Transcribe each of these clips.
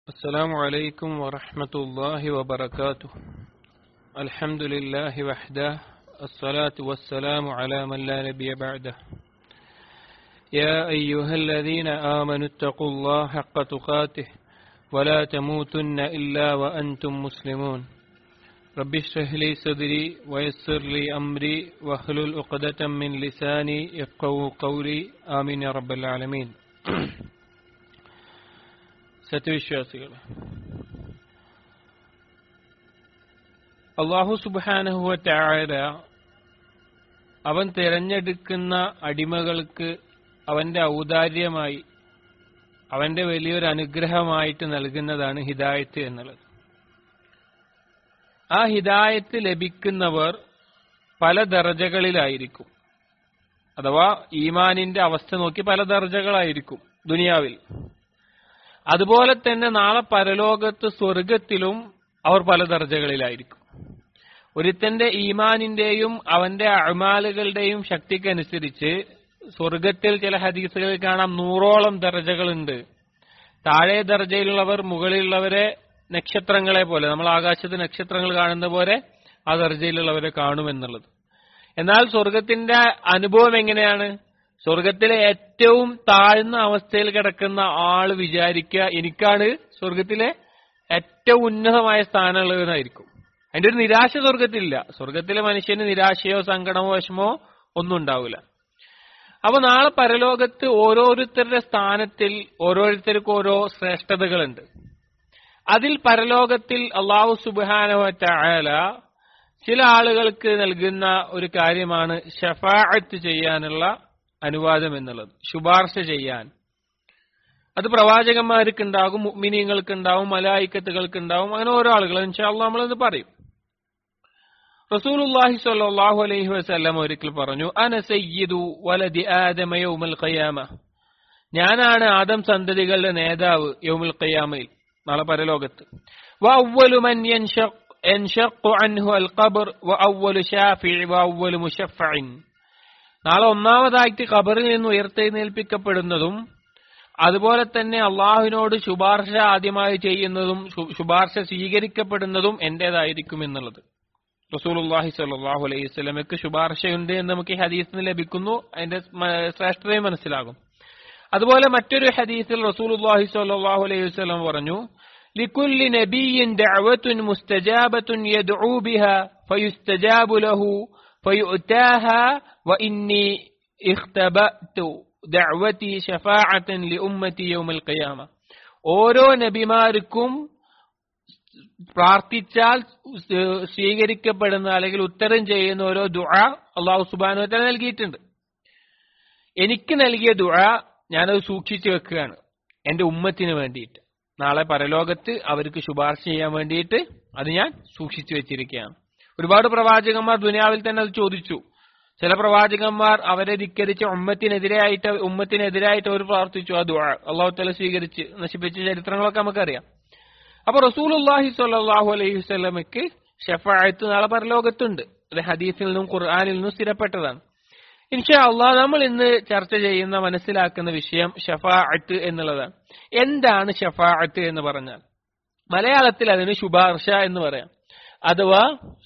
السلام عليكم ورحمة الله وبركاته الحمد لله وحده الصلاة والسلام على من لا نبي بعده يا أيها الذين آمنوا اتقوا الله حق تقاته ولا تموتن إلا وأنتم مسلمون رب اشرح لي صدري ويسر لي أمري واحلل عقدة من لساني يفقهوا قولي آمين يا رب العالمين സത്യവിശ്വാസികളെ അള്ളാഹു സുബാനഹുവ ചായ അവൻ തിരഞ്ഞെടുക്കുന്ന അടിമകൾക്ക് അവന്റെ ഔദാര്യമായി അവന്റെ വലിയൊരു അനുഗ്രഹമായിട്ട് നൽകുന്നതാണ് ഹിദായത്ത് എന്നുള്ളത് ആ ഹിദായത്ത് ലഭിക്കുന്നവർ പല ദർജകളിലായിരിക്കും അഥവാ ഈമാനിന്റെ അവസ്ഥ നോക്കി പല ദർജകളായിരിക്കും ദുനിയാവിൽ അതുപോലെ തന്നെ നാളെ പരലോകത്ത് സ്വർഗത്തിലും അവർ പല ദർജകളിലായിരിക്കും ഒരുത്തന്റെ ഈമാനിന്റെയും അവന്റെ അമാലുകളുടെയും ശക്തിക്കനുസരിച്ച് സ്വർഗത്തിൽ ചില ഹദീസുകളിൽ കാണാം നൂറോളം ദർജകളുണ്ട് താഴെ ദർജയിലുള്ളവർ മുകളിലുള്ളവരെ നക്ഷത്രങ്ങളെ പോലെ നമ്മൾ ആകാശത്ത് നക്ഷത്രങ്ങൾ കാണുന്ന പോലെ ആ ദർജയിലുള്ളവരെ കാണുമെന്നുള്ളത് എന്നാൽ സ്വർഗത്തിന്റെ അനുഭവം എങ്ങനെയാണ് സ്വർഗത്തിലെ ഏറ്റവും താഴ്ന്ന അവസ്ഥയിൽ കിടക്കുന്ന ആള് വിചാരിക്കുക എനിക്കാണ് സ്വർഗത്തിലെ ഏറ്റവും ഉന്നതമായ സ്ഥാനമുള്ളതെന്നായിരിക്കും അതിന്റെ ഒരു നിരാശ സ്വർഗത്തിലില്ല സ്വർഗത്തിലെ മനുഷ്യന് നിരാശയോ സങ്കടമോ വിഷമോ ഒന്നും ഉണ്ടാവില്ല അപ്പൊ നാളെ പരലോകത്ത് ഓരോരുത്തരുടെ സ്ഥാനത്തിൽ ഓരോരുത്തർക്കും ഓരോ ശ്രേഷ്ഠതകളുണ്ട് അതിൽ പരലോകത്തിൽ അള്ളാഹു സുബാനവല ചില ആളുകൾക്ക് നൽകുന്ന ഒരു കാര്യമാണ് ഷഫാഅത്ത് ചെയ്യാനുള്ള അനുവാദം എന്നുള്ളത് ശുപാർശ ചെയ്യാൻ അത് പ്രവാചകന്മാർക്ക് ഉണ്ടാകും മുഗ്മിനീങ്ങൾക്ക് ഉണ്ടാവും മലായിക്കത്തുകൾക്ക് ഉണ്ടാവും അങ്ങനെ ഓരോ ആളുകൾ ഇൻഷാല്ല നമ്മളത് പറയും റസൂലുള്ളാഹി സ്വല്ലല്ലാഹു അലൈഹി വസല്ലം ഒരിക്കൽ പറഞ്ഞു അന സയ്യിദു വലദി ആദമ യൗമൽ ഖിയാമ ഞാനാണ് ആദം സന്തതികളുടെ നേതാവ് യൗമുൽ ഖിയാമയിൽ നാളെ പരലോകത്ത് വഅവ്വലു മൻ യൻഷഖ് ينشق عنه القبر وأول شافع وأول مشفع നാളെ ഒന്നാമതായിട്ട് ഖബറിൽ നിന്ന് ഉയർത്തെഴുന്നേൽപ്പിക്കപ്പെടുന്നതും അതുപോലെ തന്നെ അള്ളാഹുവിനോട് ശുപാർശ ആദ്യമായി ചെയ്യുന്നതും ശുപാർശ സ്വീകരിക്കപ്പെടുന്നതും എന്റേതായിരിക്കും എന്നുള്ളത് റസൂലുള്ളാഹി സ്വല്ലല്ലാഹു അലൈഹി വസല്ലമയ്ക്ക് ശുപാർശയുണ്ട് എന്ന് നമുക്ക് ഈ ഹദീസിന് ലഭിക്കുന്നു അതിന്റെ ശ്രേഷ്ഠതയും മനസ്സിലാകും അതുപോലെ മറ്റൊരു ഹദീസിൽ റസൂലുള്ളാഹി സ്വല്ലല്ലാഹു അലൈഹി വസല്ലം പറഞ്ഞു لكل نبي دعوة مستجابة يدعو بها فيستجاب له فيؤتاها وإني اختبأت دعوتي شفاعة لأمتي يوم القيامة ഓരോ നബിമാർക്കും പ്രാർത്ഥിച്ചാൽ സ്വീകരിക്കപ്പെടുന്ന അല്ലെങ്കിൽ ഉത്തരം ചെയ്യുന്ന ഓരോ ദുആ അള്ളാഹു സുബാനു നൽകിയിട്ടുണ്ട് എനിക്ക് നൽകിയ ദുആ ഞാനത് സൂക്ഷിച്ചു വെക്കുകയാണ് എന്റെ ഉമ്മത്തിന് വേണ്ടിയിട്ട് നാളെ പരലോകത്ത് അവർക്ക് ശുപാർശ ചെയ്യാൻ വേണ്ടിയിട്ട് അത് ഞാൻ സൂക്ഷിച്ചു വെച്ചിരിക്കുകയാണ് ഒരുപാട് പ്രവാചകന്മാർ ദുനിയാവിൽ തന്നെ അത് ചോദിച്ചു ചില പ്രവാചകന്മാർ അവരെ ധിക്കരിച്ച ഉമ്മത്തിനെതിരായിട്ട് ഉമ്മത്തിനെതിരായിട്ട് അവർ പ്രാർത്ഥിച്ചു ആ ദുആ അള്ളാഹു തല സ്വീകരിച്ച് നശിപ്പിച്ച ചരിത്രങ്ങളൊക്കെ നമുക്കറിയാം അപ്പൊ റസൂലുല്ലാഹി സ്വല്ലല്ലാഹു അലൈഹി വസല്ലമയ്ക്ക് ഷഫായത്ത് നാളെ പരലോകത്തുണ്ട് അത് ഹദീസിൽ നിന്നും ഖുർആാനിൽ നിന്നും സ്ഥിരപ്പെട്ടതാണ് ഇൻഷാ അള്ളാഹ് നമ്മൾ ഇന്ന് ചർച്ച ചെയ്യുന്ന മനസ്സിലാക്കുന്ന വിഷയം ഷഫാഅത്ത് എന്നുള്ളതാണ് എന്താണ് ഷഫാഅത്ത് എന്ന് പറഞ്ഞാൽ മലയാളത്തിൽ അതിന് ശുപാർശ എന്ന് പറയാം അഥവാ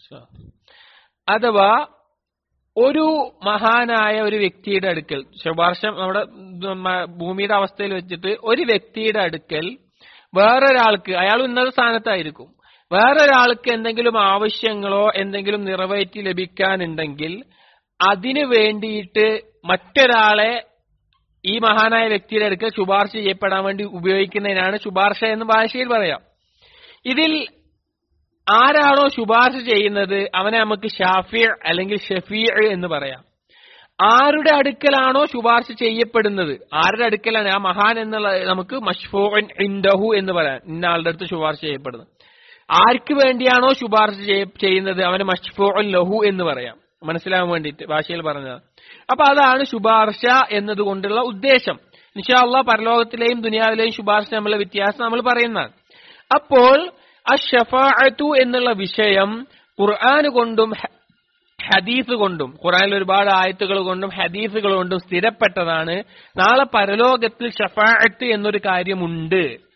അഥവാ ഒരു മഹാനായ ഒരു വ്യക്തിയുടെ അടുക്കൽ ശുപാർശ നമ്മുടെ ഭൂമിയുടെ അവസ്ഥയിൽ വെച്ചിട്ട് ഒരു വ്യക്തിയുടെ അടുക്കൽ വേറൊരാൾക്ക് അയാൾ ഉന്നത സ്ഥാനത്തായിരിക്കും വേറൊരാൾക്ക് എന്തെങ്കിലും ആവശ്യങ്ങളോ എന്തെങ്കിലും നിറവേറ്റി ലഭിക്കാനുണ്ടെങ്കിൽ അതിനു വേണ്ടിയിട്ട് മറ്റൊരാളെ ഈ മഹാനായ വ്യക്തിയുടെ അടുക്കൽ ശുപാർശ ചെയ്യപ്പെടാൻ വേണ്ടി ഉപയോഗിക്കുന്നതിനാണ് ശുപാർശ എന്ന് ഭാഷയിൽ പറയാം ഇതിൽ ആരാണോ ശുപാർശ ചെയ്യുന്നത് അവനെ നമുക്ക് ഷാഫി അല്ലെങ്കിൽ ഷഫീ എന്ന് പറയാം ആരുടെ അടുക്കലാണോ ശുപാർശ ചെയ്യപ്പെടുന്നത് ആരുടെ അടുക്കലാണ് ആ മഹാൻ എന്നുള്ള നമുക്ക് മഷ്ഫൂൻ ഇൻഡഹു എന്ന് പറയാം ഇന്ന ആളുടെ അടുത്ത് ശുപാർശ ചെയ്യപ്പെടുന്നത് ആർക്ക് വേണ്ടിയാണോ ശുപാർശ ചെയ്യുന്നത് അവന് മഷ്ഫൂൻ ലഹു എന്ന് പറയാം മനസ്സിലാവാൻ വേണ്ടിയിട്ട് ഭാഷയിൽ പറഞ്ഞത് അപ്പൊ അതാണ് ശുപാർശ എന്നതുകൊണ്ടുള്ള ഉദ്ദേശം നിഷാള്ള പരലോകത്തിലെയും ദുനിയാവിലെയും ശുപാർശ തമ്മിലുള്ള വ്യത്യാസം നമ്മൾ പറയുന്നതാണ് അപ്പോൾ അഷഫാഅത്തു എന്നുള്ള വിഷയം ഖുർആൻ കൊണ്ടും ഹദീസ് കൊണ്ടും ഖുറാനിൽ ഒരുപാട് ആയത്തുകൾ കൊണ്ടും ഹദീസുകൾ കൊണ്ടും സ്ഥിരപ്പെട്ടതാണ് നാളെ പരലോകത്തിൽ ഷഫാഅത്ത് എന്നൊരു കാര്യമുണ്ട്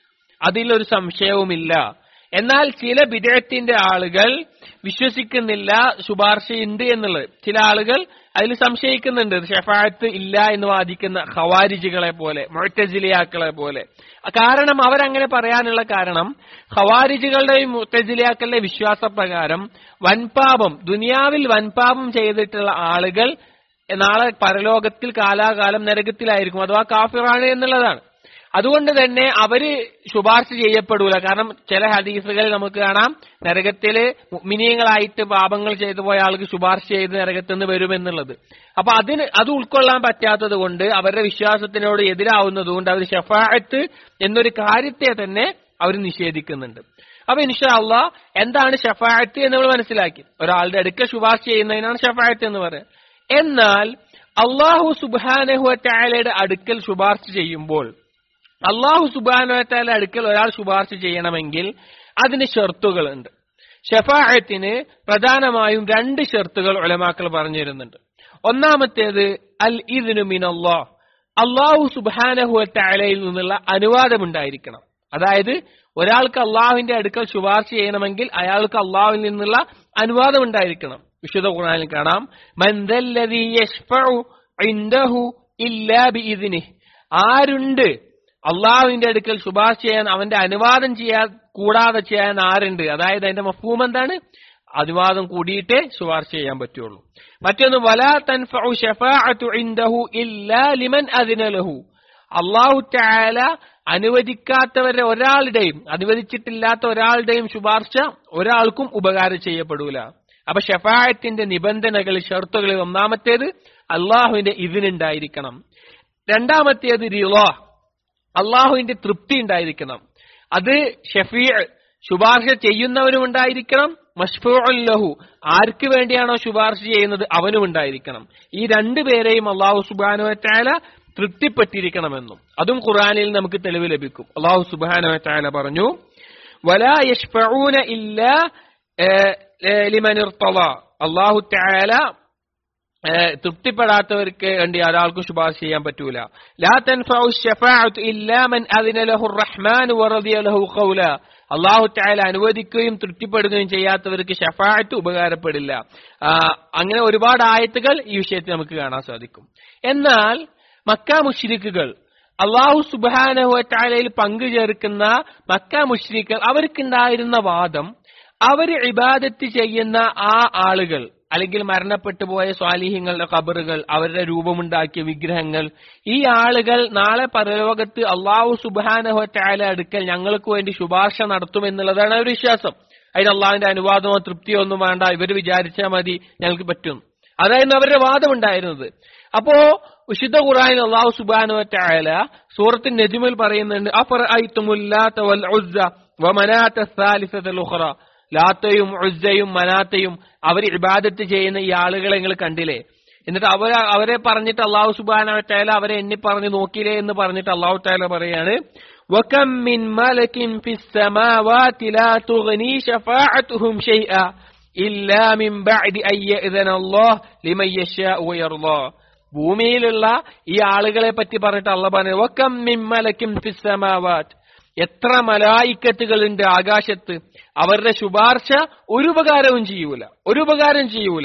അതിലൊരു സംശയവുമില്ല എന്നാൽ ചില വിദേഹത്തിന്റെ ആളുകൾ വിശ്വസിക്കുന്നില്ല ശുപാർശയുണ്ട് എന്നുള്ളത് ചില ആളുകൾ അതിൽ സംശയിക്കുന്നുണ്ട് ഷഫായത്ത് ഇല്ല എന്ന് വാദിക്കുന്ന ഖവാരിജുകളെ പോലെ മൊറ്റജിലിയാക്കളെ പോലെ കാരണം അവരങ്ങനെ പറയാനുള്ള കാരണം ഖവാരിജുകളുടെയും മുത്തജിലിയാക്കളുടെ വിശ്വാസപ്രകാരം വൻപാപം ദുനിയാവിൽ വൻപാപം ചെയ്തിട്ടുള്ള ആളുകൾ നാളെ പരലോകത്തിൽ കാലാകാലം നരകത്തിലായിരിക്കും അഥവാ കാഫിറാണ് എന്നുള്ളതാണ് അതുകൊണ്ട് തന്നെ അവര് ശുപാർശ ചെയ്യപ്പെടൂല കാരണം ചില ഹദീസുകൾ നമുക്ക് കാണാം നരകത്തില് മിനിയങ്ങളായിട്ട് പാപങ്ങൾ ചെയ്തു പോയ ആൾക്ക് ശുപാർശ ചെയ്ത് നരകത്തിൽ നിന്ന് വരുമെന്നുള്ളത് അപ്പൊ അതിന് അത് ഉൾക്കൊള്ളാൻ പറ്റാത്തത് കൊണ്ട് അവരുടെ വിശ്വാസത്തിനോട് എതിരാവുന്നത് കൊണ്ട് അവർ ഷഫായത്ത് എന്നൊരു കാര്യത്തെ തന്നെ അവർ നിഷേധിക്കുന്നുണ്ട് അപ്പൊ ഇൻഷാ അള്ളാ എന്താണ് ഷഫായത്ത് എന്ന് നമ്മൾ മനസ്സിലാക്കി ഒരാളുടെ അടുക്ക ശുപാർശ ചെയ്യുന്നതിനാണ് ഷഫായത്ത് എന്ന് പറയുന്നത് എന്നാൽ അള്ളാഹു സുബാനഹുവറ്റായാലയുടെ അടുക്കൽ ശുപാർശ ചെയ്യുമ്പോൾ അള്ളാഹു സുബാനുവറ്റാല അടുക്കൽ ഒരാൾ ശുപാർശ ചെയ്യണമെങ്കിൽ അതിന് ഷർത്തുകളുണ്ട് ഷഫായത്തിന് പ്രധാനമായും രണ്ട് ഷർത്തുകൾ ഒലമാക്കൾ പറഞ്ഞു തരുന്നുണ്ട് ഒന്നാമത്തേത് അൽ ഇതിനു മിൻ അള്ളാഹ് അള്ളാഹു സുബാനഹുവറ്റാലയിൽ നിന്നുള്ള അനുവാദമുണ്ടായിരിക്കണം അതായത് ഒരാൾക്ക് അള്ളാഹുവിന്റെ അടുക്കൽ ശുപാർശ ചെയ്യണമെങ്കിൽ അയാൾക്ക് അള്ളാഹുവിൽ നിന്നുള്ള അനുവാദം ഉണ്ടായിരിക്കണം വിശുദ്ധ ഖുർആനിൽ കാണാം മന്ദല്ലദീ യശ്ഫഉ ഇൻദഹു ഇല്ലാ ബിഇദ്നിഹി ആരുണ്ട് അള്ളാഹുവിന്റെ അടുക്കൽ ശുപാർശ ചെയ്യാൻ അവന്റെ അനുവാദം ചെയ്യാൻ കൂടാതെ ചെയ്യാൻ ആരുണ്ട് അതായത് അതിന്റെ മഫൂം എന്താണ് അനുവാദം കൂടിയിട്ടേ ശുപാർശ ചെയ്യാൻ പറ്റുള്ളൂ മറ്റൊന്ന് വലാ തൻഫഉ ഷഫാഅത്തു ഇൻദഹു ഇല്ലാ ലിമൻ അദിന ലഹു അള്ളാഹു തആല അനുവദിക്കാത്തവരുടെ ഒരാളുടെയും അനുവദിച്ചിട്ടില്ലാത്ത ഒരാളുടെയും ശുപാർശ ഒരാൾക്കും ഉപകാരം ചെയ്യപ്പെടൂല അപ്പൊ ഷഫായത്തിന്റെ നിബന്ധനകൾ ഷർത്തുകളിൽ ഒന്നാമത്തേത് അള്ളാഹുവിന്റെ ഇതിനുണ്ടായിരിക്കണം രണ്ടാമത്തേത് റിളോ അള്ളാഹുവിന്റെ തൃപ്തി ഉണ്ടായിരിക്കണം അത് ഷഫീ ശുപാർശ ചെയ്യുന്നവനും ഉണ്ടായിരിക്കണം മഷ്ഫൂഉൻ ലഹു ആർക്ക് വേണ്ടിയാണോ ശുപാർശ ചെയ്യുന്നത് അവനും ഉണ്ടായിരിക്കണം ഈ രണ്ടുപേരെയും അള്ളാഹു സുബാനുവറ്റാല തൃപ്തിപ്പെട്ടിരിക്കണമെന്നും അതും ഖുറാനിൽ നമുക്ക് തെളിവ് ലഭിക്കും അള്ളാഹു സുബാനുവറ്റാല പറഞ്ഞു വലാ യഷ്ഫഊന ഇല്ലാ ലിമൻ ഇർത്തള അള്ളാഹു തആല തൃപ്തിപ്പെടാത്തവർക്ക് വേണ്ടി ഒരാൾക്കും ശുപാർശ ചെയ്യാൻ പറ്റൂല ലാ തൻഫഉ ശഫാഅത്തു ഇല്ലാ മൻ അദിന ലഹു റഹ്മാൻ വറദിയ ലഹു ഖൗല അള്ളാഹു തആല അനുവദിക്കുകയും തൃപ്തിപ്പെടുകയും ചെയ്യാത്തവർക്ക് ഷഫാഅത്ത് ഉപകാരപ്പെടില്ല അങ്ങനെ ഒരുപാട് ആയത്തുകൾ ഈ വിഷയത്തിൽ നമുക്ക് കാണാൻ സാധിക്കും എന്നാൽ മക്ക മുഷ്രിക്കുകൾ അള്ളാഹു സുബാനഹു താലയിൽ പങ്കുചേർക്കുന്ന മക്ക മുഷ്രിക്കുകൾ അവർക്കുണ്ടായിരുന്ന വാദം അവര് ഇബാദത്ത് ചെയ്യുന്ന ആ ആളുകൾ അല്ലെങ്കിൽ മരണപ്പെട്ടു പോയ സ്വാലിഹ്യങ്ങളുടെ കബറുകൾ അവരുടെ രൂപമുണ്ടാക്കിയ വിഗ്രഹങ്ങൾ ഈ ആളുകൾ നാളെ പരലോകത്ത് അള്ളാഹു സുബാനഹുറ്റാല അടുക്കൽ ഞങ്ങൾക്ക് വേണ്ടി ശുപാർശ നടത്തുമെന്നുള്ളതാണ് ഒരു വിശ്വാസം അതിന് അള്ളാഹുവിന്റെ അനുവാദമോ തൃപ്തിയോ ഒന്നും വേണ്ട ഇവർ വിചാരിച്ചാൽ മതി ഞങ്ങൾക്ക് പറ്റും അതായിരുന്നു അവരുടെ വാദം ഉണ്ടായിരുന്നത് അപ്പോ വിശുദ്ധ ഖുറാനിൽ അള്ളാഹു സുബാനുവറ്റായാല സൂറത്ത് നജ്മിൽ പറയുന്നുണ്ട് അഫർ ലാത്തയും ഉസ്സയും മനാത്തയും അവർ ഇബാദത്ത് ചെയ്യുന്ന ഈ ആളുകളെ നിങ്ങൾ കണ്ടില്ലേ എന്നിട്ട് അവർ അവരെ പറഞ്ഞിട്ട് അള്ളാഹു സുബാനവറ്റായാല അവരെ എണ്ണി പറഞ്ഞു നോക്കിയില്ലേ എന്ന് പറഞ്ഞിട്ട് അള്ളാഹു താല പറയാണ് وكم من ملك في السماوات لا تغني شفاعتهم شيئا إلا من بعد أن يأذن الله لمن يشاء ويرضى ഭൂമിയിലുള്ള ഈ ആളുകളെ പറ്റി പറഞ്ഞിട്ട് അള്ള പറഞ്ഞു വക്കം മിമ്മലക്കും ഫിസ്സമാവാറ്റ് എത്ര മലായിക്കത്തുകളുണ്ട് ആകാശത്ത് അവരുടെ ശുപാർശ ഒരു ഉപകാരവും ചെയ്യൂല ഒരു ഉപകാരം ചെയ്യൂല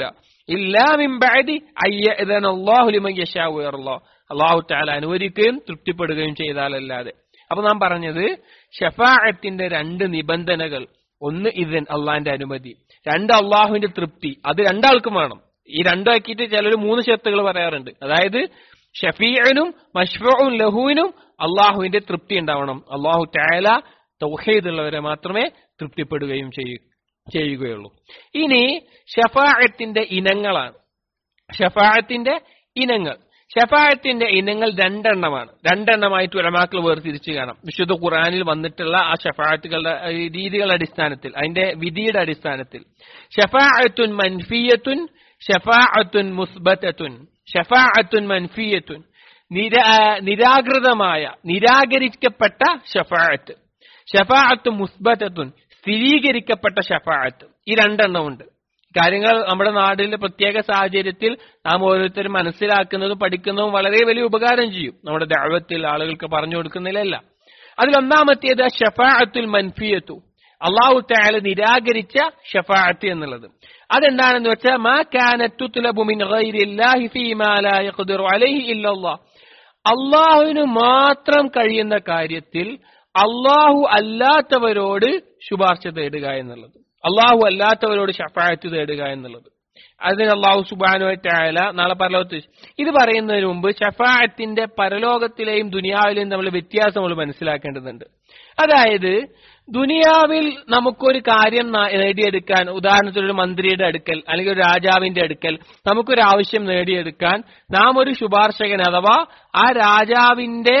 അള്ളാഹു താല അനുവദിക്കുകയും തൃപ്തിപ്പെടുകയും ചെയ്താലല്ലാതെ അപ്പൊ നാം പറഞ്ഞത് ഷഫാഅത്തിന്റെ രണ്ട് നിബന്ധനകൾ ഒന്ന് ഇതൻ അള്ളാഹിന്റെ അനുമതി രണ്ട് അള്ളാഹുവിന്റെ തൃപ്തി അത് രണ്ടാൾക്കും വേണം ഈ രണ്ടാക്കിയിട്ട് ചിലർ മൂന്ന് ഷർത്തുകൾ പറയാറുണ്ട് അതായത് ഷഫീഅനും മഷ്ഫും ലഹുവിനും അള്ളാഹുവിന്റെ തൃപ്തി ഉണ്ടാവണം അള്ളാഹു താല തൗഹീദുള്ളവരെ മാത്രമേ തൃപ്തിപ്പെടുകയും ചെയ്യുകയുള്ളൂ ഇനി ഷഫായത്തിന്റെ ഇനങ്ങളാണ് ഷഫായത്തിന്റെ ഇനങ്ങൾ ഷഫായത്തിന്റെ ഇനങ്ങൾ രണ്ടെണ്ണമാണ് രണ്ടെണ്ണമായിട്ട് ഉലമാക്കൾ വേർതിരിച്ച് കാണാം വിശുദ്ധ ഖുറാനിൽ വന്നിട്ടുള്ള ആ ഷഫായത്തുകളുടെ രീതികളുടെ അടിസ്ഥാനത്തിൽ അതിന്റെ വിധിയുടെ അടിസ്ഥാനത്തിൽ ഷഫാഅത്തുൻ മൻഫിയത്തുൻ ഷഫാഅത്തുൻ മുസ്ബത്തുൻ ഷഫാഅത്തുൻ മൻഫിയത്തുൻ നിരാകൃതമായ നിരാകരിക്കപ്പെട്ട ഷഫാഅത്ത് ഷഫാഅത്ത് മുസ്ബത്തുൻ സ്ഥിരീകരിക്കപ്പെട്ട ഷഫാഅത്ത് ഈ രണ്ടെണ്ണമുണ്ട് കാര്യങ്ങൾ നമ്മുടെ നാടിന്റെ പ്രത്യേക സാഹചര്യത്തിൽ നാം ഓരോരുത്തരും മനസ്സിലാക്കുന്നതും പഠിക്കുന്നതും വളരെ വലിയ ഉപകാരം ചെയ്യും നമ്മുടെ ദൈവത്തിൽ ആളുകൾക്ക് പറഞ്ഞു കൊടുക്കുന്നില്ലല്ല അതിലൊന്നാമത്തേത് ഷഫാഅത്തുൽ മൻഫിയത്തു അള്ളാഹു താല നിരാകരിച്ച ഷഫാഅത്ത് എന്നുള്ളത് അതെന്താണെന്ന് വെച്ചാൽ മാ കാനത്തു തുലബു മിൻ ഗൈരില്ലാഹി ഫീമാ ലാ യഖ്ദിറു അലൈഹി ഇല്ലല്ലാഹ് അള്ളാഹുവിന് മാത്രം കഴിയുന്ന കാര്യത്തിൽ അള്ളാഹു അല്ലാത്തവരോട് ശുപാർശ തേടുക എന്നുള്ളത് അള്ളാഹു അല്ലാത്തവരോട് ഷഫായത്ത് തേടുക എന്നുള്ളത് അതിന് അള്ളാഹു സുബാനുവറ്റായാല നാളെ പരലോകത്ത് ഇത് പറയുന്നതിന് മുമ്പ് ഷഫായത്തിന്റെ പരലോകത്തിലെയും ദുനിയാവിലെയും തമ്മിൽ വ്യത്യാസം നമ്മൾ മനസ്സിലാക്കേണ്ടതുണ്ട് അതായത് ദുനിയാവിൽ നമുക്കൊരു കാര്യം ന- നേടിയെടുക്കാൻ ഉദാഹരണത്തിന് ഒരു മന്ത്രിയുടെ അടുക്കൽ അല്ലെങ്കിൽ ഒരു രാജാവിന്റെ അടുക്കൽ നമുക്കൊരു ആവശ്യം നേടിയെടുക്കാൻ നാം ഒരു ശുപാർശകൻ അഥവാ ആ രാജാവിന്റെ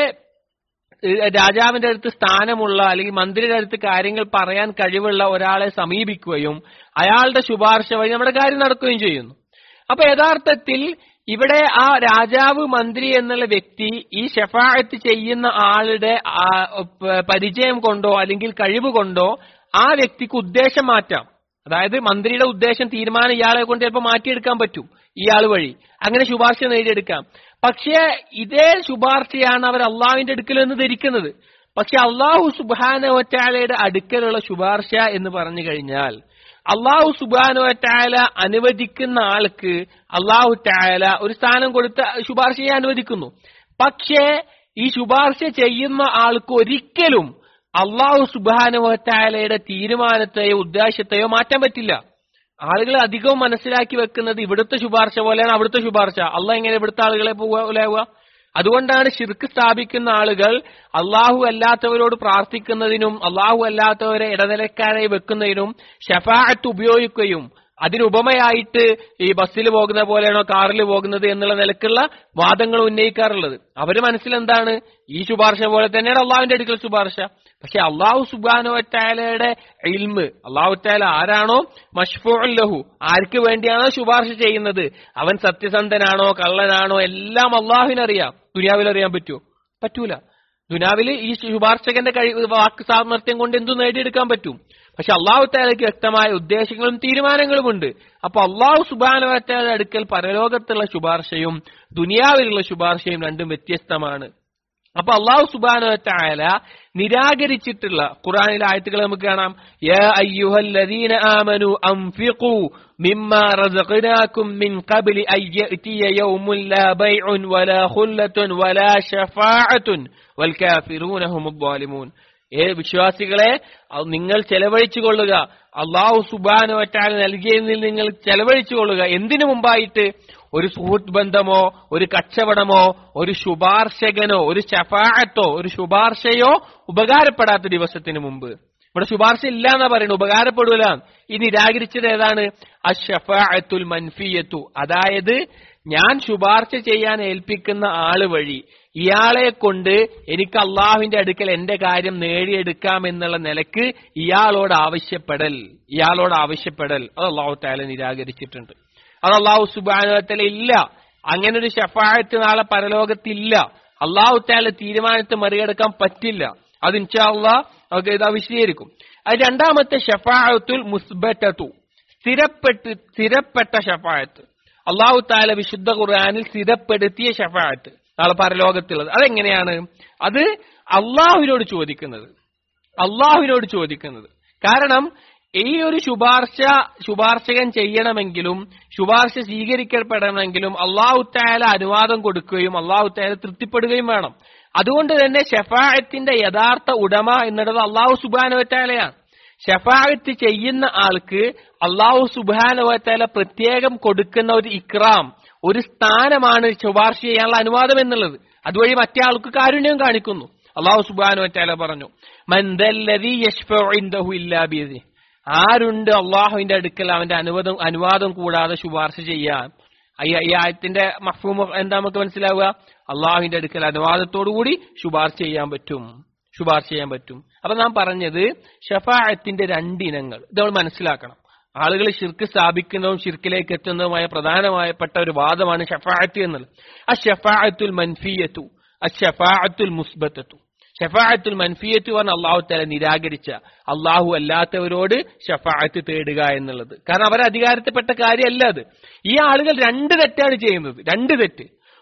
ഏഹ് രാജാവിന്റെ അടുത്ത് സ്ഥാനമുള്ള അല്ലെങ്കിൽ മന്ത്രിയുടെ അടുത്ത് കാര്യങ്ങൾ പറയാൻ കഴിവുള്ള ഒരാളെ സമീപിക്കുകയും അയാളുടെ ശുപാർശ വഴി നമ്മുടെ കാര്യം നടക്കുകയും ചെയ്യുന്നു അപ്പൊ യഥാർത്ഥത്തിൽ ഇവിടെ ആ രാജാവ് മന്ത്രി എന്നുള്ള വ്യക്തി ഈ ഷെഫായത്ത് ചെയ്യുന്ന ആളുടെ ആ, പ- പരിചയം കൊണ്ടോ അല്ലെങ്കിൽ കഴിവ് കൊണ്ടോ ആ വ്യക്തിക്ക് ഉദ്ദേശം മാറ്റാം അതായത് മന്ത്രിയുടെ ഉദ്ദേശം തീരുമാനം ഇയാളെ കൊണ്ട് ചിലപ്പോൾ മാറ്റിയെടുക്കാൻ പറ്റും ഇയാൾ വഴി അങ്ങനെ ശുപാർശ നേടിയെടുക്കാം പക്ഷേ ഇതേ ശുപാർശയാണ് അവർ അള്ളാഹുവിന്റെ അടുക്കൽ എന്ന് ധരിക്കുന്നത് പക്ഷെ അള്ളാഹു സുബാനോറ്റാലയുടെ അടുക്കലുള്ള ശുപാർശ എന്ന് പറഞ്ഞു കഴിഞ്ഞാൽ അള്ളാഹു സുബാനോറ്റാല അനുവദിക്കുന്ന ആൾക്ക് അള്ളാഹു ടാല ഒരു സ്ഥാനം കൊടുത്ത് ശുപാർശയെ അനുവദിക്കുന്നു പക്ഷേ ഈ ശുപാർശ ചെയ്യുന്ന ആൾക്ക് ഒരിക്കലും അള്ളാഹു സുബാനുവത്തായാലയുടെ തീരുമാനത്തെയോ ഉദ്ദേശത്തെയോ മാറ്റാൻ പറ്റില്ല ആളുകൾ അധികവും മനസ്സിലാക്കി വെക്കുന്നത് ഇവിടുത്തെ ശുപാർശ പോലെയാണ് അവിടുത്തെ ശുപാർശ അള്ളാഹ് എങ്ങനെ ഇവിടുത്തെ ആളുകളെ പോലെയാവുക അതുകൊണ്ടാണ് ഷിർക്ക് സ്ഥാപിക്കുന്ന ആളുകൾ അള്ളാഹു അല്ലാത്തവരോട് പ്രാർത്ഥിക്കുന്നതിനും അള്ളാഹു അല്ലാത്തവരെ ഇടനിലക്കാരായി വെക്കുന്നതിനും ഷഫാഅത്ത് ഉപയോഗിക്കുകയും അതിനുപമയായിട്ട് ഈ ബസ്സിൽ പോകുന്ന പോലെയാണോ കാറിൽ പോകുന്നത് എന്നുള്ള നിലക്കുള്ള വാദങ്ങൾ ഉന്നയിക്കാറുള്ളത് അവര് മനസ്സിലെന്താണ് ഈ ശുപാർശ പോലെ തന്നെയാണ് അള്ളാഹുവിന്റെ അടുക്കൽ ശുപാർശ പക്ഷെ അള്ളാഹു സുബാനുവറ്റാലയുടെ ഇൽമ് അള്ളാഹുറ്റാല ആരാണോ മഷ്ഫൂഉൻ ലഹു ആർക്ക് വേണ്ടിയാണോ ശുപാർശ ചെയ്യുന്നത് അവൻ സത്യസന്ധനാണോ കള്ളനാണോ എല്ലാം അള്ളാഹുവിനറിയാം ദുനിയാവിൽ അറിയാൻ പറ്റുമോ പറ്റൂല ദുനിയാവിൽ ഈ ശുപാർശകന്റെ കഴിവ് വാക്ക് സാമർത്ഥ്യം കൊണ്ട് എന്തു നേടിയെടുക്കാൻ പറ്റും പക്ഷെ അള്ളാഹു താലയ്ക്ക് വ്യക്തമായ ഉദ്ദേശങ്ങളും തീരുമാനങ്ങളും ഉണ്ട് അപ്പൊ അള്ളാഹു സുബാനുവറ്റാലയുടെ അടുക്കൽ പരലോകത്തുള്ള ശുപാർശയും ദുനിയാവിലുള്ള ശുപാർശയും രണ്ടും വ്യത്യസ്തമാണ് അപ്പൊ അള്ളാഹു സുബാന നിരാകരിച്ചിട്ടുള്ള ഖുറാനിലെ ആയത്തുകൾ നമുക്ക് കാണാം യാ അയ്യുഹല്ലദീന ആമനു അൻഫിഖു മിമ്മാ റസഖനാകും മിൻ ഖബ്ലി അൻ യഅതിയ യൗമുൻ ലാ ബൈഉൻ വലാ ഖുല്ലത്തുൻ വലാ ശഫാഅത്തുൻ വൽ കാഫിറൂന ഹുമുദ് ളാലിമൂൻ ഏ വിശ്വാസികളെ അത് നിങ്ങൾ ചെലവഴിച്ചു കൊള്ളുക അള്ളാഹു സുബാനുവറ്റാൽ നൽകിയതിൽ നിങ്ങൾ ചെലവഴിച്ചു കൊള്ളുക എന്തിനു മുമ്പായിട്ട് ഒരു സുഹൃത്ത് ബന്ധമോ ഒരു കച്ചവടമോ ഒരു ശുപാർശകനോ ഒരു ശഫാഅത്തോ ഒരു ശുപാർശയോ ഉപകാരപ്പെടാത്ത ദിവസത്തിന് മുമ്പ് ഇവിടെ ശുപാർശ ഇല്ല എന്നാ പറയുന്നത് ഉപകാരപ്പെടൂല ഈ നിരാകരിച്ചത് ഏതാണ് അഷഫാഅത്തുൽ മൻഫിയത്തു അതായത് ഞാൻ ശുപാർശ ചെയ്യാൻ ഏൽപ്പിക്കുന്ന ആള് വഴി ഇയാളെ കൊണ്ട് എനിക്ക് അള്ളാഹുവിന്റെ അടുക്കൽ എന്റെ കാര്യം നേടിയെടുക്കാം എന്നുള്ള നിലക്ക് ഇയാളോട് ആവശ്യപ്പെടൽ ഇയാളോട് ആവശ്യപ്പെടൽ അത് അള്ളാഹു താല നിരാകരിച്ചിട്ടുണ്ട് അത് അള്ളാഹു സുബാനുവത്തല ഇല്ല അങ്ങനെ ഒരു ഷഫായത്ത് നാളെ പരലോകത്തില്ല അള്ളാഹു താല തീരുമാനത്തെ മറികടക്കാൻ പറ്റില്ല അത് ഇൻഷാ അള്ളാഹ് നമുക്ക് ഇതാ വിശദീകരിക്കും അത് രണ്ടാമത്തെ ഷഫായത്തുൽ മുസ്ബറ്റത്തു സ്ഥിരപ്പെട്ട് സ്ഥിരപ്പെട്ട ഷഫായത്ത് അള്ളാഹു താല വിശുദ്ധ ഖുർആാനിൽ സ്ഥിരപ്പെടുത്തിയ ഷഫായത്ത് നാളെ പരലോകത്തുള്ളത് അതെങ്ങനെയാണ് അത് അള്ളാഹുവിനോട് ചോദിക്കുന്നത് അള്ളാഹുവിനോട് ചോദിക്കുന്നത് കാരണം ഈ ഒരു ശുപാർശ ശുപാർശകൻ ചെയ്യണമെങ്കിലും ശുപാർശ സ്വീകരിക്കപ്പെടണമെങ്കിലും അള്ളാഹു താല അനുവാദം കൊടുക്കുകയും അള്ളാഹു താല തൃപ്തിപ്പെടുകയും വേണം അതുകൊണ്ട് തന്നെ ഷഫായത്തിന്റെ യഥാർത്ഥ ഉടമ എന്നുള്ളത് അള്ളാഹു സുബാനുവറ്റാലയാണ് ഷഫായത്ത് ചെയ്യുന്ന ആൾക്ക് അള്ളാഹു സുബാനുവറ്റാല പ്രത്യേകം കൊടുക്കുന്ന ഒരു ഇക്രാം ഒരു സ്ഥാനമാണ് ശുപാർശ ചെയ്യാനുള്ള അനുവാദം എന്നുള്ളത് അതുവഴി മറ്റേ ആൾക്ക് കാരുണ്യം കാണിക്കുന്നു അള്ളാഹു സുബാനുവറ്റാല പറഞ്ഞു മന്ദല്ലതി യഷ്ഫഇൻദഹു ഇല്ലാ ബിയദിഹി ആരുണ്ട് അള്ളാഹുവിന്റെ അടുക്കൽ അവന്റെ അനുവാദം അനുവാദം കൂടാതെ ശുപാർശ ചെയ്യാൻ ഈ ഈ ആയത്തിന്റെ മഹ്ഫൂമ എന്താ നമുക്ക് മനസ്സിലാവുക അള്ളാഹുവിന്റെ അടുക്കൽ അനുവാദത്തോടുകൂടി ശുപാർശ ചെയ്യാൻ പറ്റും ശുപാർശ ചെയ്യാൻ പറ്റും അപ്പൊ നാം പറഞ്ഞത് ഷഫായത്തിന്റെ രണ്ടിനങ്ങൾ ഇത് നമ്മൾ മനസ്സിലാക്കണം ആളുകൾ ഷിർക്ക് സ്ഥാപിക്കുന്നതും ഷിർക്കിലേക്ക് എത്തുന്നതുമായ പ്രധാനമായപ്പെട്ട ഒരു വാദമാണ് ഷഫായത്ത് എന്നുള്ളത് ആ ഷഫായത്തുൽ മൻഫിയത്തു ആ ഷഫാഅത്തുൽ മുസ്ബത്തത്തു ഷഫാഅത്തുൽ മൻഫിയത്ത് പറഞ്ഞ അള്ളാഹു തല നിരാകരിച്ച അള്ളാഹു അല്ലാത്തവരോട് ഷഫാഅത്ത് തേടുക എന്നുള്ളത് കാരണം അവരെ അധികാരത്തിൽപ്പെട്ട കാര്യമല്ല അത് ഈ ആളുകൾ രണ്ട് തെറ്റാണ് ചെയ്യുന്നത് രണ്ട് തെറ്റ്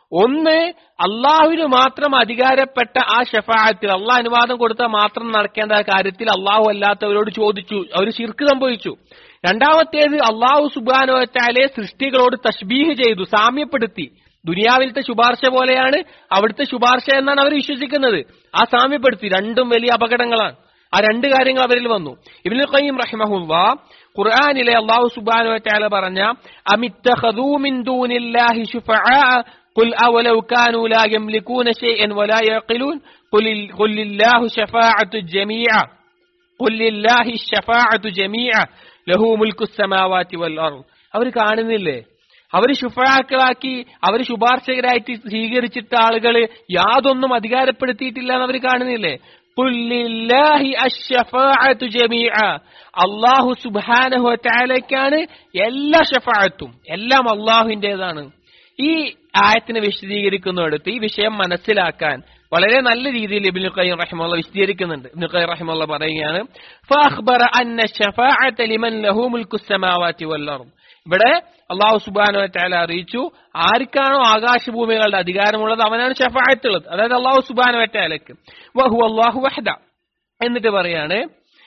ഒന്ന് അള്ളാഹുവിന് മാത്രം അധികാരപ്പെട്ട ആ ഷഫായത്തിൽ അള്ളാഹ് അനുവാദം കൊടുത്താൽ മാത്രം നടക്കേണ്ട ആ കാര്യത്തിൽ അള്ളാഹു അല്ലാത്തവരോട് ചോദിച്ചു അവർ ശിർക്ക് സംഭവിച്ചു രണ്ടാമത്തേത് അള്ളാഹു സുബാനോറ്റാലെ സൃഷ്ടികളോട് തഷ്ബീഹ് ചെയ്തു സാമ്യപ്പെടുത്തി ദുനിയാവിലത്തെ ശുപാർശ പോലെയാണ് അവിടുത്തെ ശുപാർശ എന്നാണ് അവർ വിശ്വസിക്കുന്നത് ആ സാമ്യപ്പെടുത്തി രണ്ടും വലിയ അപകടങ്ങളാണ് ആ രണ്ട് കാര്യങ്ങൾ അവരിൽ വന്നു ഇബ്നുൽ ഖയ്യിം റഹിമഹുല്ല ഖുർആനിലെ അല്ലാഹു സുബ്ഹാനഹു വ തആല പറഞ്ഞ അമിത്തഖദൂ മിൻ ദൂനില്ലാഹി ശുഫആ قل أولو كانوا لا يملكون شيئا ولا يعقلون قل قل لله شفاعة جميعا قل لله الشفاعة جميعا له ملك السماوات والأرض അവർ കാണുന്നില്ലേ അവർ ശുഫാക്കളാക്കി അവർ ശുപാർശകരായിട്ട് സ്വീകരിച്ചിട്ട ആളുകള് യാതൊന്നും അധികാരപ്പെടുത്തിയിട്ടില്ല എന്ന് അവർ കാണുന്നില്ലേ കുല്ലില്ലാഹി അശ്ശഫാഅത്തു ജമീഅ അല്ലാഹു സുബ്ഹാനഹു വതആലയ്ക്കാണ് എല്ലാ ഷഫാഅത്തും എല്ലാം അള്ളാഹുവിന്റേതാണ് ഈ ആയത്തിനെ വിശദീകരിക്കുന്നിടത്ത് ഈ വിഷയം മനസ്സിലാക്കാൻ വളരെ നല്ല രീതിയിൽ ഇബ്നു ഖയ്യിം റഹിമഹുള്ള വിശദീകരിക്കുന്നുണ്ട് ഇബ്നു ഖയ്യിം റഹിമഹുള്ള പറയുകയാണ് ഫഅഖ്ബറ അന്ന ശഫാഅത ലിമൻ ലഹു മുൽക്കു സമാവാതി വൽ അർദ് ഇവിടെ അള്ളാഹു സുബാനു വതആല അറിയിച്ചു ആർക്കാണോ ആകാശഭൂമികളുടെ അധികാരമുള്ളത് അവനാണ് ഷഫാഅത്തുള്ളത് അതായത് അള്ളാഹു സുബാനു വതആലക്ക് വഹു അല്ലാഹു വഹദ എന്നിട്ട് പറയാണ്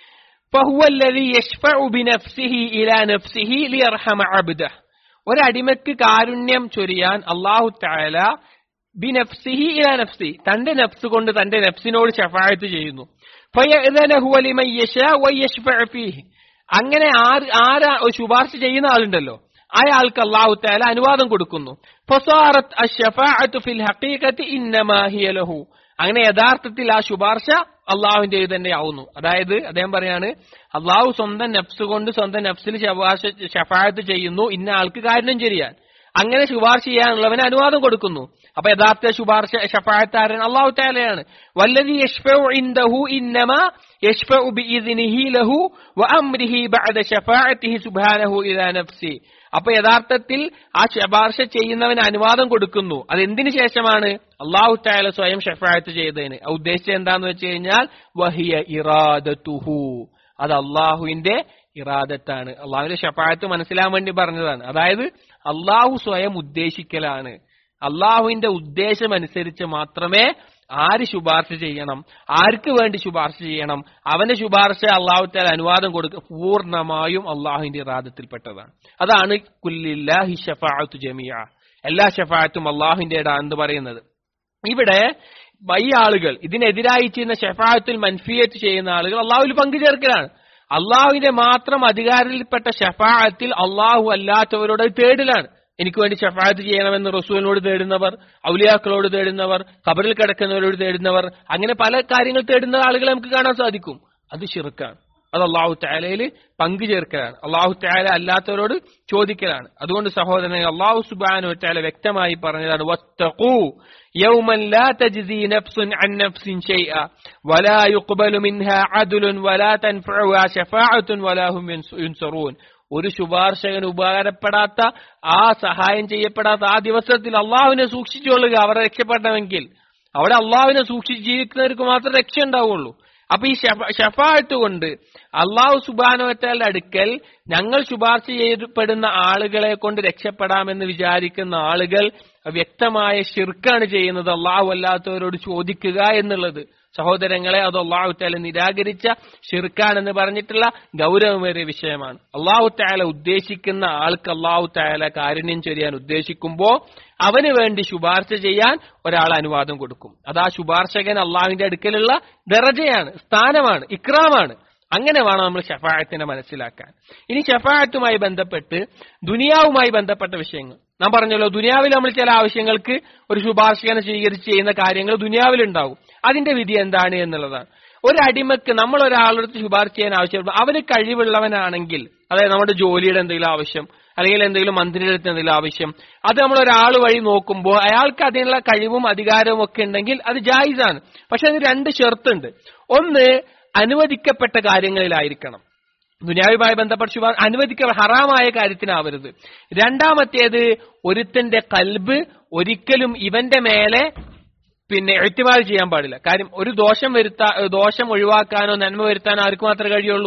فهو الذي يشفع بنفسه إلى نفسه ليرحم عبده ഒരടിമക്ക് കാരുണ്യം ചൊരിയാൻ അള്ളാഹു താല ബിനഫ്സിഹി ഇലാ നഫ്സി തന്റെ നഫ്സ് കൊണ്ട് തന്റെ നഫ്സിനോട് ഷഫായത്ത് ചെയ്യുന്നു ഫയഅ്ദനഹു ലിമൻ യശാ വയശ്ഫഉ ഫീഹി അങ്ങനെ ആര് ആരാ ഒരു ശുപാർശ ചെയ്യുന്ന ആളുണ്ടല്ലോ അയാൾക്ക് അള്ളാഹു താല അനുവാദം കൊടുക്കുന്നു ഫസാറത്ത് അഷ്ഫാഅത്തു ഫിൽ ഹഖീഖത്തി ഇന്നമാ ഹിയ ലഹു അങ്ങനെ യഥാർത്ഥത്തിൽ ആ ശുപാർശ അള്ളാഹുവിന്റെ തന്നെയാവുന്നു അതായത് അദ്ദേഹം പറയാണ് അള്ളാഹു സ്വന്തം നഫ്സ് കൊണ്ട് സ്വന്തം നഫ്സിൽ ശുപാർശ ഷഫായത്ത് ചെയ്യുന്നു ഇന്ന ആൾക്ക് കാര്യം ചെയ്യാൻ അങ്ങനെ ശുപാർശ ചെയ്യാനുള്ളവന് അനുവാദം കൊടുക്കുന്നു അപ്പൊ യഥാർത്ഥ ശുപാർശ ഷഫായത്താരൻ അള്ളാഹു താലയാണ് വല്ലതി യഷ്ഫഉ ഇൻദഹു ഇന്നമാ യഷ്ഫഉ ബിഇذനിഹി ലഹു വഅംരിഹി ബഅദ ഷഫാഅത്തിഹി സുബ്ഹാനഹു ഇലാ നഫ്സി അപ്പൊ യഥാർത്ഥത്തിൽ ആ ശുപാർശ ചെയ്യുന്നവന് അനുവാദം കൊടുക്കുന്നു അത് എന്തിനു ശേഷമാണ് അള്ളാഹു താല സ്വയം ഷഫായത്ത് ചെയ്തതിന് ആ ഉദ്ദേശിച്ചത് എന്താന്ന് വെച്ച് കഴിഞ്ഞാൽ വഹിയ ഇറാദത്തുഹു അത് അള്ളാഹുവിന്റെ ഇറാദത്താണ് അള്ളാഹുവിന്റെ ഷഫായത്ത് മനസ്സിലാൻ വേണ്ടി പറഞ്ഞതാണ് അതായത് അള്ളാഹു സ്വയം ഉദ്ദേശിക്കലാണ് അള്ളാഹുവിന്റെ ഉദ്ദേശം അനുസരിച്ച് മാത്രമേ ആര് ശുപാർശ ചെയ്യണം ആർക്ക് വേണ്ടി ശുപാർശ ചെയ്യണം അവന്റെ ശുപാർശ അള്ളാഹുത്താൽ അനുവാദം കൊടുക്കുക പൂർണ്ണമായും അള്ളാഹുവിന്റെ ഇറാദത്തിൽപ്പെട്ടതാണ് അതാണ് കുല്ലില്ലാഹി ഷഫാഅത്തു ജമിയ എല്ലാ ഷഫാഅത്തും അള്ളാഹുവിന്റെ എന്ന് പറയുന്നത് ഇവിടെ ഈ ആളുകൾ ഇതിനെതിരായി ചെയ്യുന്ന ഷഫാഅത്തുൽ മൻഫിയത്ത് ചെയ്യുന്ന ആളുകൾ അള്ളാഹുവിൽ പങ്കുചേർക്കലാണ് അള്ളാഹുവിന്റെ മാത്രം അധികാരത്തിൽപ്പെട്ട ഷഫാഅത്തിൽ അള്ളാഹു അല്ലാത്തവരോട് തേടലാണ് എനിക്ക് വേണ്ടി ഷഫാത്ത് ചെയ്യണമെന്ന് റസൂലിനോട് തേടുന്നവർ ഔലിയാക്കളോട് തേടുന്നവർ ഖബറിൽ കിടക്കുന്നവരോട് തേടുന്നവർ അങ്ങനെ പല കാര്യങ്ങൾ തേടുന്ന ആളുകളെ നമുക്ക് കാണാൻ സാധിക്കും അത് ഷിർക്കാണ് അത് അള്ളാഹു താലയിൽ പങ്കുചേർക്കലാണ് അള്ളാഹു താല അല്ലാത്തവരോട് ചോദിക്കലാണ് അതുകൊണ്ട് സഹോദരനെ അള്ളാഹു സുബാനു താല വ്യക്തമായി പറഞ്ഞതാണ് വത്തഖൂ يوما لا تجزي نفس عن نفس شيئا ولا يقبل منها عدل ولا تنفعها شفاعة ولا هم ينصرون ഒരു ശുപാർശകന് ഉപകാരപ്പെടാത്ത ആ സഹായം ചെയ്യപ്പെടാത്ത ആ ദിവസത്തിൽ അള്ളാഹുവിനെ സൂക്ഷിച്ചുകൊള്ളുക അവരെ രക്ഷപ്പെടണമെങ്കിൽ അവിടെ അള്ളാഹുവിനെ സൂക്ഷിച്ച് ജീവിക്കുന്നവർക്ക് മാത്രമേ രക്ഷ ഉണ്ടാവുള്ളൂ അപ്പൊ ഈ ഷഫായത്ത് കൊണ്ട് അള്ളാഹു സുബാനോറ്റാലിന്റെ അടുക്കൽ ഞങ്ങൾ ശുപാർശ ചെയ്യപ്പെടുന്ന ആളുകളെ കൊണ്ട് രക്ഷപ്പെടാമെന്ന് വിചാരിക്കുന്ന ആളുകൾ വ്യക്തമായ ഷിർക്കാണ് ചെയ്യുന്നത് അള്ളാഹു അല്ലാത്തവരോട് ചോദിക്കുക എന്നുള്ളത് സഹോദരങ്ങളെ അത് അള്ളാഹു താല നിരാകരിച്ച ഷിർക്കാണെന്ന് പറഞ്ഞിട്ടുള്ള ഗൗരവമേറിയ വിഷയമാണ് അള്ളാഹു താല ഉദ്ദേശിക്കുന്ന ആൾക്ക് അള്ളാഹു താല കാരുണ്യം ചൊരിയാൻ ഉദ്ദേശിക്കുമ്പോ അവന് വേണ്ടി ശുപാർശ ചെയ്യാൻ ഒരാൾ അനുവാദം കൊടുക്കും അത് ആ ശുപാർശകൻ അള്ളാഹുവിന്റെ അടുക്കലുള്ള ദറജയാണ് സ്ഥാനമാണ് ഇക്രാമാണ് അങ്ങനെ വേണം നമ്മൾ ഷഫായത്തിനെ മനസ്സിലാക്കാൻ ഇനി ഷഫായത്തുമായി ബന്ധപ്പെട്ട് ദുനിയാവുമായി ബന്ധപ്പെട്ട വിഷയങ്ങൾ നാം പറഞ്ഞല്ലോ ദുനിയാവിൽ നമ്മൾ ചില ആവശ്യങ്ങൾക്ക് ഒരു ശുപാർശകനെ സ്വീകരിച്ച് ചെയ്യുന്ന കാര്യങ്ങൾ ദുനിയാവിലുണ്ടാവും അതിന്റെ വിധി എന്താണ് എന്നുള്ളതാണ് ഒരു അടിമക്ക് നമ്മൾ ഒരാളടുത്ത് ശുപാർശ ചെയ്യാൻ ആവശ്യപ്പെടും അവന് കഴിവുള്ളവനാണെങ്കിൽ അതായത് നമ്മുടെ ജോലിയുടെ എന്തെങ്കിലും ആവശ്യം അല്ലെങ്കിൽ എന്തെങ്കിലും മന്ത്രിയുടെ അടുത്ത് എന്തെങ്കിലും ആവശ്യം അത് നമ്മൾ ഒരാൾ വഴി നോക്കുമ്പോൾ അയാൾക്ക് അതിനുള്ള കഴിവും അധികാരവും ഒക്കെ ഉണ്ടെങ്കിൽ അത് ജായിസാണ് പക്ഷെ അതിന് രണ്ട് ഷെർത്തുണ്ട് ഒന്ന് അനുവദിക്കപ്പെട്ട കാര്യങ്ങളിലായിരിക്കണം ദുനിയാവുമായി ബന്ധപ്പെട്ട ശുപാർ അനുവദിക്ക ഹറാമായ കാര്യത്തിനാവരുത് രണ്ടാമത്തേത് ഒരുത്തന്റെ കൽബ് ഒരിക്കലും ഇവന്റെ മേലെ പിന്നെ എഴുത്തിമാർ ചെയ്യാൻ പാടില്ല കാര്യം ഒരു ദോഷം വരുത്താ ദോഷം ഒഴിവാക്കാനോ നന്മ വരുത്താനോ ആർക്ക് മാത്രമേ കഴിയുള്ളൂ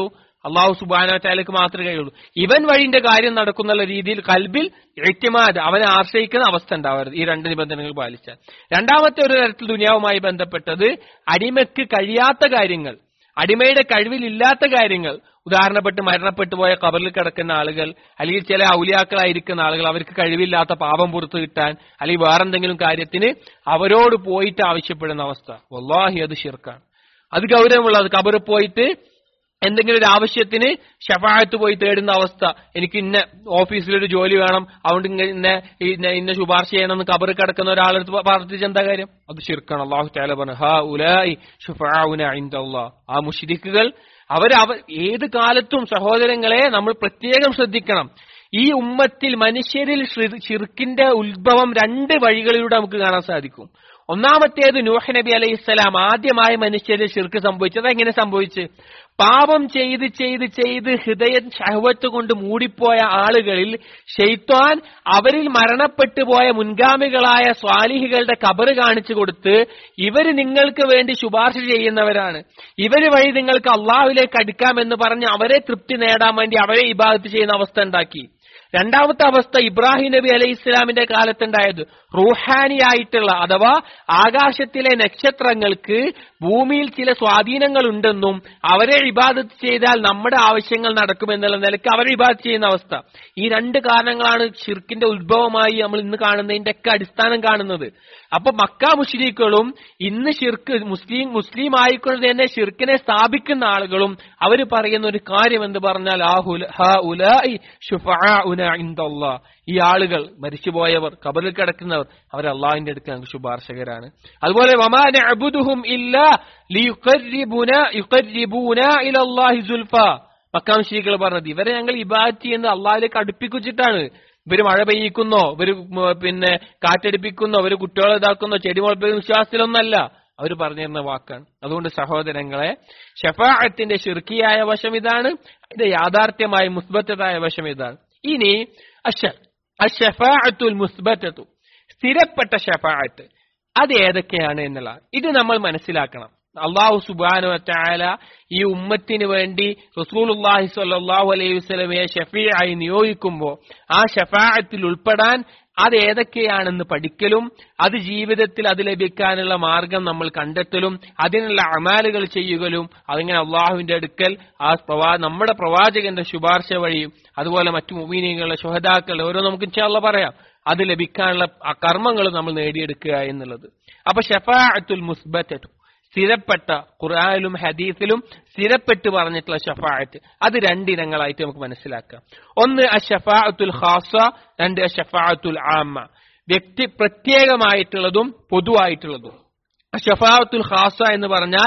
അള്ളാഹു സുബാനോറ്റാലേക്ക് മാത്രമേ കഴിയുള്ളൂ ഇവൻ വഴിന്റെ കാര്യം നടക്കുന്ന രീതിയിൽ കൽബിൽ എഴുത്യമാത് അവനെ ആശ്രയിക്കുന്ന അവസ്ഥ ഉണ്ടാവരുത് ഈ രണ്ട് നിബന്ധനകൾ പാലിച്ചാൽ രണ്ടാമത്തെ ഒരു തരത്തിൽ ദുനിയാവുമായി ബന്ധപ്പെട്ടത് അടിമയ്ക്ക് കഴിയാത്ത കാര്യങ്ങൾ അടിമയുടെ കഴിവിലില്ലാത്ത കാര്യങ്ങൾ ഉദാഹരണപ്പെട്ട് മരണപ്പെട്ടു പോയ കബറിൽ കിടക്കുന്ന ആളുകൾ അല്ലെങ്കിൽ ചില ഔലിയാക്കളായിരിക്കുന്ന ആളുകൾ അവർക്ക് കഴിവില്ലാത്ത പാപം പുറത്തു കിട്ടാൻ അല്ലെങ്കിൽ വേറെന്തെങ്കിലും കാര്യത്തിന് അവരോട് പോയിട്ട് ആവശ്യപ്പെടുന്ന അവസ്ഥ വല്ലാഹി അത് ഷിർക്കാണ് അത് ഗൗരവമുള്ളത് കബറിൽ പോയിട്ട് എന്തെങ്കിലും ഒരു ആവശ്യത്തിന് ഷഫായത്ത് പോയി തേടുന്ന അവസ്ഥ എനിക്ക് ഇന്ന ഓഫീസിലൊരു ജോലി വേണം അതുകൊണ്ട് ഇങ്ങ- ഇന്ന ഇന്ന ഇന്ന ശുപാർശ ചെയ്യണമെന്ന് കബറിൽ കിടക്കുന്ന ഒരാളെടുത്ത് പ്രാർത്ഥിച്ച എന്താ കാര്യം അത് ശിർക്കാണ് അള്ളാഹു താല പറഞ്ഞു ഹാ ഉലായി ഷുഫാഉന ഇൻദല്ലാഹ്. ആ മുഷിരിക്കുകൾ അവർ അവ ഏത് കാലത്തും സഹോദരങ്ങളെ നമ്മൾ പ്രത്യേകം ശ്രദ്ധിക്കണം ഈ ഉമ്മത്തിൽ മനുഷ്യരിൽ ഷിർ- ഷിർക്കിന്റെ ഉത്ഭവം രണ്ട് വഴികളിലൂടെ നമുക്ക് കാണാൻ സാധിക്കും ഒന്നാമത്തേത് നൂഹ് നബി അലൈഹി സ്വലാം ആദ്യമായി മനുഷ്യരിൽ ഷിർക്ക് സംഭവിച്ചത് എങ്ങനെ സംഭവിച്ച് പാപം ചെയ്ത് ചെയ്ത് ചെയ്ത് ഹൃദയം ഷഹവത്ത് കൊണ്ട് മൂടിപ്പോയ ആളുകളിൽ ഷെയ്ത്താൻ അവരിൽ മരണപ്പെട്ടു പോയ മുൻഗാമികളായ സ്വാലിഹികളുടെ കബറ് കാണിച്ചു കൊടുത്ത് ഇവര് നിങ്ങൾക്ക് വേണ്ടി ശുപാർശ ചെയ്യുന്നവരാണ് ഇവര് വഴി നിങ്ങൾക്ക് അള്ളാഹുവിലേക്ക് അടുക്കാമെന്ന് പറഞ്ഞ് അവരെ തൃപ്തി നേടാൻ വേണ്ടി അവരെ ഇബാദത്ത് ചെയ്യുന്ന അവസ്ഥ ഉണ്ടാക്കി രണ്ടാമത്തെ അവസ്ഥ ഇബ്രാഹിം നബി അലൈഹി ഇസ്ലാമിന്റെ കാലത്തുണ്ടായത് റൂഹാനിയായിട്ടുള്ള അഥവാ ആകാശത്തിലെ നക്ഷത്രങ്ങൾക്ക് ഭൂമിയിൽ ചില സ്വാധീനങ്ങൾ ഉണ്ടെന്നും അവരെ ഇബാദത്ത് ചെയ്താൽ നമ്മുടെ ആവശ്യങ്ങൾ നടക്കുമെന്നുള്ള നിലയ്ക്ക് അവരെ ഇബാദത്ത് ചെയ്യുന്ന അവസ്ഥ ഈ രണ്ട് കാരണങ്ങളാണ് ഷിർക്കിന്റെ ഉത്ഭവമായി നമ്മൾ ഇന്ന് കാണുന്നതിന്റെ ഒക്കെ അടിസ്ഥാനം കാണുന്നത് അപ്പൊ മക്ക മുഷ്രീഖുകളും ഇന്ന് ഷിർക്ക് മുസ്ലിം മുസ്ലിം ആയിക്കൊണ്ട് തന്നെ ഷിർക്കിനെ സ്ഥാപിക്കുന്ന ആളുകളും അവർ പറയുന്ന ഒരു കാര്യം എന്ന് പറഞ്ഞാൽ ആ ഹുല- ഹാ ഉലായി ശുഫആഉന ഇൻദല്ലാഹ്. ഈ ആളുകൾ മരിച്ചുപോയവർ കബറിൽ കിടക്കുന്നവർ അവർ അള്ളാഹിന്റെ അടുത്ത് ഞങ്ങൾക്ക് ശുപാർശകരാണ് അതുപോലെ വമാ നഅ്ബുദുഹും ഇല്ലാ ലിയുഖർരിബുന യുഖർരിബൂന ഇലല്ലാഹി സുൽഫ മക്കാംശീകൾ പറഞ്ഞത് ഇവരെ ഞങ്ങൾ ഇബാദത്ത് ചെയ്യുന്നത് അള്ളാഹിലേക്ക് അടുപ്പിക്കുച്ചിട്ടാണ് ഇവര് മഴ പെയ്യിക്കുന്നോ ഇവര് മ- പിന്നെ കാറ്റടിപ്പിക്കുന്നോ ഇവര് കുട്ടികളെ ഇതാക്കുന്നോ ചെടി മുളപ്പിക്കുന്ന വിശ്വാസത്തിലൊന്നല്ല അവർ പറഞ്ഞിരുന്ന വാക്കാണ് അതുകൊണ്ട് സഹോദരങ്ങളെ ഷഫാഅത്തിന്റെ ഷിർക്കിയായ വശം ഇതാണ് ഇത് യാഥാർത്ഥ്യമായ മുസ്ബത്തതായ വശം ഇതാണ് ഇനി അഷ അഷഫാഅത്തുൽ മുസ്ബത്തത്തു സ്ഥിരപ്പെട്ട ഷഫാഅത്ത് അത് ഏതൊക്കെയാണ് എന്നുള്ള ഇത് നമ്മൾ മനസ്സിലാക്കണം അള്ളാഹു സുബാനു ചായാല ഈ ഉമ്മത്തിന് വേണ്ടി റസൂലുള്ളാഹി സ്വല്ലല്ലാഹു അലൈഹി വസല്ലമയെ ഷഫീആയി നിയോഗിക്കുമ്പോൾ ആ ഷഫാഅത്തിൽ ഉൾപ്പെടാൻ അത് ഏതൊക്കെയാണെന്ന് പഠിക്കലും അത് ജീവിതത്തിൽ അത് ലഭിക്കാനുള്ള മാർഗം നമ്മൾ കണ്ടെത്തലും അതിനുള്ള അമാലുകൾ ചെയ്യുകയും അതിങ്ങനെ അള്ളാഹുവിന്റെ അടുക്കൽ ആ പ്രവാ നമ്മുടെ പ്രവാചകന്റെ ശുപാർശ വഴിയും അതുപോലെ മറ്റു മുമീനികളുടെ ശുഹദാക്കളുടെ ഓരോ നമുക്ക് ഇൻഷാല്ല പറയാം അത് ലഭിക്കാനുള്ള ആ കർമ്മങ്ങൾ നമ്മൾ നേടിയെടുക്കുക എന്നുള്ളത് അപ്പൊ ഷഫാഅത്തുൽ മുസ്ബത്തു സ്ഥിരപ്പെട്ട ഖുർആാനിലും ഹദീസിലും സ്ഥിരപ്പെട്ട് പറഞ്ഞിട്ടുള്ള ഷഫാഅത്ത് അത് രണ്ടിനങ്ങളായിട്ട് നമുക്ക് മനസ്സിലാക്കാം ഒന്ന് അഷഫാഅത്തുൽ ഖാസ രണ്ട് അഷഫാഅത്തുൽ ആമ്മ വ്യക്തി പ്രത്യേകമായിട്ടുള്ളതും പൊതുവായിട്ടുള്ളതും അഷഫാഅത്തുൽ ഖാസ എന്ന് പറഞ്ഞാൽ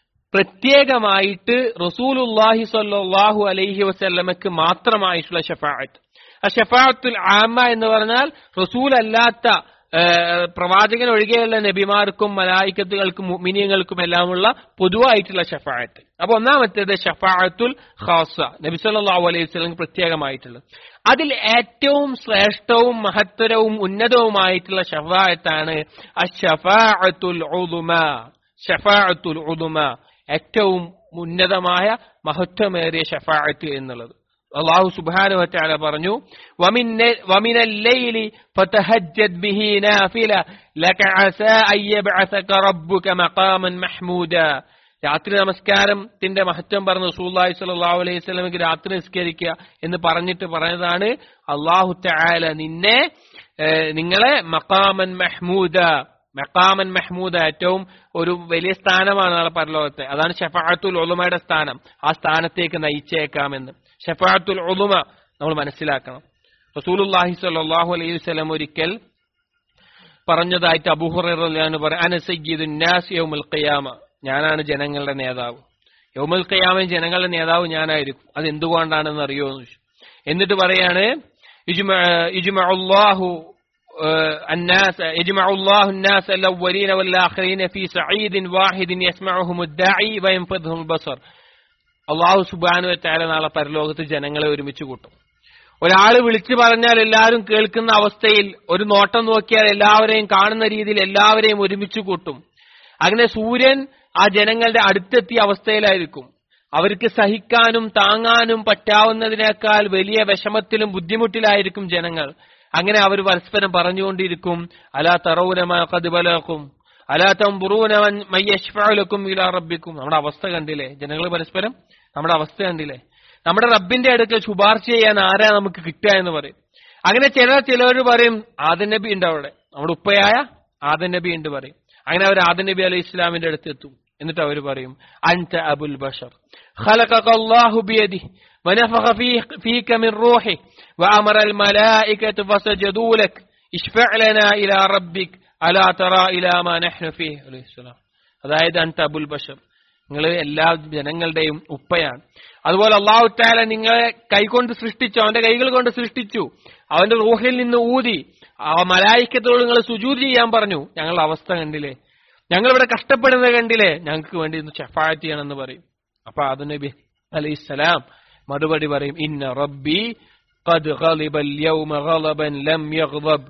പ്രത്യേകമായിട്ട് റസൂലുല്ലാഹി സ്വല്ലല്ലാഹു അലൈഹി വസല്ലമക്ക് മാത്രമായിട്ടുള്ള ഷഫാഅത്ത് അഷഫാഅത്തുൽ ആമ്മ എന്ന് പറഞ്ഞാൽ റസൂൽ അല്ലാത്ത ഏഹ്, പ്രവാചകൻ ഒഴികെയുള്ള നബിമാർക്കും മലായിക്കത്തുകൾക്കും മുഅ്മിനീങ്ങൾക്കും എല്ലാമുള്ള പൊതുവായിട്ടുള്ള ഷഫാഅത്ത് അപ്പൊ ഒന്നാമത്തേത് ഷഫാഅത്തുൽ ഖാസ നബി സല്ലല്ലാഹു അലൈഹി വസല്ലം പ്രത്യേകമായിട്ടുള്ളത് അതിൽ ഏറ്റവും ശ്രേഷ്ഠവും മഹത്തരവും ഉന്നതവുമായിട്ടുള്ള ഷഫാഅത്താണ് അഷഫാഅത്തുൽ ഉദുമ ഷഫാഅത്തുൽ ഉദുമ ഏറ്റവും ഉന്നതമായ മഹത്വമേറിയ ഷഫാഅത്ത് എന്നുള്ളത് അള്ളാഹു സുബ്ഹാനഹു വതആല പറഞ്ഞു വമിന്ന വമിനൽ ലൈലി ഫതഹജ്ജദ് ബിഹി നാഫില ലക അസാ അൻ യബ്അസക റബ്ബുക മഖാമൻ മഹ്മൂദ രാത്രി നമസ്കാരത്തിന്റെ മഹത്വം പറഞ്ഞ റസൂലുള്ളാഹി സ്വല്ലല്ലാഹു അലൈഹി വസല്ലമക്ക് രാത്രി നിസ്കരിക്കുക എന്ന് പറഞ്ഞിട്ട് പറഞ്ഞതാണ് അള്ളാഹു തആല നിന്നെ ഏഹ്, നിങ്ങളെ മഖാമൻ മഹ്മൂദ മക്കാമൻ മെഹ്മൂദ ഏറ്റവും ഒരു വലിയ സ്ഥാനമാണ് നാളെ പരലോകത്തെ അതാണ് ഷഫാഅത്തുൽ ഉലുമയുടെ സ്ഥാനം ആ സ്ഥാനത്തേക്ക് നയിച്ചേക്കാമെന്ന് ഷഫാഅത്തുൽ ഉലുമ നമ്മൾ മനസ്സിലാക്കണം റസൂലുള്ളാഹി സ്വല്ലല്ലാഹു അലൈഹി വസല്ലം ഒരിക്കൽ പറഞ്ഞതായിട്ട് അബൂഹുറു പറയാം അനസയ്യിദുൻ നാസ് യൗമുൽ ഖിയാമ ഞാനാണ് ജനങ്ങളുടെ നേതാവ് യൗമുൽ ഖിയാമ ജനങ്ങളുടെ നേതാവ് ഞാനായിരിക്കും അത് എന്തുകൊണ്ടാണെന്ന് അറിയോ എന്ന് ചോദിച്ചു. എന്നിട്ട് പറയാണ് ഇജ്മ- ഇജ്മഉല്ലാഹു آه، الناس يجمع الله الناس الأولين والآخرين في سعيد واحد يسمعهم الداعي وينفذهم البصر അള്ളാഹു സുബാനു വെച്ചാല നാളെ പരലോകത്ത് ജനങ്ങളെ ഒരുമിച്ച് കൂട്ടും ഒരാള് വിളിച്ചു പറഞ്ഞാൽ എല്ലാവരും കേൾക്കുന്ന അവസ്ഥയിൽ ഒരു നോട്ടം നോക്കിയാൽ എല്ലാവരെയും കാണുന്ന രീതിയിൽ എല്ലാവരെയും ഒരുമിച്ച് കൂട്ടും അങ്ങനെ സൂര്യൻ ആ ജനങ്ങളുടെ അടുത്തെത്തിയ അവസ്ഥയിലായിരിക്കും അവർക്ക് സഹിക്കാനും താങ്ങാനും പറ്റാവുന്നതിനേക്കാൾ വലിയ വിഷമത്തിലും ബുദ്ധിമുട്ടിലായിരിക്കും ജനങ്ങൾ അങ്ങനെ അവർ പരസ്പരം പറഞ്ഞുകൊണ്ടിരിക്കും അലാ തറൗനമാ കതുബലാക്കും അലാ തമ്പുറൂനവൻ മയ്യഷ്ഫലക്കും ഇലാ റബ്ബിക്കും നമ്മുടെ അവസ്ഥ കണ്ടില്ലേ ജനങ്ങൾ പരസ്പരം നമ്മുടെ അവസ്ഥ കണ്ടില്ലേ നമ്മുടെ റബ്ബിന്റെ അടുക്കൽ ശുപാർശ ചെയ്യാൻ ആരാ നമുക്ക് കിട്ടുക എന്ന് പറയും അങ്ങനെ ചില ചിലവർ പറയും ആദൻ നബി ഉണ്ട് അവിടെ നമ്മുടെ ഉപ്പയായ ആദൻ നബി ഉണ്ട് പറയും അങ്ങനെ അവർ ആദൻ നബി അലൈഹി ഇസ്ലാമിന്റെ അടുത്ത് എത്തും എന്നിട്ട് അവർ പറയും അൻത അബുൽ ബഷർ خلقك الله بيده ونفخ فيه فيك من روحه وأمر الملائكة فسجدوا لك اشفع لنا إلى ربك ألا ترى إلى ما نحن فيه عليه السلام അതായത് അൻത അബുൽ ബഷർ നിങ്ങൾ എല്ലാ ജനങ്ങളുടെയും ഉപ്പയാണ് അതുപോലെ അള്ളാഹു താല നിങ്ങളെ കൈകൊണ്ട് സൃഷ്ടിച്ചു അവന്റെ കൈകൾ കൊണ്ട് സൃഷ്ടിച്ചു അവന്റെ റൂഹിൽ നിന്ന് ഊതി ആ മലായിക്കത്തോട് നിങ്ങൾ സുജൂത് ചെയ്യാൻ പറഞ്ഞു ഞങ്ങളുടെ അവസ്ഥ കണ്ടില്ലേ ഞങ്ങൾ ഇവിടെ കഷ്ടപ്പെടുന്നത് കണ്ടില്ലേ ഞങ്ങൾക്ക് വേണ്ടി ഇന്ന് ഷഫായത്ത് ചെയ്യണമെന്ന് പറയും അപ്പൊ അത് നബി അലൈഹിസ്സലാം മറുപടി പറയും ഇന്ന റബ്ബി قد غضب اليوم غضبا لم يغضب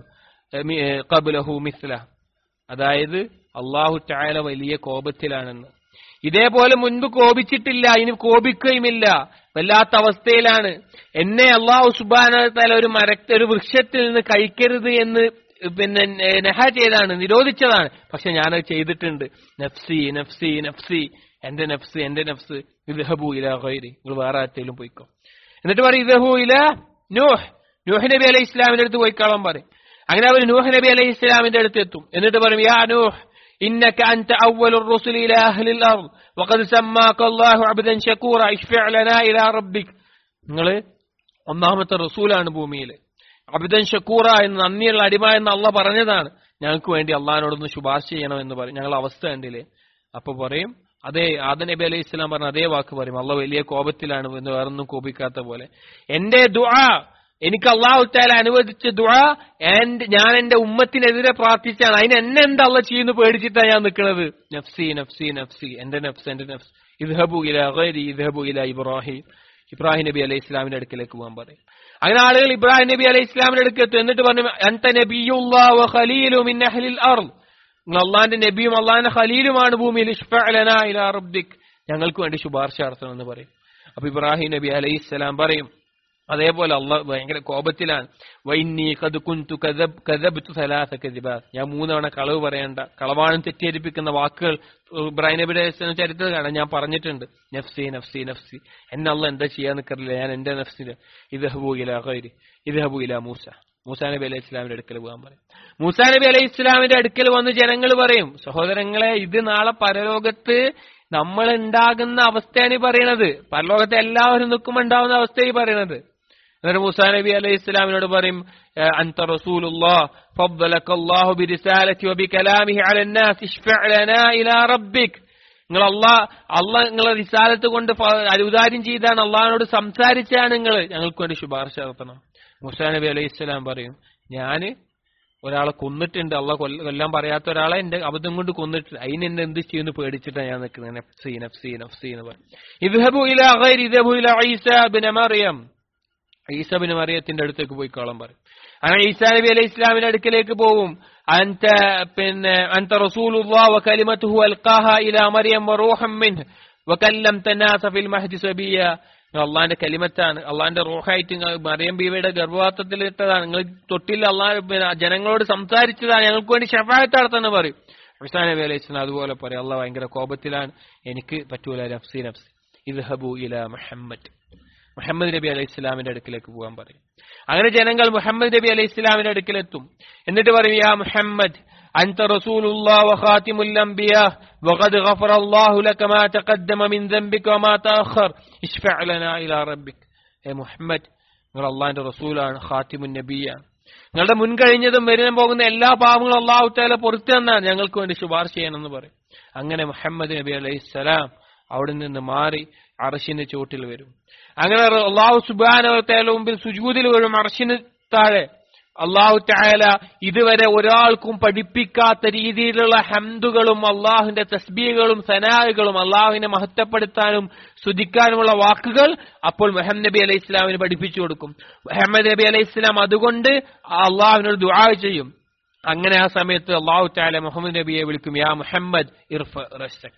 قبله مثله അതായത് അള്ളാഹു ചായാല വലിയ കോപത്തിലാണെന്ന് ഇതേപോലെ മുൻപ് കോപിച്ചിട്ടില്ല ഇനി കോപിക്കുകയുമില്ല വല്ലാത്ത അവസ്ഥയിലാണ് എന്നെ അള്ളാഹു സുബാന ഒരു മര ഒരു വൃക്ഷത്തിൽ നിന്ന് കഴിക്കരുത് എന്ന് പിന്നെ നെഹ ചെയ്താണ് നിരോധിച്ചതാണ് പക്ഷെ ഞാനത് ചെയ്തിട്ടുണ്ട് നഫ്സി നഫ്സി നഫ്സി എന്റെ നഫ്സ് എന്റെ നഫ്സ് ഇദ്ഹബു ഇല ഖൈരി നിങ്ങൾ വേറെ ആറ്റയിലും പോയിക്കോ എന്നിട്ട് പറയും ഇദ്ഹബു ഇല നൂഹ് നൂഹ് നബി അലൈഹി ഇസ്ലാമിന്റെ അടുത്ത് പോയിക്കോളാൻ പറയും അങ്ങനെ അവർ നൂഹ് നബി അലൈഹി ഇസ്ലാമിന്റെ അടുത്ത് എത്തും എന്നിട്ട് പറയും യാ നൂഹ് إنك أنت أول الرسل إلى أهل الأرض وقد سماك الله عبدا شكورا اشفع لنا إلى ربك നിങ്ങൾ ഒന്നാമത്തെ റസൂലാണ് ഭൂമിയിൽ അബിദൻ ഷക്കൂറ എന്ന് നന്ദിയുള്ള അടിമ എന്ന് അള്ള പറഞ്ഞതാണ് ഞങ്ങൾക്ക് വേണ്ടി അള്ളഹാനോടൊന്ന് ശുപാർശ ചെയ്യണം എന്ന് പറയും ഞങ്ങൾ അവസ്ഥ കണ്ടില്ലേ അപ്പൊ പറയും അതേ ആദ നബി അലൈഹി ഇസ്ലാം പറഞ്ഞ അതേ വാക്ക് പറയും അള്ള വലിയ കോപത്തിലാണ് എന്ന് വേറൊന്നും കോപിക്കാത്ത പോലെ എന്റെ ദുആ എനിക്ക് അള്ളാഹു താല അനുവദിച്ച ദുആ ആൻഡ് ഞാൻ എന്റെ ഉമ്മത്തിനെതിരെ പ്രാർത്ഥിച്ചാണ് അതിന് എന്നെ എന്താ അള്ള ചെയ്യുന്നു പേടിച്ചിട്ടാണ് ഞാൻ നിൽക്കുന്നത് നഫ്സി നഫ്സി നഫ്സി എന്റെ നഫ്സ് എന്റെ നഫ്സ് ഇദ്ഹബു ഇല ഗൈരി ഇദ്ഹബു ഇല ഇബ്രാഹിം ഇബ്രാഹിം നബി അലൈഹി ഇസ്ലാമിന്റെ അടുക്കിലേക്ക് പോകാൻ പറയും അങ്ങനെ ആളുകൾ ഇബ്രാഹിം നബി അലൈഹി ഇസ്ലാമിന്റെ അടുക്ക് എത്തും എന്നിട്ട് പറഞ്ഞു അൻത നബിയുല്ലാഹു ഖലീലു മിൻ അഹ്ലിൽ അർദ് നിങ്ങൾ അള്ളാന്റെ നബിയും അള്ളാന്റെ ഖലീലുമാണ് ഭൂമിയിൽ ഇഷ്ഫഅലന ഇലാ റബ്ബിക് ഞങ്ങൾക്ക് വേണ്ടി ശുപാർശ നടത്തണം എന്ന് പറയും അപ്പൊ ഇബ്രാഹിം നബി അലൈഹി ഇസ്ലാം പറയും അതേപോലെ അള്ളാഹ് ഭയങ്കര കോപത്തിലാണ് വൈന്നി കത് കുന്തു കഥബ് സലാസ കദിബാത്ത് ഞാൻ മൂന്നവണ കളവ് പറയേണ്ട കളവാനും തെറ്റിദ്ധരിപ്പിക്കുന്ന വാക്കുകൾ ഇബ്രാഹിം നബിയുടെ ചരിത്രം കാണാൻ ഞാൻ പറഞ്ഞിട്ടുണ്ട് നഫ്സി നഫ്സി നഫ്സി എന്നെ അള്ള എന്താ ചെയ്യാൻ നിൽക്കറില്ല ഞാൻ എന്റെ നഫ്സിന് ഇത് ഹബു ഇല ഖൈരി ഇത് ഹബു ഇല മൂസ മൂസാ നബി അലൈഹി ഇസ്ലാമിന്റെ അടുക്കൽ പോകാൻ പറയും മൂസാ നബി അലൈഹി ഇസ്ലാമിന്റെ അടുക്കൽ വന്ന് ജനങ്ങൾ പറയും സഹോദരങ്ങളെ ഇത് നാളെ പരലോകത്ത് നമ്മൾ ഉണ്ടാകുന്ന അവസ്ഥയാണ് ഈ പറയണത് പരലോകത്തെ എല്ലാവരും നിൽക്കുമ്പോൾ ഉണ്ടാവുന്ന അവസ്ഥയാണ് ഈ പറയണത് എന്നിട്ട് മൂസാ നബി അലൈഹി ഇസ്ലാമിനോട് പറയും അൻത റസൂലുള്ളാഹ് ഫദ്ദലക അല്ലാഹു ബിരിസാലതി വബികലാമിഹി അലൻ നാസ് ഇശ്ഫഅ ലനാ ഇലാ റബ്ബിക് നിങ്ങൾ അള്ളാഹ് അള്ളാഹ് നിങ്ങളെ റിസാലത്ത് കൊണ്ട് ഔദാര്യം ചെയ്താണ് അള്ളാഹിനോട് സംസാരിച്ചാണ് നിങ്ങൾ ഞങ്ങൾക്ക് വേണ്ടി ശുപാർശ നടത്തണം മുസാ നബി അലൈഹി ഇസ്ലാം പറയും ഞാന് ഒരാളെ കൊന്നിട്ടുണ്ട് അള്ള കൊല്ലാൻ പറയാത്ത ഒരാളെ എന്റെ അബദ്ധം കൊണ്ട് കൊന്നിട്ട് അതിന് എന്നെ എന്ത് ചെയ്യുന്നു പേടിച്ചിട്ടാണ് ഞാൻ നിൽക്കുന്നത് നഫ്സി നഫ്സി നഫ്സി എന്ന് പറയും ഇദ്ഹബു ഇലാ ഗൈരി ഇദ്ഹബു ഇലാ ഈസ ഇബ്നു മറിയം ഈസബിന് മറിയത്തിന്റെ അടുത്തേക്ക് പോയി കോളം പറയും അങ്ങനെ ഈസാ നബി അലൈഹി ഇസ്ലാമിന്റെ അടുക്കലേക്ക് പോവും അൻത പിന്നെ അൻത റസൂലുള്ളാഹ് വകലിമതുഹു അൽഖാഹ ഇലാ മറിയം വറൂഹം മിൻഹു വകല്ലംത നാസ ഫിൽ മഹ്ദി സബിയ അള്ളാന്റെ കലിമത്താണ് അള്ളാന്റെ റൂഹായിട്ട് മറിയം ബീവയുടെ ഗർഭപാത്രത്തിൽ ഇട്ടതാണ് നിങ്ങൾ തൊട്ടിൽ അള്ളാഹ് ജനങ്ങളോട് സംസാരിച്ചതാണ് ഞങ്ങൾക്ക് വേണ്ടി ഷഫായത്ത് നടത്തുന്ന പറയും ഹുസാൻ നബി അലൈഹി സ്വലാം അതുപോലെ പറയും അള്ളാഹ് ഭയങ്കര കോപത്തിലാണ് എനിക്ക് പറ്റൂല നഫ്സി നഫ്സി ഇദ്ഹബു ഇല മുഹമ്മദ് മുഹമ്മദ് നബി അലൈഹി ഇസ്ലാമിന്റെ അടുക്കിലേക്ക് പോകാൻ പറയും അങ്ങനെ ജനങ്ങൾ മുഹമ്മദ് നബി അലൈഹി ഇസ്ലാമിന്റെ അടുക്കിലെത്തും എന്നിട്ട് പറയും യാ മുഹമ്മദ് أنت رسول الله وخاتم الأنبياء وقد غفر الله لك ما تقدم من ذنبك وما تأخر اشفع لنا إلى ربك يا محمد നിങ്ങൾ അള്ളാഹിന്റെ റസൂലാണ് ഖാത്തിമുൻ നബിയാണ് നിങ്ങളുടെ മുൻകഴിഞ്ഞതും വരാൻ പോകുന്ന എല്ലാ പാപങ്ങളും അള്ളാഹു താല പുറത്തു തന്നാണ് ഞങ്ങൾക്ക് വേണ്ടി ശുപാർശ ചെയ്യണമെന്ന് പറയും അങ്ങനെ മുഹമ്മദ് നബി അലൈഹി സ്വലാം അവിടെ നിന്ന് മാറി അറശിന്റെ ചോട്ടിൽ വരും അങ്ങനെ അള്ളാഹു സുബാനവത്തേല മുമ്പിൽ സുജൂതിൽ വീഴും അറശിന് താഴെ അള്ളാഹു തായാല ഇതുവരെ ഒരാൾക്കും പഠിപ്പിക്കാത്ത രീതിയിലുള്ള ഹംദുകളും അള്ളാഹുവിന്റെ തസ്ബീകളും സനാഹുകളും അള്ളാഹുവിനെ മഹത്വപ്പെടുത്താനും സ്തുതിക്കാനുമുള്ള വാക്കുകൾ അപ്പോൾ മുഹമ്മദ് നബി അലൈഹി ഇസ്ലാമിന് പഠിപ്പിച്ചു കൊടുക്കും മുഹമ്മദ് നബി അലൈഹി ഇസ്ലാം അതുകൊണ്ട് അള്ളാഹുവിനോട് ദുആ ചെയ്യും അങ്ങനെ ആ സമയത്ത് അള്ളാഹു താല മുഹമ്മദ് നബിയെ വിളിക്കും യാ മുഹമ്മദ് ഇർഫ റസ്സക്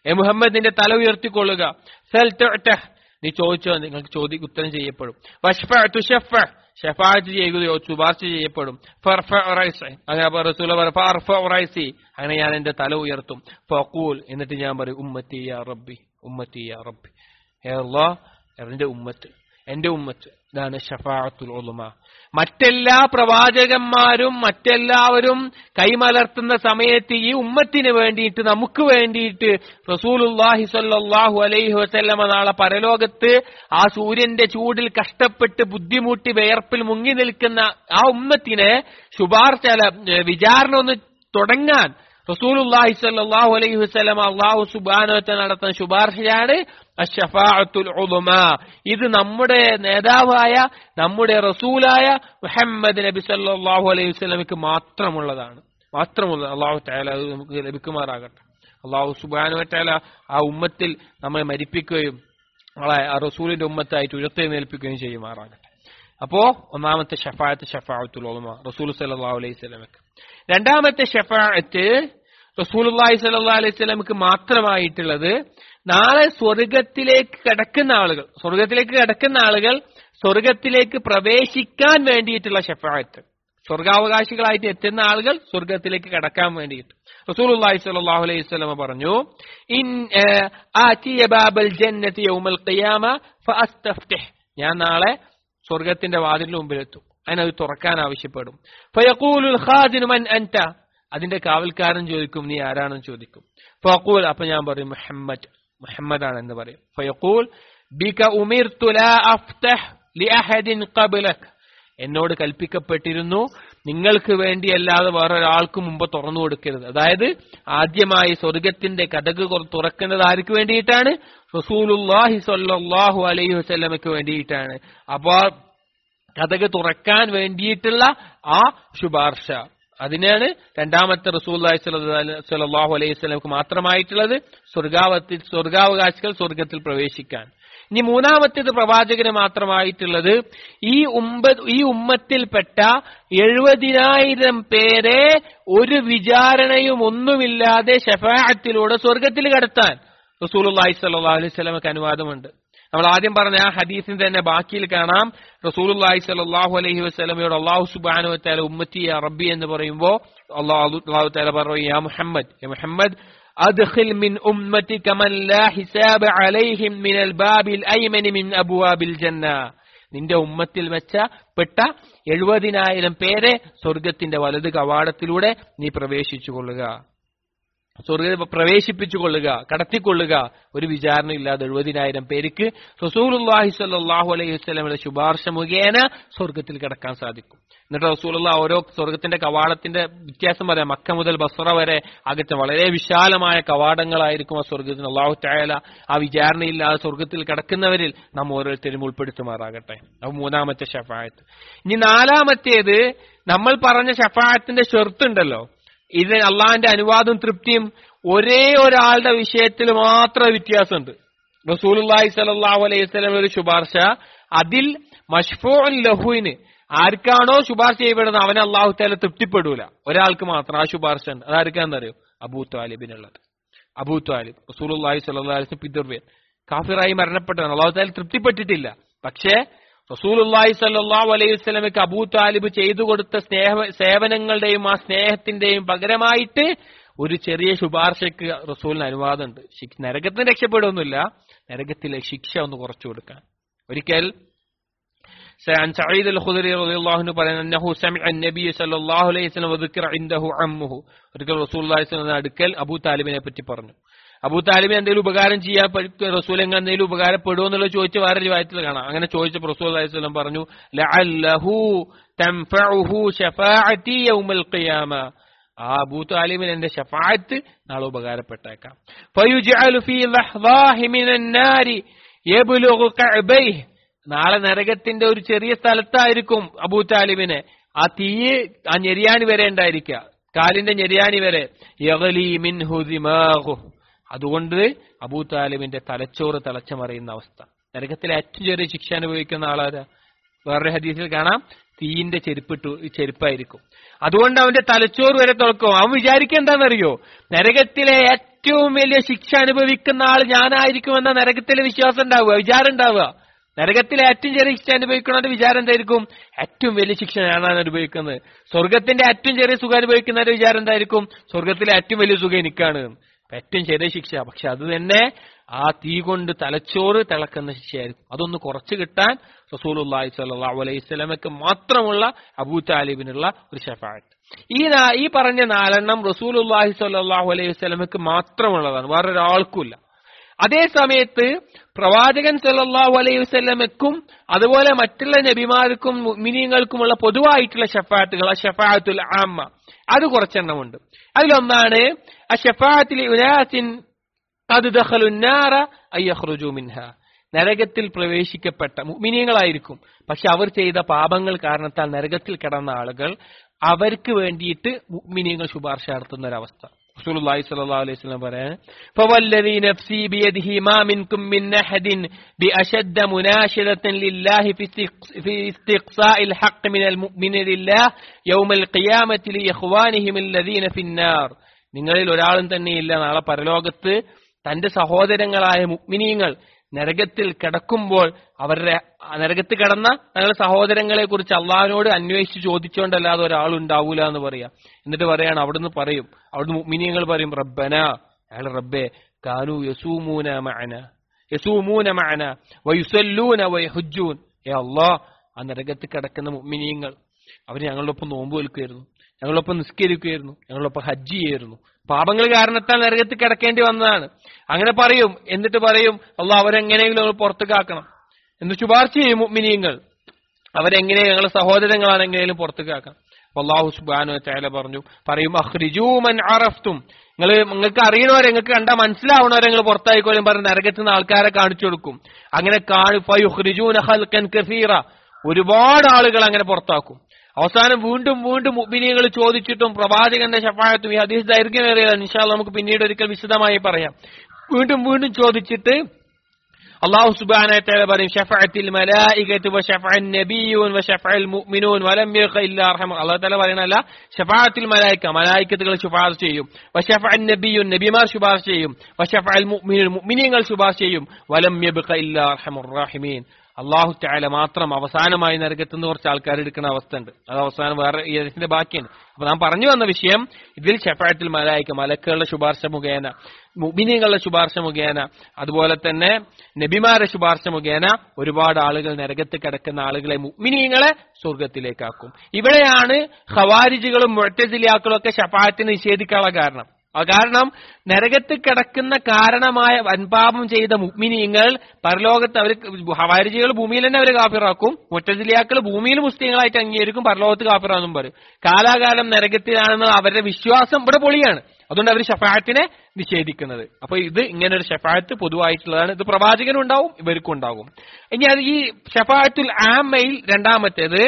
എ മുഹമ്മദ് നിന്റെ തല ഉയർത്തിക്കൊള്ളുക സൽ തുഅ്തഹ്. നീ ചോദിച്ചോ നിങ്ങൾക്ക് ചോദ്യ ഉത്തരം ചെയ്യപ്പെടും വഷ്ഫ തുഷഫ ഷഫാഅത്ത് ചെയ്യുകയോ ശുപാർശ ചെയ്യപ്പെടും ഫർഫ റൈസി. അങ്ങനെ അപ്പൊ റസൂൽ പറ ഫർഫ റൈസി. അങ്ങനെ ഞാൻ എന്റെ തല ഉയർത്തും ഫഖൂൽ എന്നിട്ട് ഞാൻ പറയും ഉമ്മത്തി യാ റബ്ബി ഉമ്മത്തി യാ റബ്ബി ഹേ അല്ലാഹ് എന്റെ ഉമ്മത്ത് എന്റെ ഉമ്മത്ത് ഇതാണ് ഷഫാഅത്തുൽ ഉലമ മറ്റെല്ലാ പ്രവാചകന്മാരും മറ്റെല്ലാവരും കൈമലർത്തുന്ന സമയത്ത് ഈ ഉമ്മത്തിന് വേണ്ടിയിട്ട് നമുക്ക് വേണ്ടിയിട്ട് റസൂലുല്ലാഹി സ്വല്ലല്ലാഹു അലൈഹി വസല്ലമ നാളെ പരലോകത്ത് ആ സൂര്യന്റെ ചൂടിൽ കഷ്ടപ്പെട്ട് ബുദ്ധിമുട്ടി വിയർപ്പിൽ മുങ്ങി നിൽക്കുന്ന ആ ഉമ്മത്തിനെ ശുപാർശ അല്ല, ഏ, വിചാരണ ഒന്ന് തുടങ്ങാൻ റസൂലുള്ളാഹി സ്വല്ലല്ലാഹു അലൈഹി വസല്ലം അള്ളാഹു സുബ്ഹാനഹു നടത്തുന്ന ശുപാർശയാണ് അഷ്ഫാഅത്തുൽ ഉളുമ ഇത് നമ്മുടെ നേതാവായ നമ്മുടെ റസൂലായ മുഹമ്മദ് നബി സല്ലല്ലാഹു അലൈഹി വസല്ലമക്ക് മാത്രമുള്ളതാണ് മാത്രമുള്ളത് അള്ളാഹു തആല അത് നമുക്ക് ലഭിക്കുമാറാകട്ടെ അള്ളാഹു സുബ്ഹാനഹു തആല ആ ഉമ്മത്തിൽ നമ്മെ മരിപ്പിക്കുകയും നമ്മളെ ആ റസൂലിന്റെ ഉമ്മത്തായിട്ട് ഉയർത്തെഴുന്നേൽപ്പിക്കുകയും ചെയ്യുമാറാകട്ടെ അപ്പോ ഒന്നാമത്തെ ഷഫായത്ത് ഷഫാഅത്തുൽ ഉലമ റസൂൽ സല്ലല്ലാഹു അലൈഹി വസല്ലമക്ക് രണ്ടാമത്തെ ഷഫാഅത്ത് റസൂലുള്ളാഹി സ്വല്ലല്ലാഹു അലൈഹി വസല്ലമക്ക് മാത്രമായിട്ടുള്ളത് നാളെ സ്വർഗത്തിലേക്ക് കടക്കുന്ന ആളുകൾ സ്വർഗത്തിലേക്ക് കടക്കുന്ന ആളുകൾ സ്വർഗത്തിലേക്ക് പ്രവേശിക്കാൻ വേണ്ടിയിട്ടുള്ള ഷഫാഅത്ത് സ്വർഗാവകാശികളായിട്ട് എത്തുന്ന ആളുകൾ സ്വർഗത്തിലേക്ക് കടക്കാൻ വേണ്ടിയിട്ട് റസൂലുള്ളാഹി സ്വല്ലല്ലാഹു അലൈഹി വസല്ലമ പറഞ്ഞു ഇൻ ഏഹ്, ആതിയ ബാബൽ ജന്നതി യൗമൽ ഖിയാമ ഫഅസ്തഫ്തിഹ് ഞാൻ നാളെ സ്വർഗത്തിന്റെ വാതിലിന് മുമ്പിലെത്തും അതിനത് തുറക്കാൻ ആവശ്യപ്പെടും ഫയഖൂലുൽ ഖാദിനു മൻ അൻത അതിന്റെ കാവൽക്കാരൻ ചോദിക്കും നീ ആരാണെന്ന് ചോദിക്കും ഫഖൂൽ അപ്പൊ ഞാൻ പറയും മുഹമ്മദ് മുഹമ്മദ് ആണെന്ന് പറയും ഫയഖൂൽ ബിക ഉമിർതു ലാ അഫ്തഹ് ലിഅഹദിൻ ഖബ്ലക് എന്നോട് കൽപ്പിക്കപ്പെട്ടിരുന്നു നിങ്ങൾക്ക് വേണ്ടിയല്ലാതെ വേറൊരാൾക്ക് മുമ്പ് തുറന്നു കൊടുക്കരുത് അതായത് ആദ്യമായി സ്വർഗത്തിന്റെ കഥക് കൊ- തുറക്കുന്നത് ആർക്ക് വേണ്ടിയിട്ടാണ് റസൂലുല്ലാഹി സ്വല്ലല്ലാഹു അലൈഹി വസല്ലമക്ക് വേണ്ടിയിട്ടാണ് അപ്പോൾ കഥക് തുറക്കാൻ വേണ്ടിയിട്ടുള്ള ആ ശുപാർശ അതിനാണ് രണ്ടാമത്തെ റസൂല്ലാഹി സ്വല്ലല്ലാഹു അലൈഹി വസല്ലമക്ക് മാത്രമായിട്ടുള്ളത് സ്വർഗാവത്തിൽ സ്വർഗാവകാശികൾ സ്വർഗത്തിൽ പ്രവേശിക്കാൻ ഇനി മൂന്നാമത്തേത് പ്രവാചകന് മാത്രമായിട്ടുള്ളത് ഈ ഉമ്പ ഈ ഉമ്മത്തിൽപ്പെട്ട എഴുപതിനായിരം പേരെ ഒരു വിചാരണയും ഒന്നുമില്ലാതെ ഷഫാഅത്തിലൂടെ സ്വർഗത്തിൽ കടത്താൻ റസൂലുള്ളാഹി സ്വല്ലല്ലാഹു അലൈഹി വസല്ലമക്ക് അനുവാദമുണ്ട് നമ്മൾ ആദ്യം പറഞ്ഞ ആ ഹദീസിന് തന്നെ ബാക്കിയിൽ കാണാം റസൂലുള്ളാഹി സ്വല്ലല്ലാഹു അലൈഹി വസല്ലമയോട് അല്ലാഹു സുബ്ഹാനഹു വതആല ഉമ്മത്തി യാ റബ്ബി എന്ന് പറയുമ്പോൾ അല്ലാഹു അല്ലാഹു തആല പറയും യാ മുഹമ്മദ് യാ മുഹമ്മദ് أدخل من أمتك من لا حساب عليهم من الباب الأيمن من أبواب الجنة നിന്റെ ഉമ്മത്തിൽ വെച്ച പെട്ട എഴുപതിനായിരം പേരെ സ്വർഗത്തിന്റെ വലത് കവാടത്തിലൂടെ നീ പ്രവേശിച്ചു കൊള്ളുക സ്വർഗ പ്രവേശിപ്പിച്ചു കൊള്ളുക കടത്തിക്കൊള്ളുക ഒരു വിചാരണ ഇല്ലാതെ എഴുപതിനായിരം പേർക്ക് റസൂലുള്ളാഹി സ്വല്ലല്ലാഹു അലൈഹി വസല്ലമയുടെ ശുപാർശ മുഖേന സ്വർഗത്തിൽ കടക്കാൻ സാധിക്കും എന്നിട്ട് റസൂലുള്ള ഓരോ സ്വർഗത്തിന്റെ കവാടത്തിന്റെ വ്യത്യാസം പറയാം മക്ക മുതൽ ബസ്ര വരെ അകത്തെ വളരെ വിശാലമായ കവാടങ്ങളായിരിക്കും ആ സ്വർഗത്തിന് അള്ളാഹു തായാല ആ വിചാരണയില്ലാതെ സ്വർഗത്തിൽ കടക്കുന്നവരിൽ നാം ഓരോരുത്തരും ഉൾപ്പെടുത്തുമാറാകട്ടെ അത് മൂന്നാമത്തെ ഷഫായത്ത് ഇനി നാലാമത്തേത് നമ്മൾ പറഞ്ഞ ഷഫായത്തിന്റെ ഷെർത്തുണ്ടല്ലോ ഇത് അള്ളാഹിന്റെ അനുവാദവും തൃപ്തിയും ഒരേ ഒരാളുടെ വിഷയത്തിൽ മാത്രം വ്യത്യാസമുണ്ട് റസൂലുള്ളാഹി സ്വല്ലല്ലാഹു അലൈഹി വസല്ലം ഒരു ശുപാർശ അതിൽ മഷ്ഫൂഉൻ ലഹുവിന് ആർക്കാണോ ശുപാർശ ചെയ്യപ്പെടുന്നത് അവനെ അള്ളാഹു താല തൃപ്തിപ്പെടൂല ഒരാൾക്ക് മാത്രം ആ ശുപാർശ ഉണ്ട് അതാർക്കാന്നറിയോ അബൂ താലിബിനുള്ളത് അബൂ താലിബ് റസൂലുള്ളാഹി സ്വല്ലല്ലാഹു അലൈഹി വസല്ലം പിതൃവ്യൻ കാഫിറായി മരണപ്പെട്ടവൻ അള്ളാഹു താല തൃപ്തിപ്പെട്ടിട്ടില്ല പക്ഷേ റസൂലുള്ളാഹി സ്വല്ലല്ലാഹു അലൈഹി വസല്ലമയ്ക്ക് അബൂ താലിബ് ചെയ്തു കൊടുത്ത സ്നേഹ സേവനങ്ങളുടെയും ആ സ്നേഹത്തിന്റെയും പകരമായിട്ട് ഒരു ചെറിയ ശുപാർശയ്ക്ക് റസൂലിന് അനുവാദമുണ്ട് ശിക്ഷ നരകത്തിന് രക്ഷപ്പെടുന്നില്ല നരകത്തിലെ ശിക്ഷ ഒന്ന് കുറച്ചു കൊടുക്കാൻ ഒരിക്കൽ عن سعيد الخدري رضي الله عنه قال انه سمع النبي صلى الله عليه وسلم وذكر عنده عمه ഒരിക്കൽ റസൂലുള്ളാഹി സ്വല്ലല്ലാഹു അലൈഹി അടുക്കൽ അബൂ താലിബിനെ പറ്റി പറഞ്ഞു അബൂ താലിബിന് എന്തെങ്കിലും ഉപകാരം ചെയ്യാൻ പ- റസൂൽ എങ്ങനെ എന്തെങ്കിലും ഉപകാരപ്പെടുമോ എന്നുള്ളത് ചോദിച്ച് വേറെ രൂപത്തിൽ കാണാം അങ്ങനെ ചോദിച്ചപ്പോൾ റസൂൽ അലൈഹി സ്വലം പറഞ്ഞു ലഅല്ലഹു തൻഫഉഹു ശഫാഅതി യൗമൽ ഖിയാമ ആ അബൂ താലിബിന് എന്റെ ഷഫാഅത്ത് നാളെ ഉപകാരപ്പെട്ടേക്കാം ഫയുജ്അലു ഫീ ലഹ്ദാഹി മിനൻ നാരി യബ്ലുഗു കഅബൈഹി നാളെ നരകത്തിന്റെ ഒരു ചെറിയ സ്ഥലത്തായിരിക്കും അബൂ താലിബിനെ ആ തീയ് ആ ഞെരിയാണി വരെ ഉണ്ടായിരിക്കുക കാലിന്റെ ഞെരിയാണി വരെ യഗലി മിൻഹു ദിമാഹു അതുകൊണ്ട് അബൂ താലിബിന്റെ തലച്ചോറ് തലച്ചമറിയുന്ന അവസ്ഥ നരകത്തിലെ ഏറ്റവും ചെറിയ ശിക്ഷ അനുഭവിക്കുന്ന ആളാരാ വേറൊരു ഹദീസിൽ കാണാം തീന്റെ ചെരുപ്പിട്ടു ചെരുപ്പായിരിക്കും അതുകൊണ്ട് അവന്റെ തലച്ചോറ് വരെ തുറക്കും അവൻ വിചാരിക്കേണ്ടെന്നറിയോ നരകത്തിലെ ഏറ്റവും വലിയ ശിക്ഷ അനുഭവിക്കുന്ന ആൾ ഞാനായിരിക്കുമെന്ന നരകത്തിലെ വിശ്വാസം ഉണ്ടാവുക വിചാരം ഉണ്ടാവുക നരകത്തിലെ ഏറ്റവും ചെറിയ ശിക്ഷ അനുഭവിക്കണവന്റെ വിചാരം എന്തായിരിക്കും ഏറ്റവും വലിയ ശിക്ഷ ഞാനാണ് അനുഭവിക്കുന്നത് സ്വർഗത്തിന്റെ ഏറ്റവും ചെറിയ സുഖം അനുഭവിക്കുന്നവരുടെ വിചാരം എന്തായിരിക്കും സ്വർഗത്തിലെ ഏറ്റവും വലിയ സുഖം എനിക്കാണ് ഏറ്റവും ചെറിയ ശിക്ഷ പക്ഷെ അത് തന്നെ ആ തീ കൊണ്ട് തലച്ചോറ് തിളക്കുന്ന ശിക്ഷയായിരിക്കും അതൊന്ന് കുറച്ച് കിട്ടാൻ റസൂലുള്ളാഹി സ്വല്ലല്ലാഹു അലൈഹി സ്വലമക്ക് മാത്രമുള്ള അബൂ താലിബിനുള്ള ഒരു ഷഫായത്ത് ഈ നാ- ഈ പറഞ്ഞ നാലെണ്ണം റസൂലുള്ളാഹി സ്വല്ലല്ലാഹു അലൈഹി സ്വലമക്ക് മാത്രമുള്ളതാണ് വേറൊരാൾക്കുമില്ല അതേ സമയത്ത് പ്രവാചകൻ സല്ലല്ലാഹു അലൈഹി വസല്ലമക്കും അതുപോലെ മറ്റുള്ള നബിമാർക്കും മിനിങ്ങൾക്കുമുള്ള പൊതുവായിട്ടുള്ള ഷഫാത്തുകൾ ആ ഷഫാത്തുൽ ആമ്മ അത് കുറച്ചെണ്ണമുണ്ട് അതിലൊന്നാണ് ആ ഷഫാത്തിൽ ഉനാസിൻ അത് ദഖലുന്നാറ അയ്യഖ്റുജു മിൻഹ നരകത്തിൽ പ്രവേശിക്കപ്പെട്ട മുഅ്മിനീങ്ങളായിരിക്കും പക്ഷെ അവർ ചെയ്ത പാപങ്ങൾ കാരണത്താൽ നരകത്തിൽ കിടന്ന ആളുകൾ അവർക്ക് വേണ്ടിയിട്ട് മുഅ്മിനീങ്ങൾ ശുപാർശ നടത്തുന്ന ഒരവസ്ഥ റസൂലുള്ളാഹി സ്വല്ലല്ലാഹു അലൈഹി വസല്ലം പറയാൻ فوالذي نفسي بيده ما منكم من أحد بأشد مناشدة لله في استق- في استقصاء الحق من المؤمن لله يوم القيامة لإخوانهم الذين في النار നിങ്ങളിൽ ഒരാളും തന്നെയില്ല നാളെ പരലോകത്ത് തന്റെ സഹോദരങ്ങളായ മുഗ്മിനീങ്ങൾ നരകത്തിൽ കിടക്കുമ്പോൾ അവരുടെ ആ നരകത്ത് കിടന്ന തങ്ങളുടെ സഹോദരങ്ങളെ കുറിച്ച് അള്ളാഹിനോട് അന്വേഷിച്ച് ചോദിച്ചുകൊണ്ടല്ലാതെ ഒരാളുണ്ടാവൂല എന്ന് പറയാം എന്നിട്ട് പറയാണ് അവിടുന്ന് പറയും അവിടുന്ന് മുഗ്മിനീങ്ങൾ പറയും റബ്ബന അയാൾ റബ്ബേ കാനു യസൂമൂന മഅന യസൂമൂന മഅന വയുസല്ലൂന വയഹുജൂൻ ഏ അള്ളാഹ് ആ നരകത്ത് കിടക്കുന്ന മുഗ്മിനീങ്ങൾ അവർ ഞങ്ങളുടെ ഒപ്പം നോമ്പ് വെൽക്കുമായിരുന്നു ഞങ്ങളൊപ്പം നിസ്കരിക്കുമായിരുന്നു ഞങ്ങളൊപ്പം ഹജ്ജ് ചെയ്യായിരുന്നു പാപങ്ങൾ കാരണത്താൽ നരകത്തിൽ കിടക്കേണ്ടി വന്നതാണ് അങ്ങനെ പറയും എന്നിട്ട് പറയും അല്ല അവരെങ്ങനെയെങ്കിലും നമ്മൾ പുറത്തേക്കാക്കണം എന്ന് ശുപാർശ ചെയ്യും മുഅ്മിനീങ്ങൾ അവരെങ്ങനെ ഞങ്ങളുടെ സഹോദരങ്ങളാണ് എങ്ങനെയും പുറത്തേക്കാക്കാം അപ്പൊ അള്ളാഹു സുബാനു ചായാല പറഞ്ഞു പറയും അഹ്റിജൂമൻ അറഫ്തും നിങ്ങൾ നിങ്ങൾക്ക് അറിയണവരെ നിങ്ങൾക്ക് കണ്ടാൽ മനസ്സിലാവണവരെ നിങ്ങൾ പുറത്തായിക്കോളും പറഞ്ഞ് നരകത്തിൽ നിന്ന് ആൾക്കാരെ കാണിച്ചു കൊടുക്കും അങ്ങനെ കസീറ ഒരുപാട് ആളുകൾ അങ്ങനെ പുറത്താക്കും അവസാനം വീണ്ടും വീണ്ടും മുബിനികൾ ചോദിച്ചിട്ടും പ്രവാചകന്റെ ശഫായത്തും ഈ ഹദീസ് ദൈർഘ്യമേറിയതാണ് ഇൻഷാല് നമുക്ക് പിന്നീട് ഒരിക്കൽ വിശദമായി പറയാം വീണ്ടും വീണ്ടും ചോദിച്ചിട്ട് അള്ളാഹു സുബാന പറയും ഷഫഅത്തിൽ മലായികത്ത് വശഫഅൻ നബിയൂൻ വശഫഅൽ മുഅ്മിനൂൻ വലം യഖ ഇല്ലാ അർഹമ അല്ലാഹു തആല പറയണല്ല ഷഫാഅത്തിൽ മലായിക മലായികത്തുകൾ ശുപാർശ ചെയ്യും വശഫഅൻ നബിയൂൻ നബിമാർ ശുപാർശ ചെയ്യും വശഫഅൽ മുഅ്മിനൂൻ മുഅ്മിനീങ്ങൾ ശുപാർശ ചെയ്യും വലം യബ്ഖ ഇല്ലാ അർഹമുർ റഹീമീൻ അള്ളാഹു ചായാല മാത്രം അവസാനമായി നരകത്ത് നിന്ന് കുറച്ച് ആൾക്കാർ എടുക്കുന്ന അവസ്ഥ ഉണ്ട് അത് അവസാനം വേറെ ഈ ഇതിന്റെ ബാക്കിയാണ് അപ്പൊ നാം പറഞ്ഞു വന്ന വിഷയം ഇതിൽ ഷഫായത്തിൽ മലായിക്ക മലക്കുകളുടെ ശുപാർശ മുഖേന മുബിനികളുടെ ശുപാർശ മുഖേന അതുപോലെ തന്നെ നബിമാരുടെ ശുപാർശ മുഖേന ഒരുപാട് ആളുകൾ നരകത്ത് കിടക്കുന്ന ആളുകളെ മുഅ്മിനീങ്ങളെ സ്വർഗത്തിലേക്കാക്കും ഇവിടെയാണ് ഖവാരിജികളും മുഴത്തസിലിയാക്കളും ഒക്കെ ഷഫായത്തിന് നിഷേധിക്കാനുള്ള കാരണം ആ കാരണം നരകത്ത് കിടക്കുന്ന കാരണമായ വൻപാപം ചെയ്ത മുഗ്മിനീങ്ങൾ പരലോകത്ത് അവർ ഹവാരിജികൾ ഭൂമിയിൽ തന്നെ അവർ കാഫിറാക്കും മുറ്റജിലിയാക്കൾ ഭൂമിയിൽ മുസ്ലിങ്ങളായിട്ട് അംഗീകരിക്കും പരലോകത്ത് കാഫിറാന്നും പറയും കാലാകാലം നരകത്തിലാണെന്ന് അവരുടെ വിശ്വാസം ഇവിടെ പൊളിയാണ് അതുകൊണ്ട് അവർ ഷഫായത്തിനെ നിഷേധിക്കുന്നത് അപ്പൊ ഇത് ഇങ്ങനെ ഒരു ഷഫായത്ത് പൊതുവായിട്ടുള്ളതാണ് ഇത് പ്രവാചകനും ഉണ്ടാവും ഇവർക്കും ഉണ്ടാകും ഇനി അത് ഈ ഷഫായത്തുൽ ആമയിൽ രണ്ടാമത്തേത്